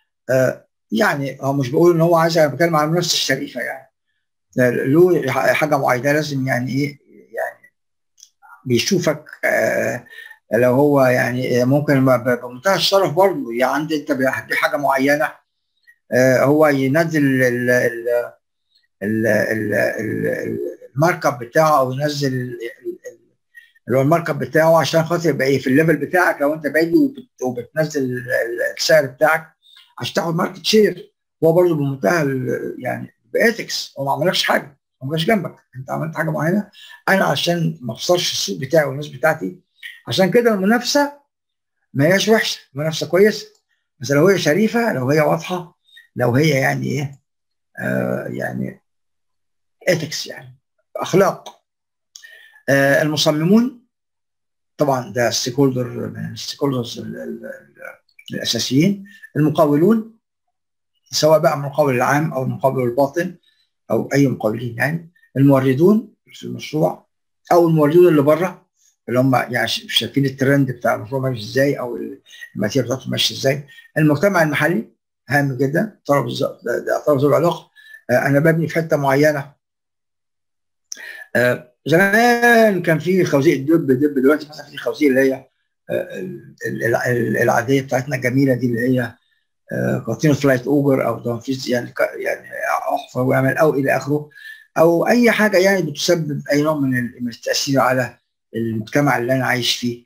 يعني هو مش بقول ان هو عايز بتكلم على المنافسه الشريفه يعني له حاجه معينه لازم يعني ايه يعني بيشوفك آه لو هو يعني ممكن بمنتهى الشرف برضه يعني عندي انت دي حاجه معينه آه هو ينزل ال ال ال ال المارك اب بتاعه او ينزل اللي هو المارك اب بتاعه عشان خاطر يبقى ايه في الليفل بتاعك لو انت بعيد وبتنزل السعر بتاعك عشان تاخد ماركت شير هو برضه بمنتهى يعني باثكس هو ما عملكش حاجه هو ما جاش جنبك انت عملت حاجه معينه انا عشان ما اخسرش السوق بتاعي والناس بتاعتي عشان كده المنافسه ما هياش وحشه المنافسه كويسه بس لو هي شريفه لو هي واضحه لو هي يعني ايه آه يعني اثكس يعني اخلاق آه المصممون طبعا ده ستيك هولدر من الستيك هولدرز الاساسيين المقاولون سواء بقى المقاول العام او المقاول الباطن او اي مقاولين يعني الموردون في المشروع او الموردون اللي بره اللي هم يعني شايفين الترند بتاع المشروع ماشي ازاي او الماتيريال بتاعته ماشيه ازاي المجتمع المحلي هام جدا طرف طرف ذو العلاقه انا ببني في حته معينه زمان كان في خوازيق الدب دب دلوقتي مثلا في خوازيق اللي هي العاديه بتاعتنا الجميله دي اللي هي كونتينوس فلايت اوجر او تنفيذ يعني يعني احفر واعمل او الى اخره او اي حاجه يعني بتسبب اي نوع من التاثير على المجتمع اللي انا عايش فيه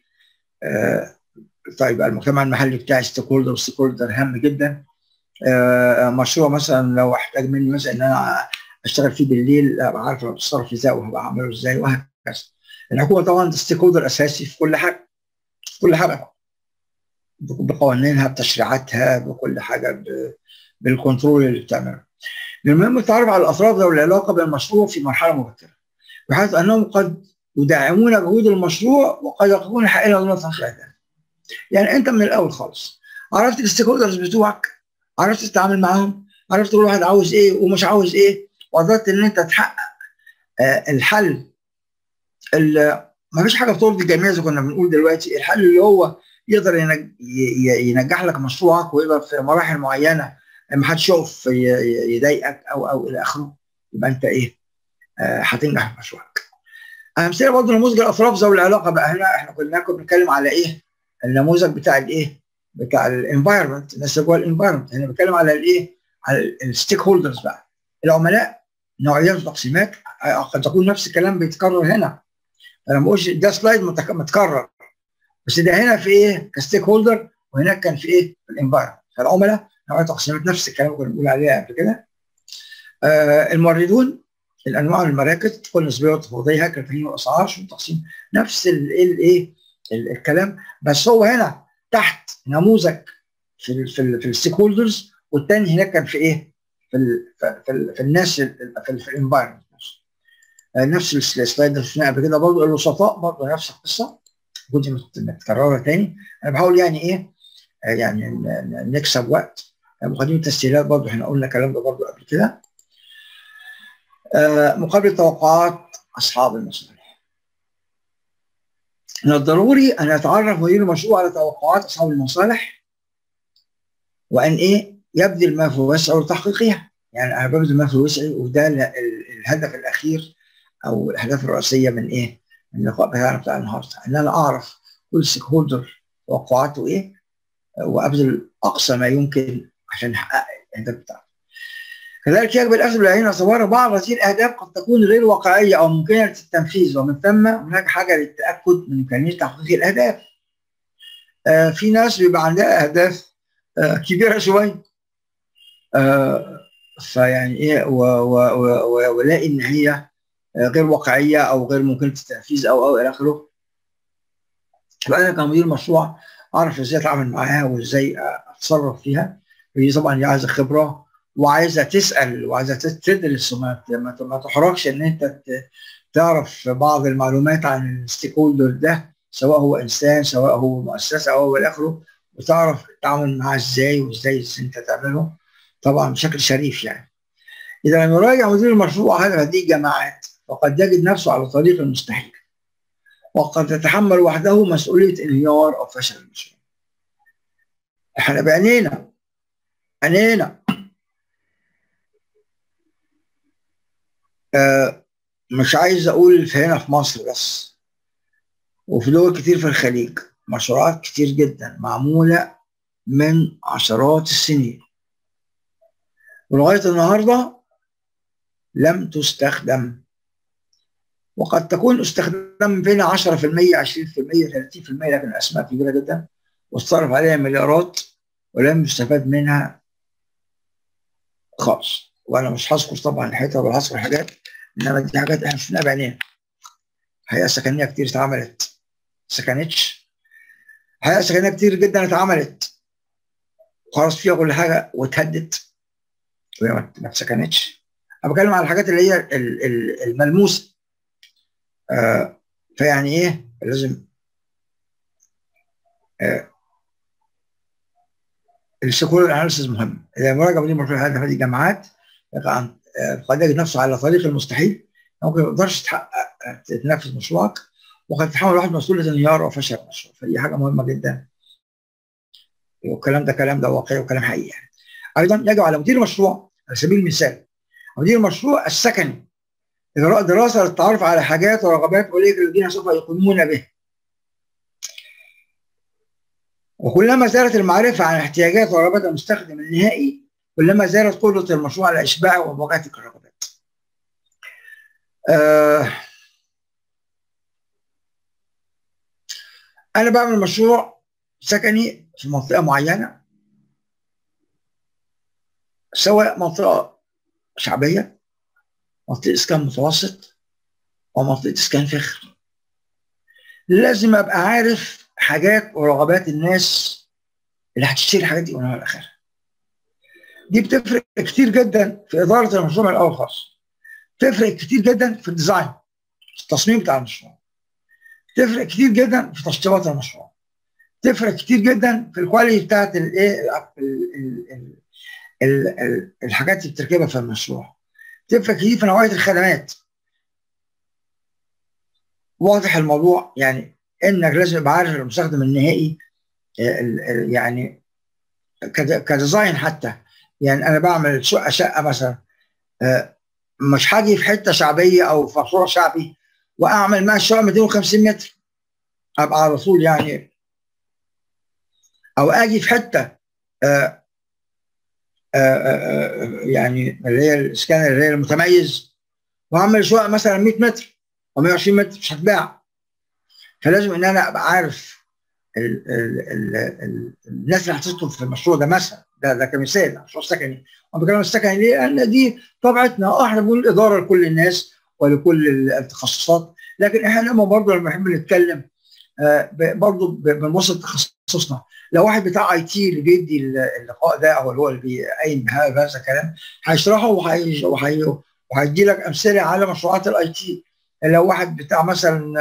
طيب المجتمع المحلي بتاعي ستيك هولدر ستيك هولدر هام جدا مشروع مثلا لو احتاج مني مثلا ان انا اشتغل فيه بالليل ابقى عارف انا بتصرف ازاي وهبقى اعمله ازاي وهكذا الحكومه طبعا ستيك هولدر اساسي في كل حاجه في كل حاجه بقوانينها بتشريعاتها بكل حاجه بالكنترول اللي بتعمله المهم التعرف على الاطراف ذوي العلاقه بالمشروع في مرحله مبكره بحيث انهم قد يدعمون جهود المشروع وقد يقفون حائلا دون تحقيق يعني انت من الاول خالص عرفت الستيك هولدرز بتوعك عرفت تتعامل معاهم عرفت كل واحد عاوز ايه ومش عاوز ايه وقدرت ان انت تحقق آه الحل اللي ما فيش حاجه بترضي الجميع زي كنا بنقول دلوقتي الحل اللي هو يقدر ينجح لك مشروعك ويقدر في مراحل معينه ما حدش يقف يضايقك او او الى اخره يبقى انت ايه آه هتنجح في مشروعك. امثله برضه نموذج الاطراف ذوي العلاقه بقى هنا احنا كنا كنا بنتكلم على ايه؟ النموذج بتاع الايه؟ بتاع الانفايرمنت الناس اللي جوه الانفايرمنت هنا بنتكلم على الايه؟ على الستيك هولدرز بقى العملاء نوعيات وتقسيمات قد تكون نفس الكلام بيتكرر هنا انا ما بقولش ده سلايد متكرر بس ده هنا في ايه كستيك هولدر وهناك كان في ايه في الانفايرمنت فالعملاء نوعيات تقسيمات نفس الكلام اللي كنا بنقول عليه قبل كده آه الموردون الانواع المراكز تكون نسبيه وتفاوضيه هكذا تغيير الاسعار شو تقسيم نفس الايه الكلام بس هو هنا تحت نموذج في ال في, ال في الستيك هولدرز والتاني هناك كان في ايه؟ في ال في, ال في الناس في, ال في الانفايرمنت نفس السلايد اللي شفناه قبل كده برضه الوسطاء برضه نفس القصه كنت متكرره تاني انا بحاول يعني ايه يعني نكسب وقت مقدمه التسجيلات برضه احنا قلنا الكلام ده برضه قبل كده مقابل توقعات اصحاب المصالح من الضروري ان يتعرف مدير المشروع على توقعات اصحاب المصالح وان ايه يبذل ما في وسعه لتحقيقها يعني انا ببذل ما في وسعي وده الهدف الاخير او الاهداف الرئيسيه من ايه؟ من اللقاء بتاعنا بتاع النهارده ان انا اعرف كل ستيك هولدر توقعاته ايه وابذل اقصى ما يمكن عشان احقق الاهداف بتاعته. كذلك يجب الاخذ بالعين الاعتبار بعض هذه الاهداف قد تكون غير واقعيه او ممكنه للتنفيذ ومن ثم هناك حاجه للتاكد من امكانيه تحقيق الاهداف. آه في ناس بيبقى عندها اهداف آه كبيره شويه. آه فيعني ايه ولاقي ان هي غير واقعيه او غير ممكنه التنفيذ او او الى اخره. فانا كمدير مشروع اعرف ازاي اتعامل معاها وازاي اتصرف فيها. هي طبعا دي عايزه خبره وعايزه تسال وعايزه تدرس وما ما تحرجش ان انت تعرف بعض المعلومات عن الستيك هولدر ده سواء هو انسان سواء هو مؤسسه او الى اخره وتعرف تتعامل معاه ازاي وازاي انت تعمله طبعا بشكل شريف يعني. اذا لم يراجع مدير المشروع هذه هذه الجماعات فقد يجد نفسه على طريق المستحيل وقد يتحمل وحده مسؤوليه انهيار او فشل المشروع. احنا بعينينا عينينا آه مش عايز اقول في هنا في مصر بس وفي دول كتير في الخليج مشروعات كتير جدا معموله من عشرات السنين ولغايه النهارده لم تستخدم وقد تكون استخدام بين 10% 20% 30% لكن اسماء كبيره جدا واتصرف عليها مليارات ولم يستفاد منها خالص وانا مش هذكر طبعا الحته ولا هذكر حاجات انما دي حاجات احنا شفناها بعينينا حقيقه سكنيه كتير اتعملت سكنتش حقيقه سكنيه كتير جدا اتعملت وخلاص فيها كل حاجه واتهدت وهي ما اتسكنتش انا بتكلم على الحاجات اللي هي الملموسه آه فيعني ايه لازم آه السيكولر اناليسيس مهم اذا مراجعه مدير مشروع هذه الجامعات قد يجد نفسه على طريق المستحيل ممكن ما يقدرش تحقق تنفذ مشروعك وقد يتحمل واحد مسؤوليه انهيار وفشل المشروع فدي حاجه مهمه جدا والكلام ده كلام ده واقعي وكلام حقيقي يعني. ايضا يجب على مدير المشروع على سبيل المثال مدير المشروع السكني اجراء دراسه للتعرف على حاجات ورغبات اولئك الذين سوف يقومون به وكلما زادت المعرفه عن احتياجات ورغبات المستخدم النهائي كلما زادت قدره المشروع على اشباع ومواجهه الرغبات. آه انا بعمل مشروع سكني في منطقه معينه سواء منطقه شعبيه منطقه اسكان متوسط او منطقه اسكان فخر لازم ابقى عارف حاجات ورغبات الناس اللي هتشتري الحاجات دي ومن الاخر دي بتفرق كتير جدا في اداره المشروع الاول خالص تفرق كتير جدا في الديزاين التصميم بتاع المشروع تفرق كتير جدا في تشطيبات المشروع تفرق كتير جدا في الكواليتي بتاعت الايه الحاجات اللي بتركبها في المشروع تفرق كتير في نوعيه الخدمات واضح الموضوع يعني انك لازم يبقى عارف المستخدم النهائي يعني كديزاين حتى يعني انا بعمل شقه شقه مثلا مش هاجي في حته شعبيه او في مشروع شعبي واعمل مع الشقه 250 متر ابقى على طول يعني او اجي في حته آآ آآ يعني اللي هي الاسكان اللي هي المتميز واعمل شقه مثلا 100 متر او 120 متر مش هتباع فلازم ان انا ابقى عارف ال ال ال ال الناس اللي هتدخل في المشروع ده مثلا ده ده كمثال مشروع سكني انا بتكلم السكني ليه؟ لان دي طبيعتنا اه احنا بنقول اداره لكل الناس ولكل التخصصات لكن احنا لما برضه لما نحب نتكلم آه برضه بنوصل تخصصنا لو واحد بتاع اي تي اللي بيدي اللقاء ده او اللي هو اللي بيقيم بهذا الكلام هيشرحه وهيدي لك امثله على مشروعات الاي تي لو واحد بتاع مثلا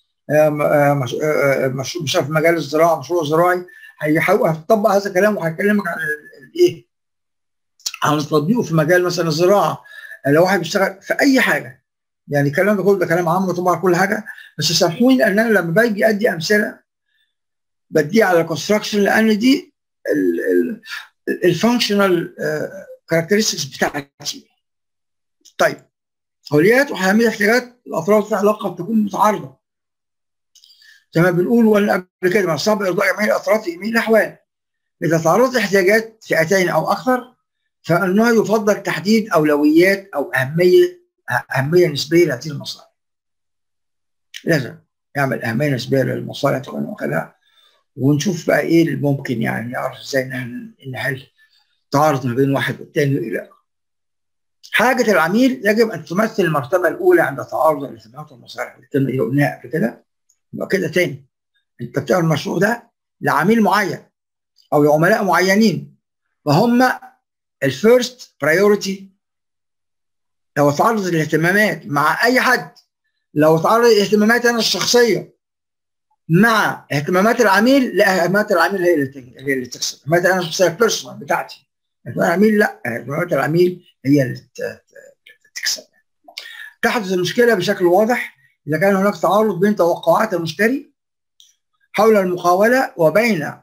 مشروع مش في مجال الزراعه مشروع زراعي هيطبق هذا الكلام وهيكلمك عن الايه عن تطبيقه في مجال مثلا الزراعه لو واحد بيشتغل في اي حاجه يعني الكلام ده كله ده كلام عام طبعا كل حاجه بس سامحوني ان انا لما باجي ادي امثله بديها على الكونستراكشن لان دي الفانكشنال كاركترستكس بتاعتي طيب اولويات وحاميه احتياجات الاطراف في علاقه قد تكون متعارضه زي ما بنقول ولا قبل كده من صعب ارضاء جميع الاطراف في جميع الاحوال اذا تعرضت احتياجات فئتين او اكثر فانه يفضل تحديد اولويات او اهميه اهميه نسبيه لهذه المصالح لازم يعمل اهميه نسبيه للمصالح وكذا ونشوف بقى ايه اللي ممكن يعني نعرف ازاي نحل تعارض ما بين واحد والتاني الى حاجه العميل يجب ان تمثل المرتبه الاولى عند تعارض الاهتمامات والمصالح اللي قلناها قبل كده يبقى كده تاني انت بتعمل المشروع ده لعميل معين او لعملاء معينين فهم الفيرست برايورتي لو تعرض الاهتمامات مع اي حد لو تعرض اهتماماتي انا الشخصيه مع اهتمامات العميل لا اهتمامات العميل هي اللي هي اللي تكسب اهتمامات انا الشخصيه البيرسونال بتاعتي اهتمامات العميل لا اهتمامات العميل هي اللي تكسب تحدث المشكله بشكل واضح اذا كان هناك تعارض بين توقعات المشتري حول المقاوله وبين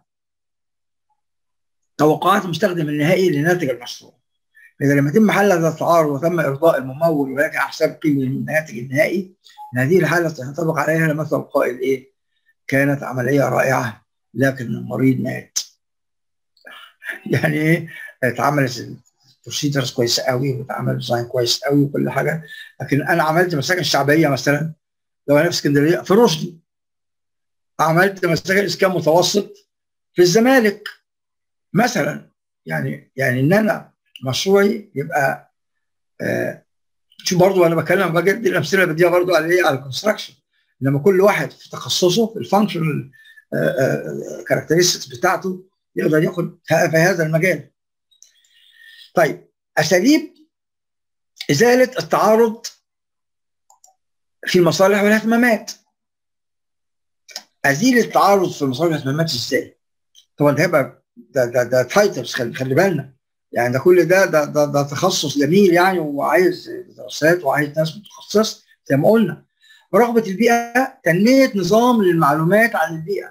توقعات المستخدم النهائي لناتج المشروع إذا لم يتم حل هذا التعارض وتم إرضاء الممول ولكن على حساب قيمة الناتج النهائي من هذه الحالة سينطبق عليها مثل القائل إيه كانت عملية رائعة لكن المريض مات يعني إيه اتعملت بروسيدرز كويسة قوي واتعمل ديزاين كويس قوي وكل حاجة لكن أنا عملت مساكن شعبية مثلا لو أنا في اسكندرية في رشدي عملت مساكن إسكان متوسط في الزمالك مثلا يعني يعني ان انا مشروعي يبقى آه شوف برضه وانا بتكلم بدي الامثله بديها برضه على ايه على الكونستراكشن لما كل واحد في تخصصه في الفانكشنال كاركترستكس بتاعته يقدر ياخد في هذا المجال. طيب اساليب ازاله التعارض في المصالح والاهتمامات. ازيل التعارض في المصالح والاهتمامات ازاي؟ طبعا ده هيبقى ده ده ده تايتلز خلي, خلي بالنا يعني ده كل ده ده ده, ده تخصص جميل يعني وعايز دراسات وعايز ناس متخصصه زي ما قلنا رغبه البيئه تنميه نظام للمعلومات عن البيئه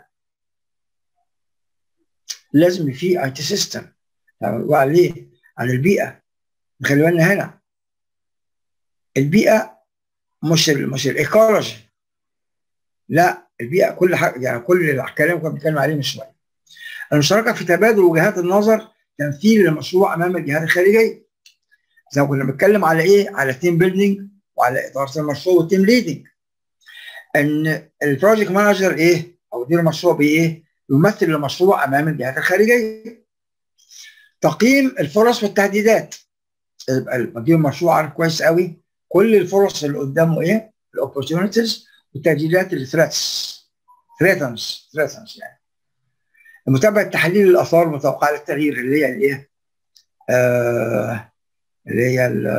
لازم في اي تي سيستم عليه عن البيئه خلي بالنا هنا البيئه مش ال مش الايكولوجي لا البيئه كل حاجه يعني كل الكلام كنا بنتكلم عليه من شويه المشاركه في تبادل وجهات النظر تمثيل للمشروع امام الجهات الخارجيه زي ما كنا بنتكلم على ايه على تيم بيلدينج وعلى اداره المشروع والتيم ليدنج ان البروجكت مانجر ايه او مدير المشروع بايه يمثل المشروع امام الجهات الخارجيه تقييم الفرص والتهديدات يبقى مدير المشروع عارف كويس قوي كل الفرص اللي قدامه ايه الاوبورتيونيتيز والتهديدات الثريتس ثريتنز ثريتنز يعني متابعه تحليل الاثار المتوقعه للتغيير اللي هي الايه آه اللي هي ال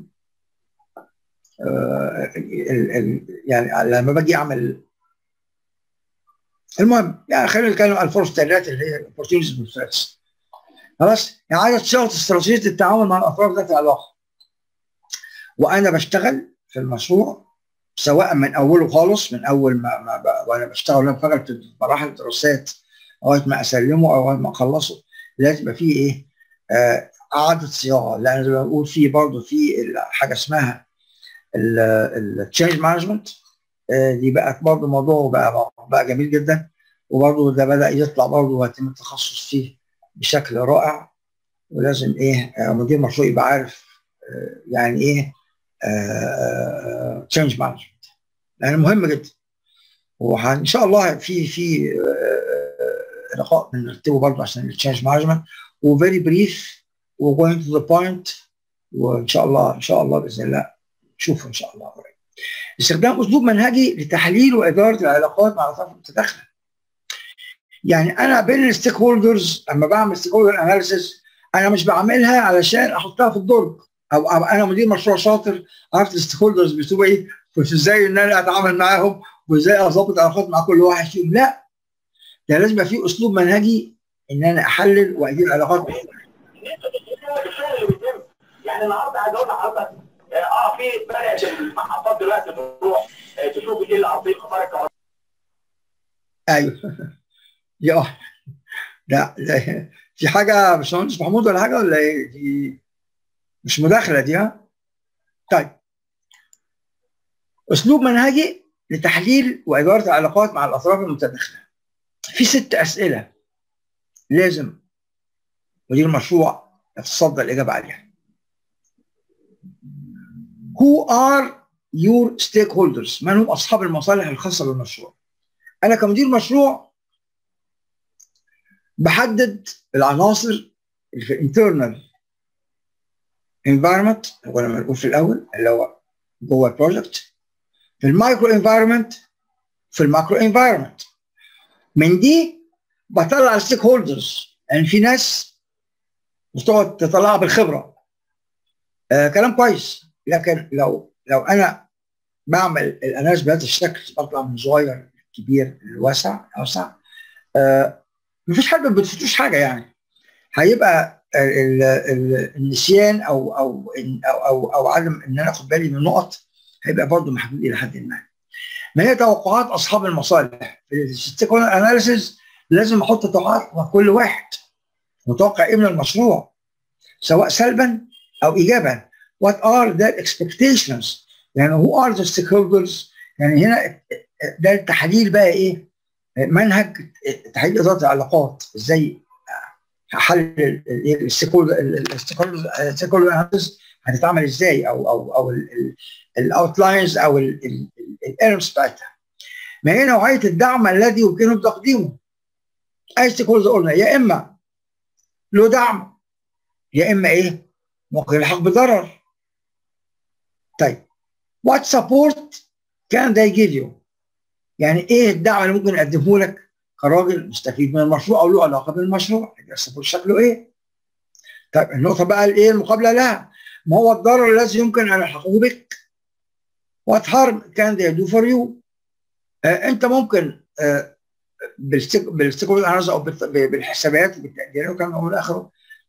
آه ال ال يعني لما باجي اعمل المهم يعني خلينا نتكلم عن الفرص التهديدات اللي هي الاوبورتيونيتيز والثريتس خلاص يعني عايز تشتغل استراتيجيه التعامل مع الاطراف ذات العلاقه وانا بشتغل في المشروع سواء من اوله خالص من اول ما, ما وانا بشتغل وانا بشتغل في مراحل الدراسات لغايه ما اسلمه او ما اخلصه لازم يبقى فيه ايه؟ آه اعاده صياغه لان زي ما بقول في برضه في حاجه اسمها التشينج مانجمنت دي بقت برضه موضوع بقى بقى جميل جدا وبرضه ده بدا يطلع برضه ويتم التخصص فيه بشكل رائع ولازم ايه آه مدير مشروع يبقى عارف آه يعني ايه تشينج مانجمنت يعني مهم جدا وان شاء الله في في لقاء بنرتبه برضه عشان التشينج مانجمنت وفيري بريف وجوينج تو ذا بوينت وان شاء الله ان شاء الله باذن الله نشوفه ان شاء الله قريب. استخدام اسلوب منهجي لتحليل واداره العلاقات مع الاطراف المتداخله. يعني انا بين الستيك هولدرز لما بعمل ستيك هولدر اناليسيس انا مش بعملها علشان احطها في الدرج او, أو انا مدير مشروع شاطر عرفت الستيك هولدرز بتوع ايه وازاي ان انا اتعامل معاهم وازاي اظبط علاقات مع كل واحد فيهم لا ده لازم يبقى في اسلوب منهجي ان انا احلل وادير علاقات يعني النهارده عايز اقول لحضرتك اه في بدات المحطات دلوقتي تروح تشوف ايه اللي عطيه خساره الكهرباء ايوه يا لا لا في حاجه باشمهندس محمود ولا حاجه ولا ايه دي مش مداخله دي ها طيب اسلوب منهجي لتحليل واداره العلاقات مع الاطراف المتداخله في ست اسئله لازم مدير المشروع يتصدى الاجابه عليها Who are your stakeholders؟ من هم اصحاب المصالح الخاصه بالمشروع؟ انا كمدير مشروع بحدد العناصر اللي في الانترنال انفايرمنت هو لما نقول في الاول اللي هو جوه البروجكت في المايكرو انفايرمنت في الماكرو انفايرمنت من دي بطلع الستيك هولدرز يعني في ناس بتقعد تطلعها بالخبره آه كلام كويس لكن لو لو انا بعمل الاناليز بهذا الشكل بطلع من صغير كبير لواسع اوسع آه مفيش حد ما بتفتوش حاجه يعني هيبقى ال ال النسيان او او او او, أو عدم ان انا اخد بالي من نقط هيبقى برضه محدود الى حد ما. ما هي توقعات اصحاب المصالح في الستيك اناليسيز لازم احط توقعات مع كل واحد متوقع ايه من المشروع سواء سلبا او ايجابا what are their expectations يعني who are the stakeholders يعني هنا ده التحليل بقى ايه منهج تحليل اداره العلاقات ازاي حل الستيكهولدر اناليسيس هتتعمل ازاي او او او الاوتلاينز او الايرمز بتاعتها ما هي نوعيه الدعم الذي يمكنه تقديمه اي ستيك هولدر قلنا يا اما له دعم يا اما ايه ممكن يلحق بضرر طيب what support can they give you يعني ايه الدعم اللي ممكن اقدمه لك كراجل مستفيد من المشروع او له علاقه بالمشروع السبورت شكله ايه طيب النقطه بقى الايه المقابله لها ما هو الضرر الذي يمكن ان يلحقه بك what harm can they do for you آه انت ممكن آه بالستيك بالستيك او بالحسابات وبالتقديرات وكان من اخره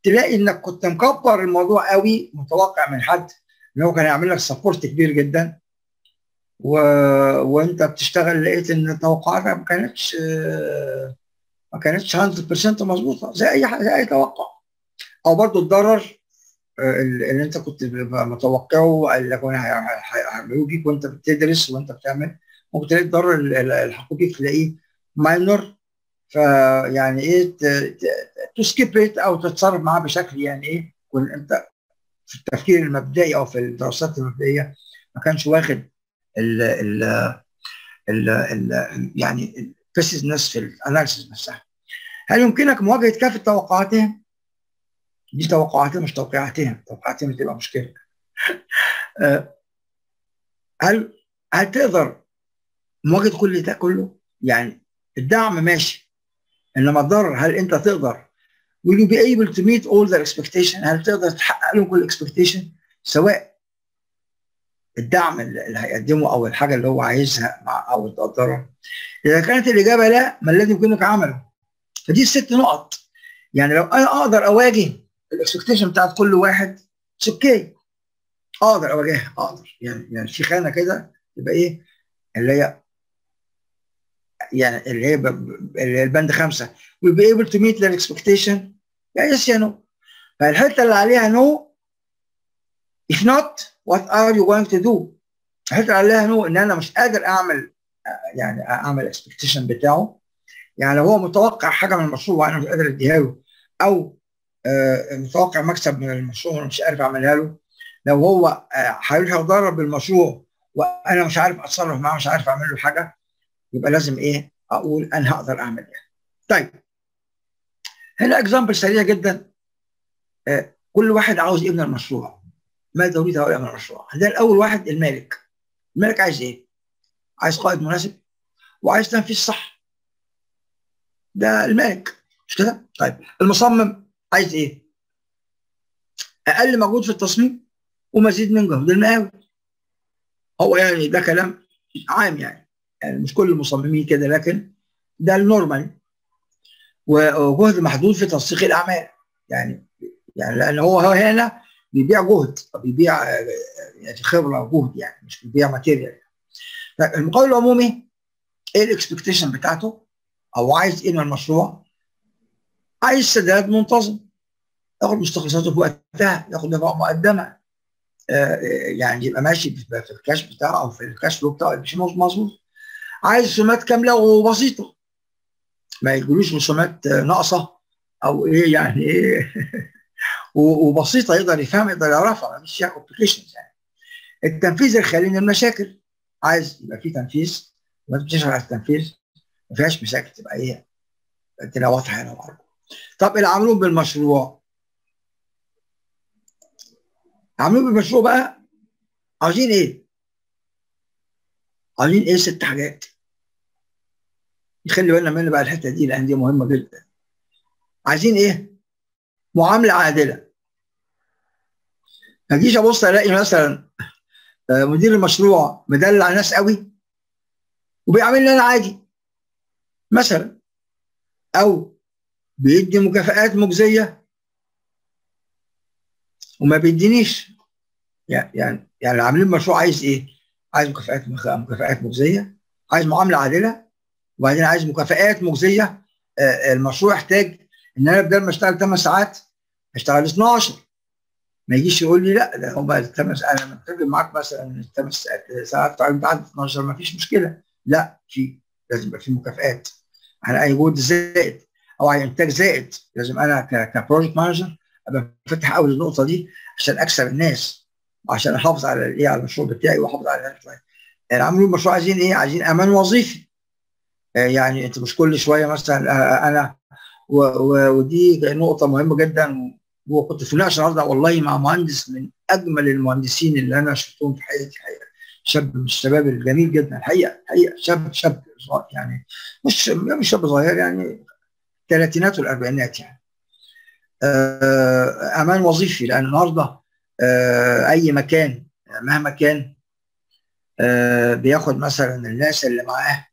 تلاقي انك كنت مكبر الموضوع قوي متوقع من حد ان هو كان يعمل لك سبورت كبير جدا و... وانت بتشتغل لقيت ان توقعاتك ما كانتش آه، ما كانتش 100% مظبوطه زي اي ح- زي اي توقع او برضو الضرر آه، اللي انت كنت متوقعه اللي كانوا هي- هي- هيعملوه بيك وانت بتدرس وانت بتعمل ممكن تلاقي الضرر اللي الحقوا بيك تلاقيه ماينر فيعني ايه تسكيب ات او تتصرف معاه بشكل يعني ايه يكون انت في التفكير المبدئي او في الدراسات المبدئيه ما كانش واخد ال ال ال ال يعني البريسيزنس في الاناليسيس نفسها هل يمكنك مواجهه كافه توقعاتهم؟ دي توقعاتهم مش توقعاتهم توقعاتهم بتبقى مشكله آه، هل هل تقدر مواجهه كل ده كله؟ يعني الدعم ماشي انما الضرر هل انت تقدر will you be able to meet all their expectation هل تقدر تحقق لهم كل expectation سواء الدعم اللي اللي هيقدمه او الحاجه اللي هو عايزها مع او الضرر اذا كانت الاجابه لا ما الذي يمكنك عمله فدي الست نقط يعني لو انا اقدر اواجه الاكسبكتيشن بتاعت كل واحد اوكي اقدر اواجهها اقدر يعني يعني في خانه كده يبقى ايه اللي هي يعني اللي هي ب- ب- اللي هي البند خمسه will be able to meet their expectation يعني yes يا نو فالحته اللي عليها نو if not what are you going to do الحته اللي عليها نو ان انا مش قادر اعمل آه، يعني اعمل expectation بتاعه يعني لو هو متوقع حاجه من المشروع وانا مش قادر اديها له او آه، متوقع مكسب من المشروع وانا مش عارف اعملها له لو هو آه، هيروح يتضرر بالمشروع وانا مش عارف اتصرف معاه مش عارف اعمل له حاجه يبقى لازم ايه اقول انا هقدر اعمل ايه طيب هنا اكزامبل سريع جدا آه، كل واحد عاوز يبني المشروع ماذا اريد ان يبني المشروع عندنا الاول واحد المالك المالك عايز ايه عايز قائد مناسب وعايز تنفيذ صح ده المالك مش كده طيب المصمم عايز ايه اقل مجهود في التصميم ومزيد من جهد المقاول هو يعني ده كلام عام يعني يعني مش كل المصممين كده لكن ده النورمال وجهد محدود في تنسيق الاعمال يعني يعني لان هو هو هنا بيبيع جهد بيبيع آه، يعني خبره وجهد يعني مش بيبيع ماتيريال طيب المقاول العمومي ايه الاكسبكتيشن بتاعته او عايز ايه من المشروع عايز سداد منتظم ياخد مستخلصاته في وقتها ياخد دفعه مقدمه آه، يعني يبقى ماشي في في الكاش بتاعه او في الكاش فلو بتاعه مش مظبوط عايز رسومات كامله وبسيطه ما يجيلوش رسومات آه، ناقصه او ايه يعني ايه و- وبسيطه يقدر يفهم يقدر يعرفها مش فيها كومبليكيشنز يعني التنفيذ الخالي من المشاكل عايز يبقى في تنفيذ وانت بتشتغل على التنفيذ ما فيهاش مشاكل تبقى ايه الدنيا واضحه هنا وعارفه طب العاملون بالمشروع عاملون بالمشروع بقى عاوزين ايه؟ عاوزين ايه ست حاجات يخلي بالنا منها بقى الحته دي لان دي مهمه جدا عايزين ايه؟ معامله عادله ما اجيش ابص الاقي مثلا آه، مدير المشروع مدلع ناس قوي وبيعاملني انا عادي مثلا او بيدي مكافآت مجزيه وما بيدينيش يعني يعني يعني اللي عاملين مشروع عايز ايه؟ عايز مكافآت مخ- مكافآت مجزيه عايز معامله عادله وبعدين عايز مكافآت مجزيه آه، المشروع يحتاج ان انا بدل ما اشتغل 8 ساعات اشتغل 12 ما يجيش يقول لي لا ده هم الثمان انا متفق معاك مثلا الثمان ساعات بتاع بعد 12 ما فيش مشكله لا في لازم يبقى في مكافآت على اي جهد زائد او على انتاج زائد لازم انا ك- كبروجكت مانجر ابقى فاتح قوي النقطه دي عشان اكسب الناس وعشان احافظ على الايه على المشروع بتاعي واحافظ على الناس يعني عاملين المشروع عايزين ايه؟ عايزين امان وظيفي آه، يعني انت مش كل شويه مثلا آه، انا و- و- ودي نقطه مهمه جدا وكنت في مناقشه النهارده والله مع مهندس من اجمل المهندسين اللي انا شفتهم في حياتي الحقيقه شاب من الشباب الجميل جدا الحقيقه الحقيقه شاب شاب صغير يعني مش مش شاب صغير يعني الثلاثينات والاربعينات يعني آه، امان وظيفي لان النهارده آه، اي مكان مهما كان آه، بياخد مثلا الناس اللي معاه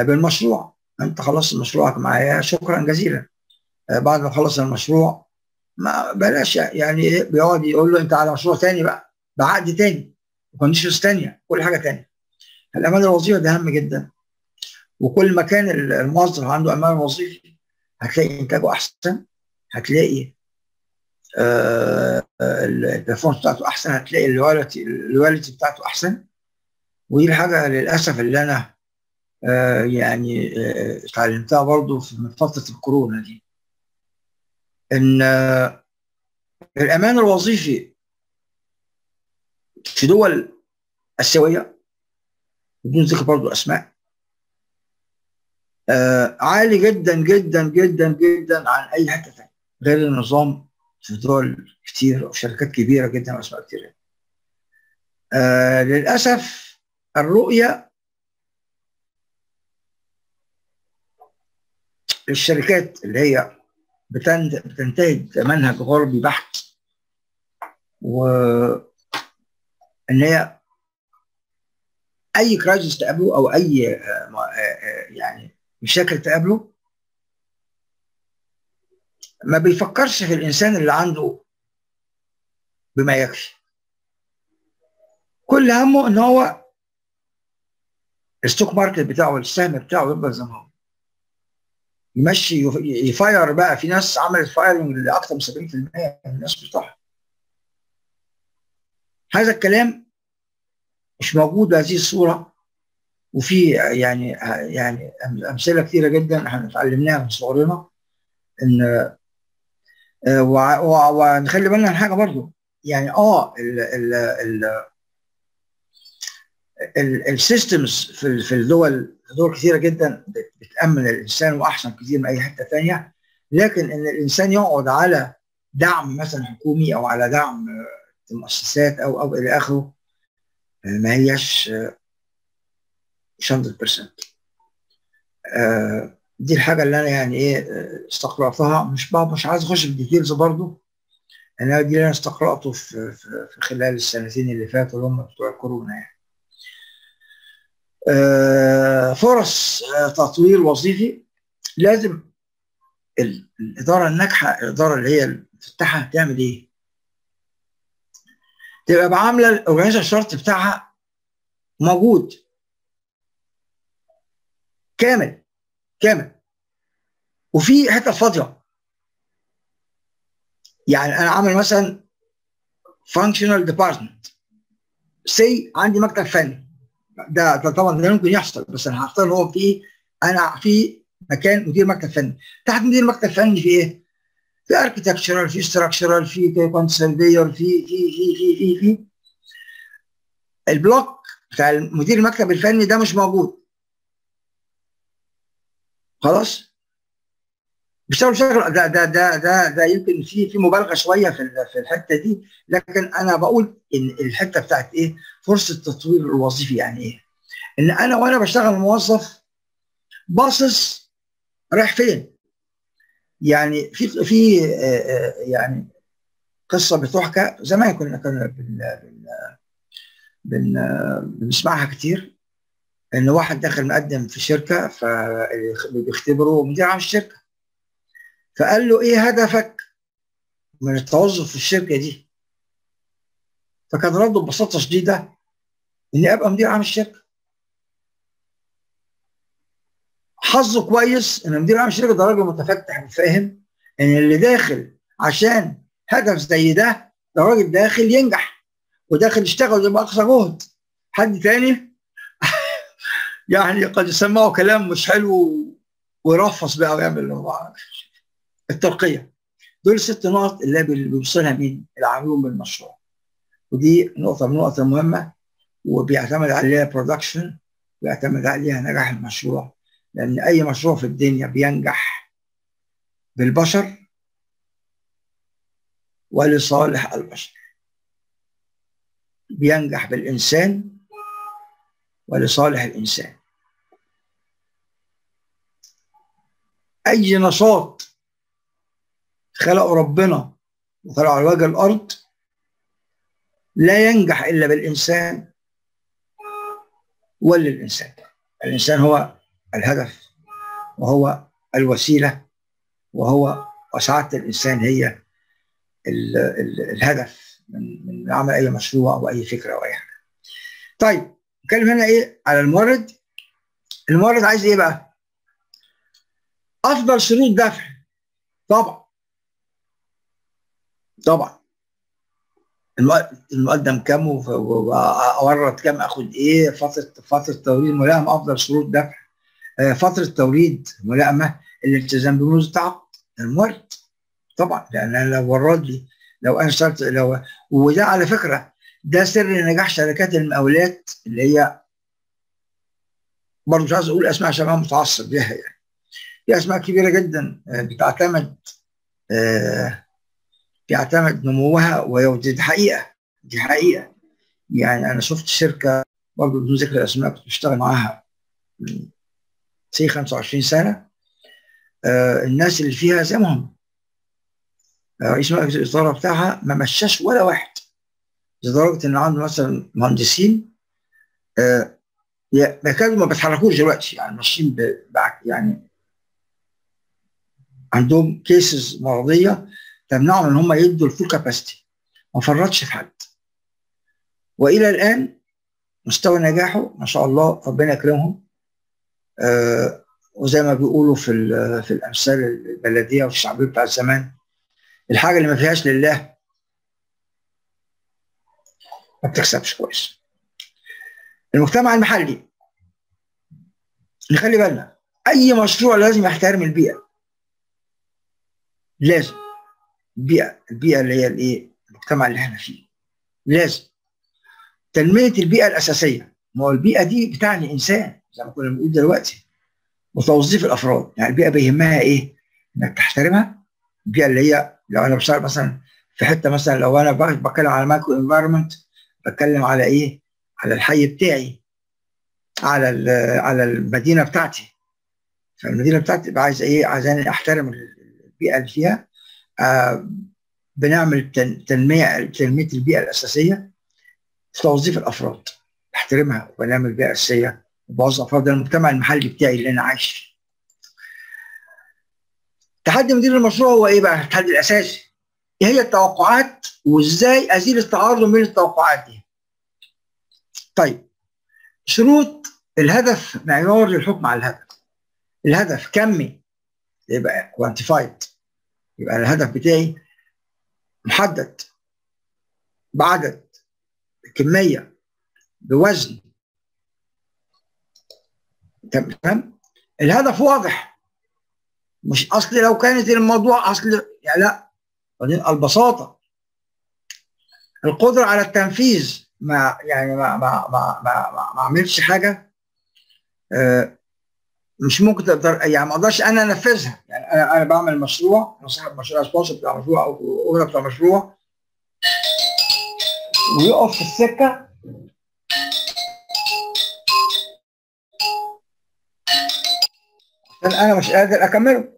بالمشروع انت خلصت مشروعك معايا شكرا جزيلا آه، بعد ما خلص المشروع ما بلاش يعني ايه بيقعد يقول له انت على مشروع تاني بقى بعقد تاني وكونديشنز تانيه كل حاجه تانيه الامان الوظيفي ده اهم جدا وكل ما كان الموظف عنده امان وظيفي هتلاقي انتاجه احسن هتلاقي آه البرفورمانس بتاعته احسن هتلاقي اللوالتي اللوالتي بتاعته احسن ودي الحاجه للاسف اللي انا آه يعني آه اتعلمتها برضو في فتره الكورونا دي ان آه الامان الوظيفي في دول اسيويه بدون ذكر برضو اسماء آه عالي جدا جدا جدا جدا عن اي حته ثانيه غير النظام في دول كتير وشركات كبيره جدا واسماء كتير آه للاسف الرؤيه للشركات اللي هي بتنتهج منهج غربي بحت و ان هي اي كرايسيس تقابله او اي يعني مشاكل تقابله ما بيفكرش في الانسان اللي عنده بما يكفي كل همه ان هو الستوك ماركت بتاعه السهم بتاعه يفضل زي ما هو يمشي يفاير بقى في ناس عملت فايرنج لاكثر من 70% من الناس بتوعها هذا الكلام مش موجود بهذه الصوره وفي يعني يعني امثله كثيره جدا احنا اتعلمناها من صغرنا ان ونخلي بالنا من حاجه برضو يعني اه ال ال ال السيستمز في في الدول دول كثيره جدا بتامن الانسان واحسن كثير من اي حته ثانيه لكن ان الانسان يقعد على دعم مثلا حكومي او على دعم المؤسسات او او الى اخره ما هياش مش 100% دي الحاجه اللي انا يعني ايه استقراتها مش مش عايز اخش في الديتيلز برضو انا دي اللي انا استقراته في, في, في خلال السنتين اللي فاتوا اللي هم بتوع الكورونا يعني فرص تطوير وظيفي لازم الاداره الناجحه الاداره اللي هي المفتحه تعمل ايه؟ تبقى عامله الاورجنايزيشن الشرط بتاعها موجود كامل كامل وفي حته فاضيه يعني انا عامل مثلا فانكشنال ديبارتمنت سي عندي مكتب فني ده, ده طبعا ده ممكن يحصل بس انا هختار هو في انا في مكان مدير مكتب فني تحت مدير مكتب فني في ايه؟ في اركتكتشرال في ستراكشرال في كونسرفير في في في في في في البلوك بتاع مدير المكتب الفني ده مش موجود خلاص بيشتغل شغل ده ده ده ده ده يمكن في في مبالغه شويه في في الحته دي لكن انا بقول ان الحته بتاعت ايه فرصه التطوير الوظيفي يعني ايه ان انا وانا بشتغل موظف باصص رايح فين يعني في في يعني قصه بتحكى زمان كنا كنا بن بن بنسمعها كتير ان واحد داخل مقدم في شركه فبيختبره مدير عام الشركه فقال له ايه هدفك من التوظف في الشركه دي فكان رده ببساطه شديده اني ابقى مدير عام الشركه حظه كويس ان مدير عام الشركه ده راجل متفتح وفاهم ان اللي داخل عشان هدف زي ده ده راجل داخل ينجح وداخل يشتغل باقصى جهد حد تاني يعني قد يسمعوا كلام مش حلو ويرفص بقى ويعمل الترقيه دول ست نقط اللي بيوصلها مين؟ العاملون بالمشروع ودي نقطه من النقط المهمه وبيعتمد عليها برودكشن بيعتمد عليها نجاح المشروع لان اي مشروع في الدنيا بينجح بالبشر ولصالح البشر بينجح بالانسان ولصالح الانسان اي نشاط خلقه ربنا وخلقه على وجه الارض لا ينجح الا بالانسان وللانسان الانسان هو الهدف وهو الوسيله وهو وسعاده الانسان هي ال ال الهدف من من عمل اي مشروع او اي فكره او اي حاجه. طيب نتكلم هنا ايه على المورد المورد عايز ايه بقى؟ افضل شروط دفع طبعا طبعا المقدم كام واورد كام اخد ايه فتره فتره توريد ملائمه افضل شروط دفع فتره توريد ملائمه الالتزام بموز التعاقد المورد طبعا لان انا لو ورد لي لو انا اشتريت لو وده على فكره ده سر نجاح شركات المقاولات اللي هي برضه مش عايز اقول اسماء عشان انا متعصب ليها يعني في اسماء كبيره جدا بتعتمد بيعتمد نموها ودي حقيقه دي حقيقه يعني انا شفت شركه برضه بدون ذكر الاسماء كنت بشتغل معاها سي 25 سنه آه الناس اللي فيها زي ما هم رئيس مجلس الاداره بتاعها ما مشاش ولا واحد لدرجه ان عنده مثلا مهندسين آه يكادوا ما بيتحركوش دلوقتي يعني ماشيين يعني عندهم كيسز مرضيه تمنعهم ان هم يدوا الفول كاباسيتي ما فرطش في حد والى الان مستوى نجاحه ما شاء الله ربنا يكرمهم آه وزي ما بيقولوا في في الامثال البلديه وفي الشعبيه بتاع زمان الحاجه اللي ما فيهاش لله ما بتكسبش كويس المجتمع المحلي نخلي بالنا اي مشروع لازم يحترم البيئه لازم البيئه البيئه اللي هي الايه المجتمع اللي احنا فيه لازم تنميه البيئه الاساسيه ما هو البيئه دي بتعني انسان زي ما كنا بنقول دلوقتي وتوظيف الافراد يعني البيئه بيهمها ايه؟ انك تحترمها البيئه اللي هي لو انا بشتغل مثلا في حته مثلا لو انا بتكلم على مايكرو انفايرمنت بتكلم على ايه؟ على الحي بتاعي على على المدينه بتاعتي فالمدينه بتاعتي تبقى عايزه ايه؟ عايزاني احترم البيئه اللي فيها آه بنعمل تنميه تنميه البيئه الاساسيه في توظيف الافراد نحترمها ونعمل بيئه اساسيه وبوظف افراد المجتمع المحلي بتاعي اللي انا عايش فيه. تحدي مدير المشروع هو ايه بقى؟ التحدي الاساسي. ايه هي التوقعات وازاي ازيل التعارض بين التوقعات دي؟ طيب شروط الهدف معيار للحكم على الهدف. الهدف كمي يبقى كوانتيفايد يبقى الهدف بتاعي محدد بعدد بكميه بوزن تمام الهدف واضح مش اصل لو كانت الموضوع اصل يعني لا بعدين البساطه القدره على التنفيذ ما يعني ما ما ما ما, ما, ما اعملش حاجه آه مش ممكن تقدر يعني ما اقدرش انا انفذها يعني انا انا بعمل مشروع انا صاحب مشروع سبونسر بتاع مشروع او اونر بتاع مشروع ويقف في السكه عشان انا مش قادر اكمله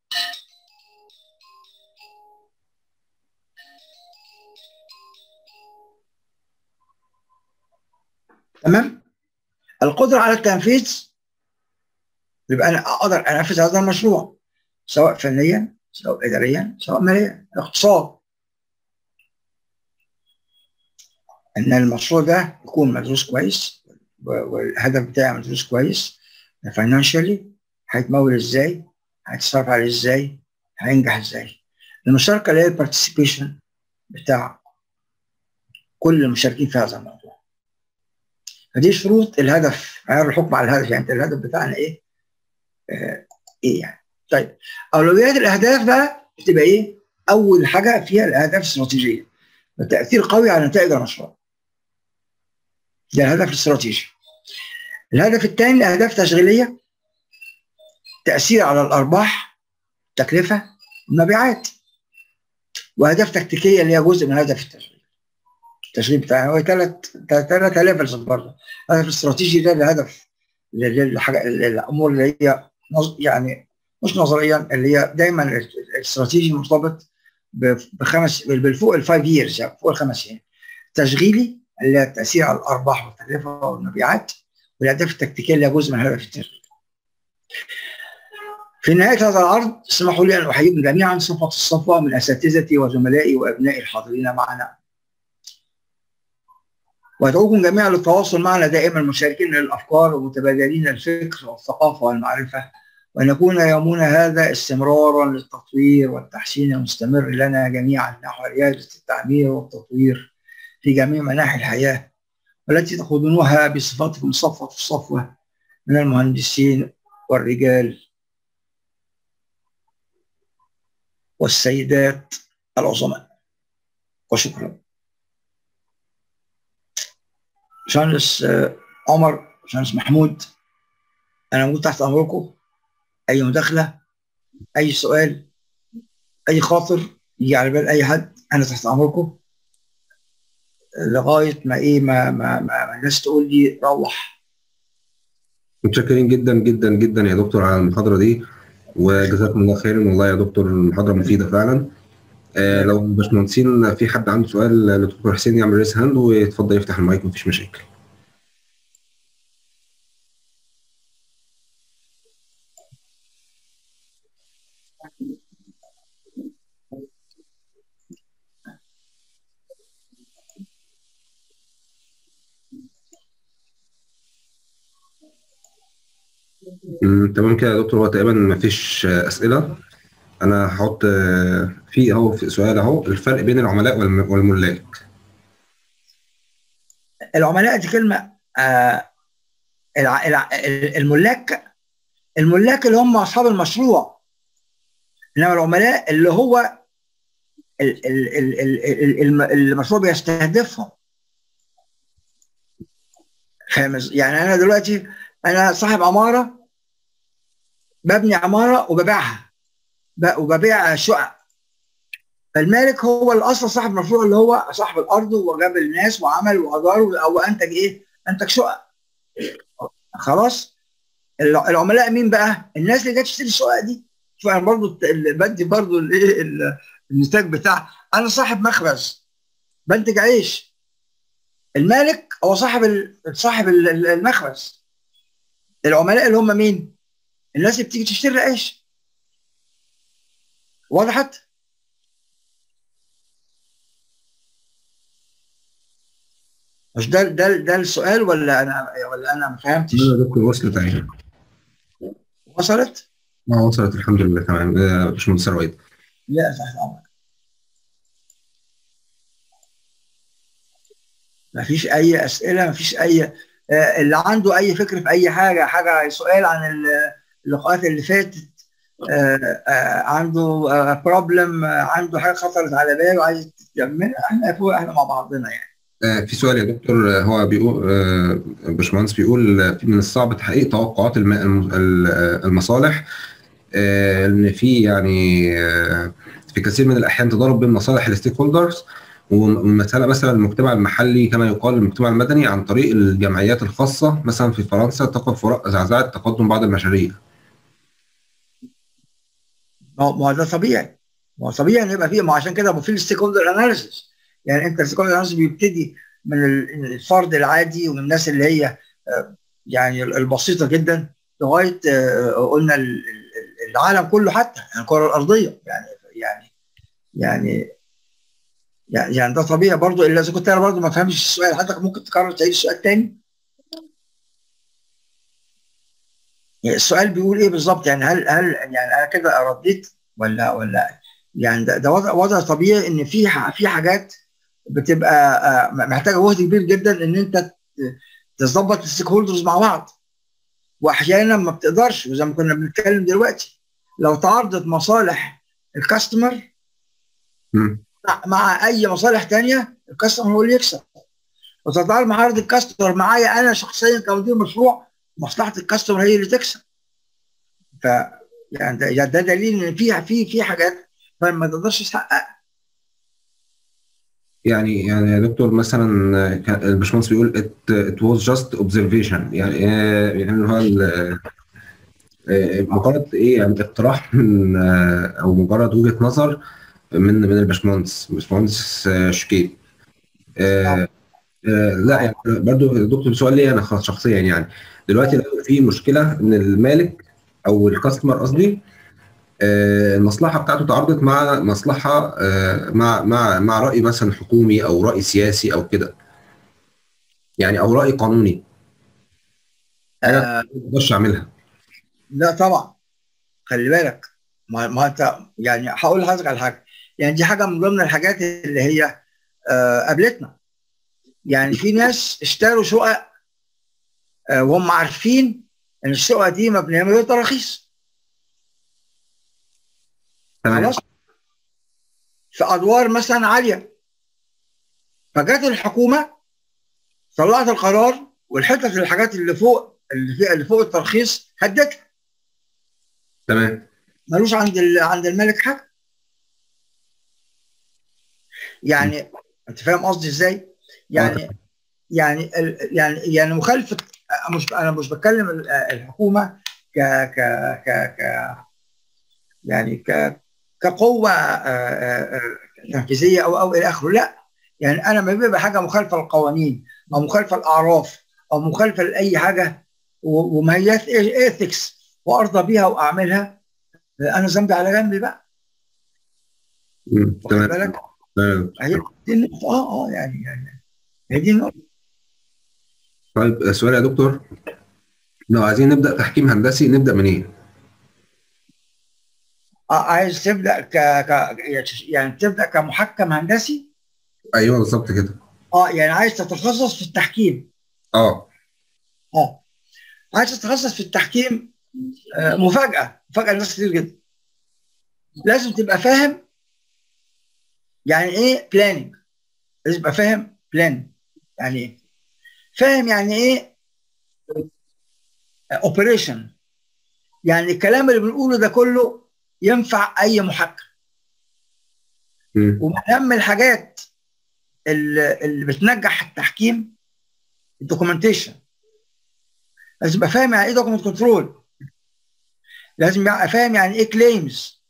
تمام القدره على التنفيذ يبقى انا اقدر انفذ هذا المشروع سواء فنيا سواء اداريا سواء ماليا اقتصاد ان المشروع ده يكون مدروس كويس والهدف بتاعي مدروس كويس فاينانشالي هيتمول ازاي هيتصرف عليه ازاي هينجح ازاي المشاركه اللي هي البارتيسيبيشن بتاع كل المشاركين في هذا الموضوع فدي شروط الهدف معيار الحكم على الهدف يعني الهدف بتاعنا ايه آه ايه يعني طيب اولويات الاهداف بقى بتبقى ايه اول حاجه فيها الاهداف الاستراتيجيه التاثير قوي على نتائج المشروع ده الهدف الاستراتيجي الهدف الثاني الاهداف تشغيليه تاثير على الارباح التكلفه المبيعات واهداف تكتيكيه اللي هي جزء من هدف التشغيل التشغيل بتاعي هو ثلاث ثلاث ليفلز برضه الهدف الاستراتيجي ده الهدف للحاجه الامور اللي هي يعني مش نظريا اللي هي دايما الاستراتيجي مرتبط بخمس بالفوق الفايف ييرز يعني فوق الخمس سنين تشغيلي اللي هي التاثير على الارباح والتكلفه والمبيعات والاهداف التكتيكيه اللي هي جزء من هدف التشغيل في نهاية هذا العرض اسمحوا لي أن أحييكم جميعا صفة الصفوة من أساتذتي وزملائي وأبنائي الحاضرين معنا وأدعوكم جميعا للتواصل معنا دائما مشاركين الأفكار ومتبادلين الفكر والثقافة والمعرفة وأن يكون يومنا هذا استمرارا للتطوير والتحسين المستمر لنا جميعا نحو ريادة التعمير والتطوير في جميع مناحي الحياة والتي تخوضونها بصفاتكم صفوة الصفوة من المهندسين والرجال والسيدات العظماء وشكرا باشمهندس عمر باشمهندس محمود انا موجود تحت امركم اي مداخله اي سؤال اي خاطر يجي على بال اي حد انا تحت امركم لغايه ما ايه ما ما, ما الناس تقول لي روح متشكرين جدا جدا جدا يا دكتور على المحاضره دي وجزاكم الله خيرا والله يا دكتور المحاضره مفيده فعلا آه لو باشمهندسين في حد عنده سؤال لدكتور حسين يعمل ريس هاند ويتفضل يفتح المايك مفيش مشاكل تمام كده يا دكتور هو تقريبا مفيش اسئله انا هحط في اهو في سؤال اهو الفرق بين العملاء والملاك العملاء دي كلمه آه الملاك الملاك اللي هم اصحاب المشروع انما العملاء اللي هو ال ال ال المشروع بيستهدفهم فاهم يعني انا دلوقتي انا صاحب عماره ببني عماره وببيعها وببيع شقق فالمالك هو الاصل صاحب المشروع اللي هو صاحب الارض وجاب الناس وعمل واجار او انتج ايه؟ انتج شقق خلاص العملاء مين بقى؟ الناس اللي جت تشتري الشقق دي شوف انا برضه بدي برضه الايه النتاج بتاع انا صاحب مخبز بنتج عيش المالك هو صاحب صاحب المخبز العملاء اللي هم مين؟ الناس اللي بتيجي تشتري العيش وضحت؟ مش ده ده ده السؤال ولا انا ولا انا ما فهمتش؟ لا يا دكتور وصلت اهي وصلت؟ اه وصلت الحمد لله تمام يا باشمهندس رويد لا تحت امرك ما فيش اي اسئله ما فيش اي اللي عنده اي فكر في اي حاجه حاجه سؤال عن اللقاءات اللي فاتت عنده بروبلم عنده حاجه خطرت على باله عايز يعملها احنا فوق احنا مع بعضنا يعني في سؤال يا دكتور هو بيقول باشمهندس بيقول من الصعب تحقيق توقعات المصالح ان في يعني في كثير من الاحيان تضارب بين مصالح الستيك هولدرز ومثلا مثلا المجتمع المحلي كما يقال المجتمع المدني عن طريق الجمعيات الخاصه مثلا في فرنسا تقف وراء زعزعه تقدم بعض المشاريع. ما هو ده طبيعي ما هو طبيعي ان يبقى فيه ما عشان كده في الستيك هولدر اناليسيس يعني انت الستيك هولدر اناليسيس بيبتدي من الفرد العادي ومن الناس اللي هي يعني البسيطه جدا لغايه قلنا العالم كله حتى يعني الكره الارضيه يعني يعني يعني يعني ده طبيعي برضو الا اذا كنت انا برضو ما فهمتش السؤال حضرتك ممكن تكرر تعيد السؤال تاني يعني السؤال بيقول ايه بالظبط يعني هل هل يعني انا كده رديت ولا ولا يعني ده, ده وضع, وضع طبيعي ان في في حاجات بتبقى محتاجه جهد كبير جدا ان انت تظبط الستيك هولدرز مع بعض واحيانا ما بتقدرش وزي ما كنا بنتكلم دلوقتي لو تعارضت مصالح الكاستمر مع اي مصالح تانية الكاستمر هو اللي يكسب وتتعارض معارض الكاستمر معايا انا شخصيا كمدير مشروع مصلحه الكاستمر هي اللي تكسب ف يعني ده, ده دليل ان في في في حاجات ما تقدرش تحققها يعني يعني يا دكتور مثلا الباشمهندس بيقول it, it was just observation يعني يعني هو مجرد ايه يعني اقتراح من او مجرد وجهه نظر من من الباشمهندس باشمهندس شكيب آه آه لا يعني برضو دكتور سؤال لي انا شخصيا يعني دلوقتي لو في مشكله ان المالك او الكاستمر قصدي آه، المصلحه بتاعته تعارضت مع مصلحه آه، مع مع مع راي مثلا حكومي او راي سياسي او كده يعني او راي قانوني حاجه آه ما اقدرش اعملها لا طبعا خلي بالك ما, ما انت يعني هقول لحضرتك على حاجه يعني دي حاجه من ضمن الحاجات اللي هي آه قابلتنا يعني في ناس اشتروا شقق آه وهم عارفين ان الشقه دي مبنيه من غير تراخيص تمام خلاص في ادوار مثلا عاليه فجت الحكومه طلعت القرار والحتت الحاجات اللي فوق اللي, في اللي فوق الترخيص هدتها تمام ملوش عند ال- عند الملك حاجه يعني انت فاهم قصدي ازاي؟ يعني يعني ال- يعني يعني مخالفه مش انا مش بتكلم ال- الحكومه ك ك ك ك يعني ك كقوه آه، آه، آه، تنفيذيه او او الى اخره لا يعني انا ما بيبقى حاجه مخالفه للقوانين او مخالفه للاعراف او مخالفه لاي حاجه و- وما هي ايثكس وارضى بيها واعملها انا ذنبي على جنبي بقى مم، واخد تمام بالك تمام هي دي النقطه اه اه يعني يعني هي دي النقطه طيب سؤال يا دكتور لو عايزين نبدا تحكيم هندسي نبدا منين؟ آه عايز تبدا ك... ك يعني تبدا كمحكم هندسي ايوه بالظبط كده اه يعني عايز تتخصص في التحكيم اه اه عايز تتخصص في التحكيم آه مفاجاه مفاجاه لناس كتير جدا لازم تبقى فاهم يعني ايه بلاننج لازم تبقى فاهم بلان يعني ايه فاهم يعني ايه اوبريشن يعني الكلام اللي بنقوله ده كله ينفع اي محكم مم. ومن اهم الحاجات اللي, اللي بتنجح التحكيم الدوكيومنتيشن لازم يبقى فاهم يعني ايه دوكيمنت كنترول لازم يبقى فاهم يعني ايه كليمز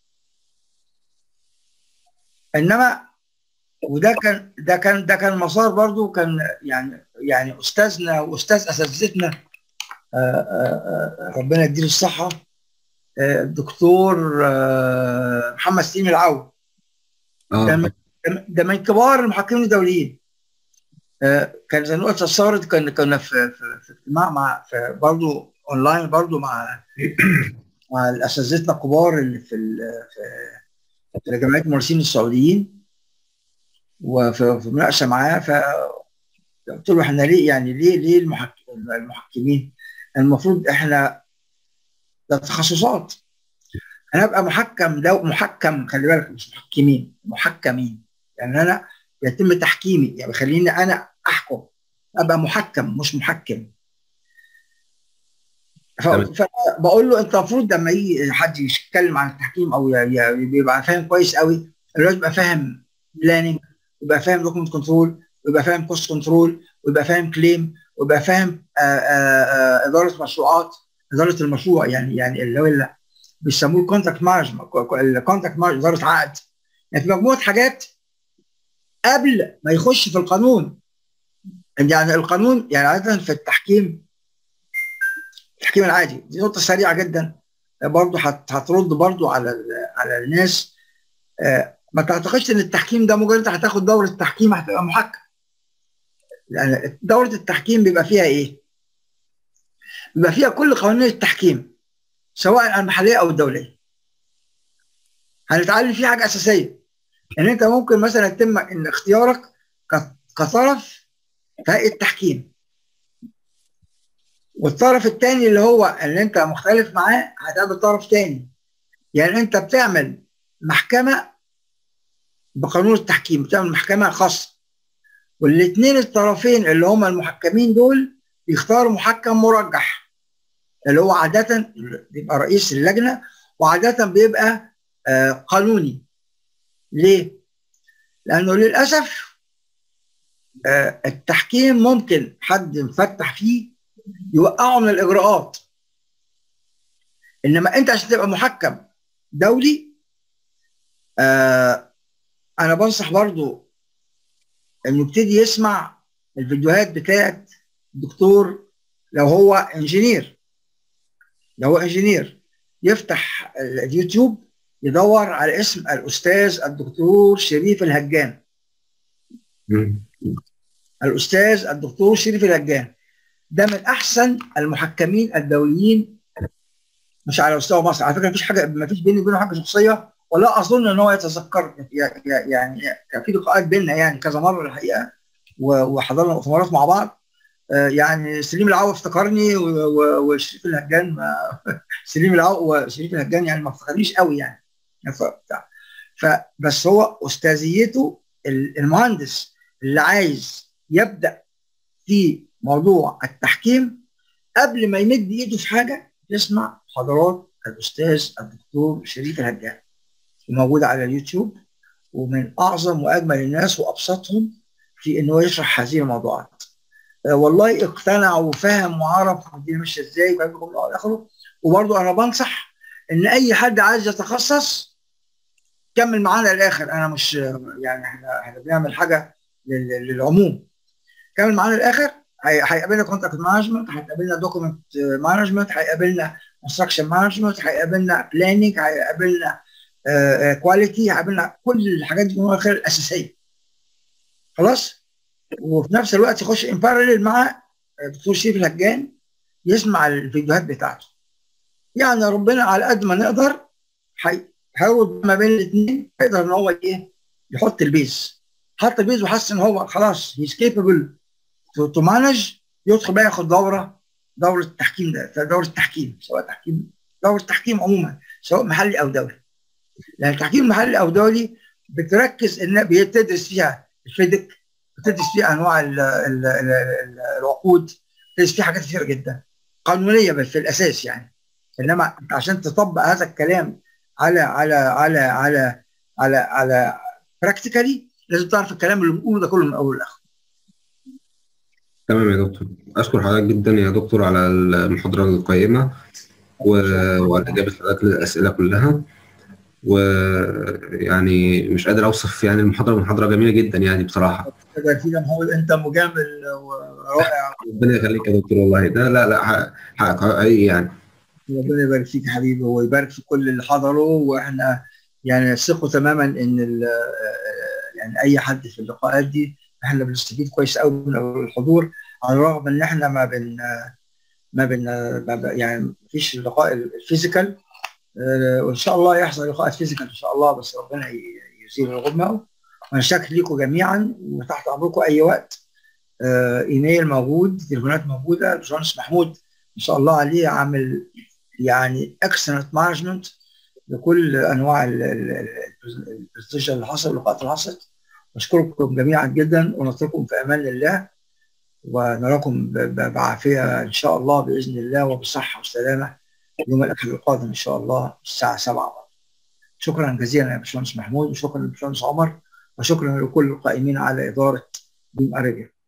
انما وده كان ده كان ده كان مسار برضو كان يعني يعني استاذنا واستاذ اساتذتنا آه، آه، آه، ربنا يديله الصحه آه، الدكتور آه، محمد سليم العون ده اه من ده من كبار المحكمين الدوليين آه، كان زي ما قلت صارت كان كنا في في, في اجتماع مع في برضه اونلاين برضه مع مع اساتذتنا الكبار اللي في ال- في في جمعيه الممارسين السعوديين وفي في مناقشه معاه ف قلت له احنا ليه يعني ليه ليه المحك- المحكمين المفروض احنا ده تخصصات هنبقى محكم دو محكم خلي بالك مش محكمين محكمين يعني انا يتم تحكيمي يعني خليني انا احكم ابقى محكم مش محكم ف- تمام. فبقول له انت المفروض لما يجي حد يتكلم عن التحكيم او ي- ي- بيبقى فاهم كويس قوي الراجل يبقى فاهم بلاننج ويبقى فاهم دوكمنت كنترول ويبقى فاهم كوست كنترول ويبقى فاهم كليم ويبقى فاهم آه، آه، آه، اداره مشروعات اداره المشروع يعني يعني اللي هو اللي بيسموه الكونتاكت مانجمنت الكونتاكت مانجمنت اداره عقد يعني في مجموعه حاجات قبل ما يخش في القانون يعني القانون يعني عاده في التحكيم التحكيم العادي دي نقطه سريعه جدا برضه هت- هترد برضه على ال- على الناس آه، ما تعتقدش ان التحكيم ده مجرد انت هتاخد دوره تحكيم هتبقى محكم يعني دوره التحكيم بيبقى فيها ايه؟ بيبقى فيها كل قوانين التحكيم سواء المحليه او الدوليه هنتعلم فيه حاجه اساسيه ان انت ممكن مثلا يتم ان اختيارك ك- كطرف في هيئه تحكيم والطرف الثاني اللي هو اللي انت مختلف معاه هتقابل طرف ثاني يعني انت بتعمل محكمه بقانون التحكيم بتعمل محكمه خاصه والاثنين الطرفين اللي هم المحكمين دول بيختاروا محكم مرجح اللي هو عاده بيبقى رئيس اللجنه وعاده بيبقى آه، قانوني ليه؟ لانه للاسف آه، التحكيم ممكن حد مفتح فيه يوقعه من الاجراءات انما انت عشان تبقى محكم دولي آه انا بنصح برضو انه يبتدي يسمع الفيديوهات بتاعت الدكتور لو هو انجينير ده هو انجينير يفتح اليوتيوب يدور على اسم الاستاذ الدكتور شريف الهجان مم. الاستاذ الدكتور شريف الهجان ده من احسن المحكمين الدوليين مش على مستوى مصر على فكره مفيش حاجه مفيش بيني وبينه حاجه شخصيه ولا اظن ان هو يتذكر يعني كان في لقاءات بيننا يعني كذا مره الحقيقه وحضرنا مؤتمرات مع بعض يعني سليم العو افتكرني وشريف الهجان ما سليم العو وشريف الهجان يعني ما افتكرنيش قوي يعني فبس هو استاذيته المهندس اللي عايز يبدا في موضوع التحكيم قبل ما يمد ايده في حاجه يسمع محاضرات الاستاذ الدكتور شريف الهجان موجوده على اليوتيوب ومن اعظم واجمل الناس وابسطهم في انه يشرح هذه الموضوعات. آه والله اقتنع وفهم وعرف الدنيا ماشيه ازاي والى اخره وبرضه انا بنصح ان اي حد عايز يتخصص كمل معانا للاخر انا مش يعني احنا احنا بنعمل حاجه للعموم كمل معانا للاخر هيقابلنا كونتاكت مانجمنت هيقابلنا دوكيمنت مانجمنت هيقابلنا كونستراكشن مانجمنت هيقابلنا بلاننج هيقابلنا كواليتي هيقابلنا كل الحاجات دي من الخير الاساسيه خلاص وفي نفس الوقت يخش ان بارلل مع دكتور شريف الهجان يسمع الفيديوهات بتاعته يعني ربنا على قد ما نقدر هيحاول ما بين الاثنين يقدر ان هو ايه يحط البيز حط البيز وحس ان هو خلاص هيز كيبل تو مانج يدخل بقى ياخد دوره دوره التحكيم ده دوره التحكيم سواء تحكيم دوره التحكيم عموما سواء محلي او دولي لان التحكيم المحلي او دولي بتركز ان بتدرس فيها الفيدك بتدرس فيها انواع ال ال ال العقود بتدرس فيها حاجات كثيره جدا قانونيه بس في الاساس يعني انما عشان تطبق هذا الكلام على على على على على على براكتيكالي لازم تعرف الكلام اللي بنقوله ده كله من اول لاخر تمام يا دكتور اشكر حضرتك جدا يا دكتور على المحاضره القيمه وعلى اجابه حضرتك للاسئله كلها ويعني مش قادر اوصف يعني المحاضره محاضره جميله جدا يعني بصراحه كده هو انت مجامل ورائع ربنا يخليك يا دكتور والله ده لا لا حقك حقيقي يعني ربنا يبارك فيك يا حبيبي ويبارك في كل اللي حضروا واحنا يعني ثقوا تماما ان يعني اي حد في اللقاءات دي احنا بنستفيد كويس قوي من الحضور على الرغم ان احنا ما بن ما بن يعني مفيش اللقاء الفيزيكال وان شاء الله يحصل لقاءات فيزيكال ان شاء الله بس ربنا يزيل الغمه وانا شاكر لكم جميعا وتحت امركم اي وقت ايميل موجود تليفونات موجوده الباشمهندس محمود ان شاء الله عليه عامل يعني اكسلنت مانجمنت لكل انواع البرزنتيشن اللي حصل واللقاءات اللي حصلت بشكركم جميعا جدا ونترككم في امان الله ونراكم بعافيه ان شاء الله باذن الله وبصحه وسلامه يوم الاحد القادم ان شاء الله الساعه 7 شكرا جزيلا يا باشمهندس محمود وشكرا للباشمهندس عمر وشكرا لكل القائمين على اداره بيم اريبيا